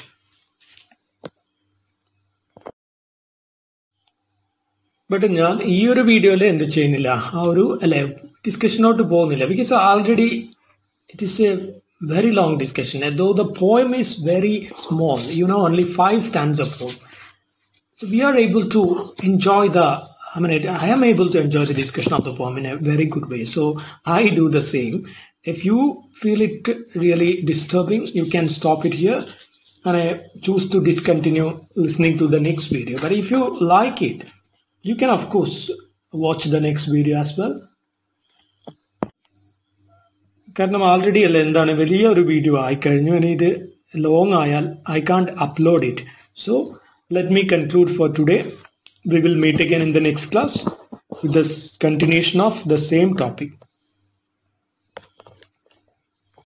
But ഞാൻ ഈ ഒരു വീഡിയോയിൽ എന്ത് ചെയ്യുന്നില്ല ആ ഒരു അല്ലെ ഡിസ്കഷനോട്ട് പോകുന്നില്ല because already it is a very long discussion though the poem is very small you know only five stands of poem so we are able to enjoy the I mean, I am able to enjoy the discussion of the poem in a very good way. So I do the same. If you feel it really disturbing, you can stop it here and I choose to discontinue listening to the next video. But if you like it, you can of course watch the next video as well. കാരണം already അല്ല എന്താണ് വലിയ ഒരു video ആയിക്കഴിഞ്ഞു ഇനി ഇത് long ആയാൽ I can't upload it so let me conclude for today we will meet again in the next class with this continuation of the same topic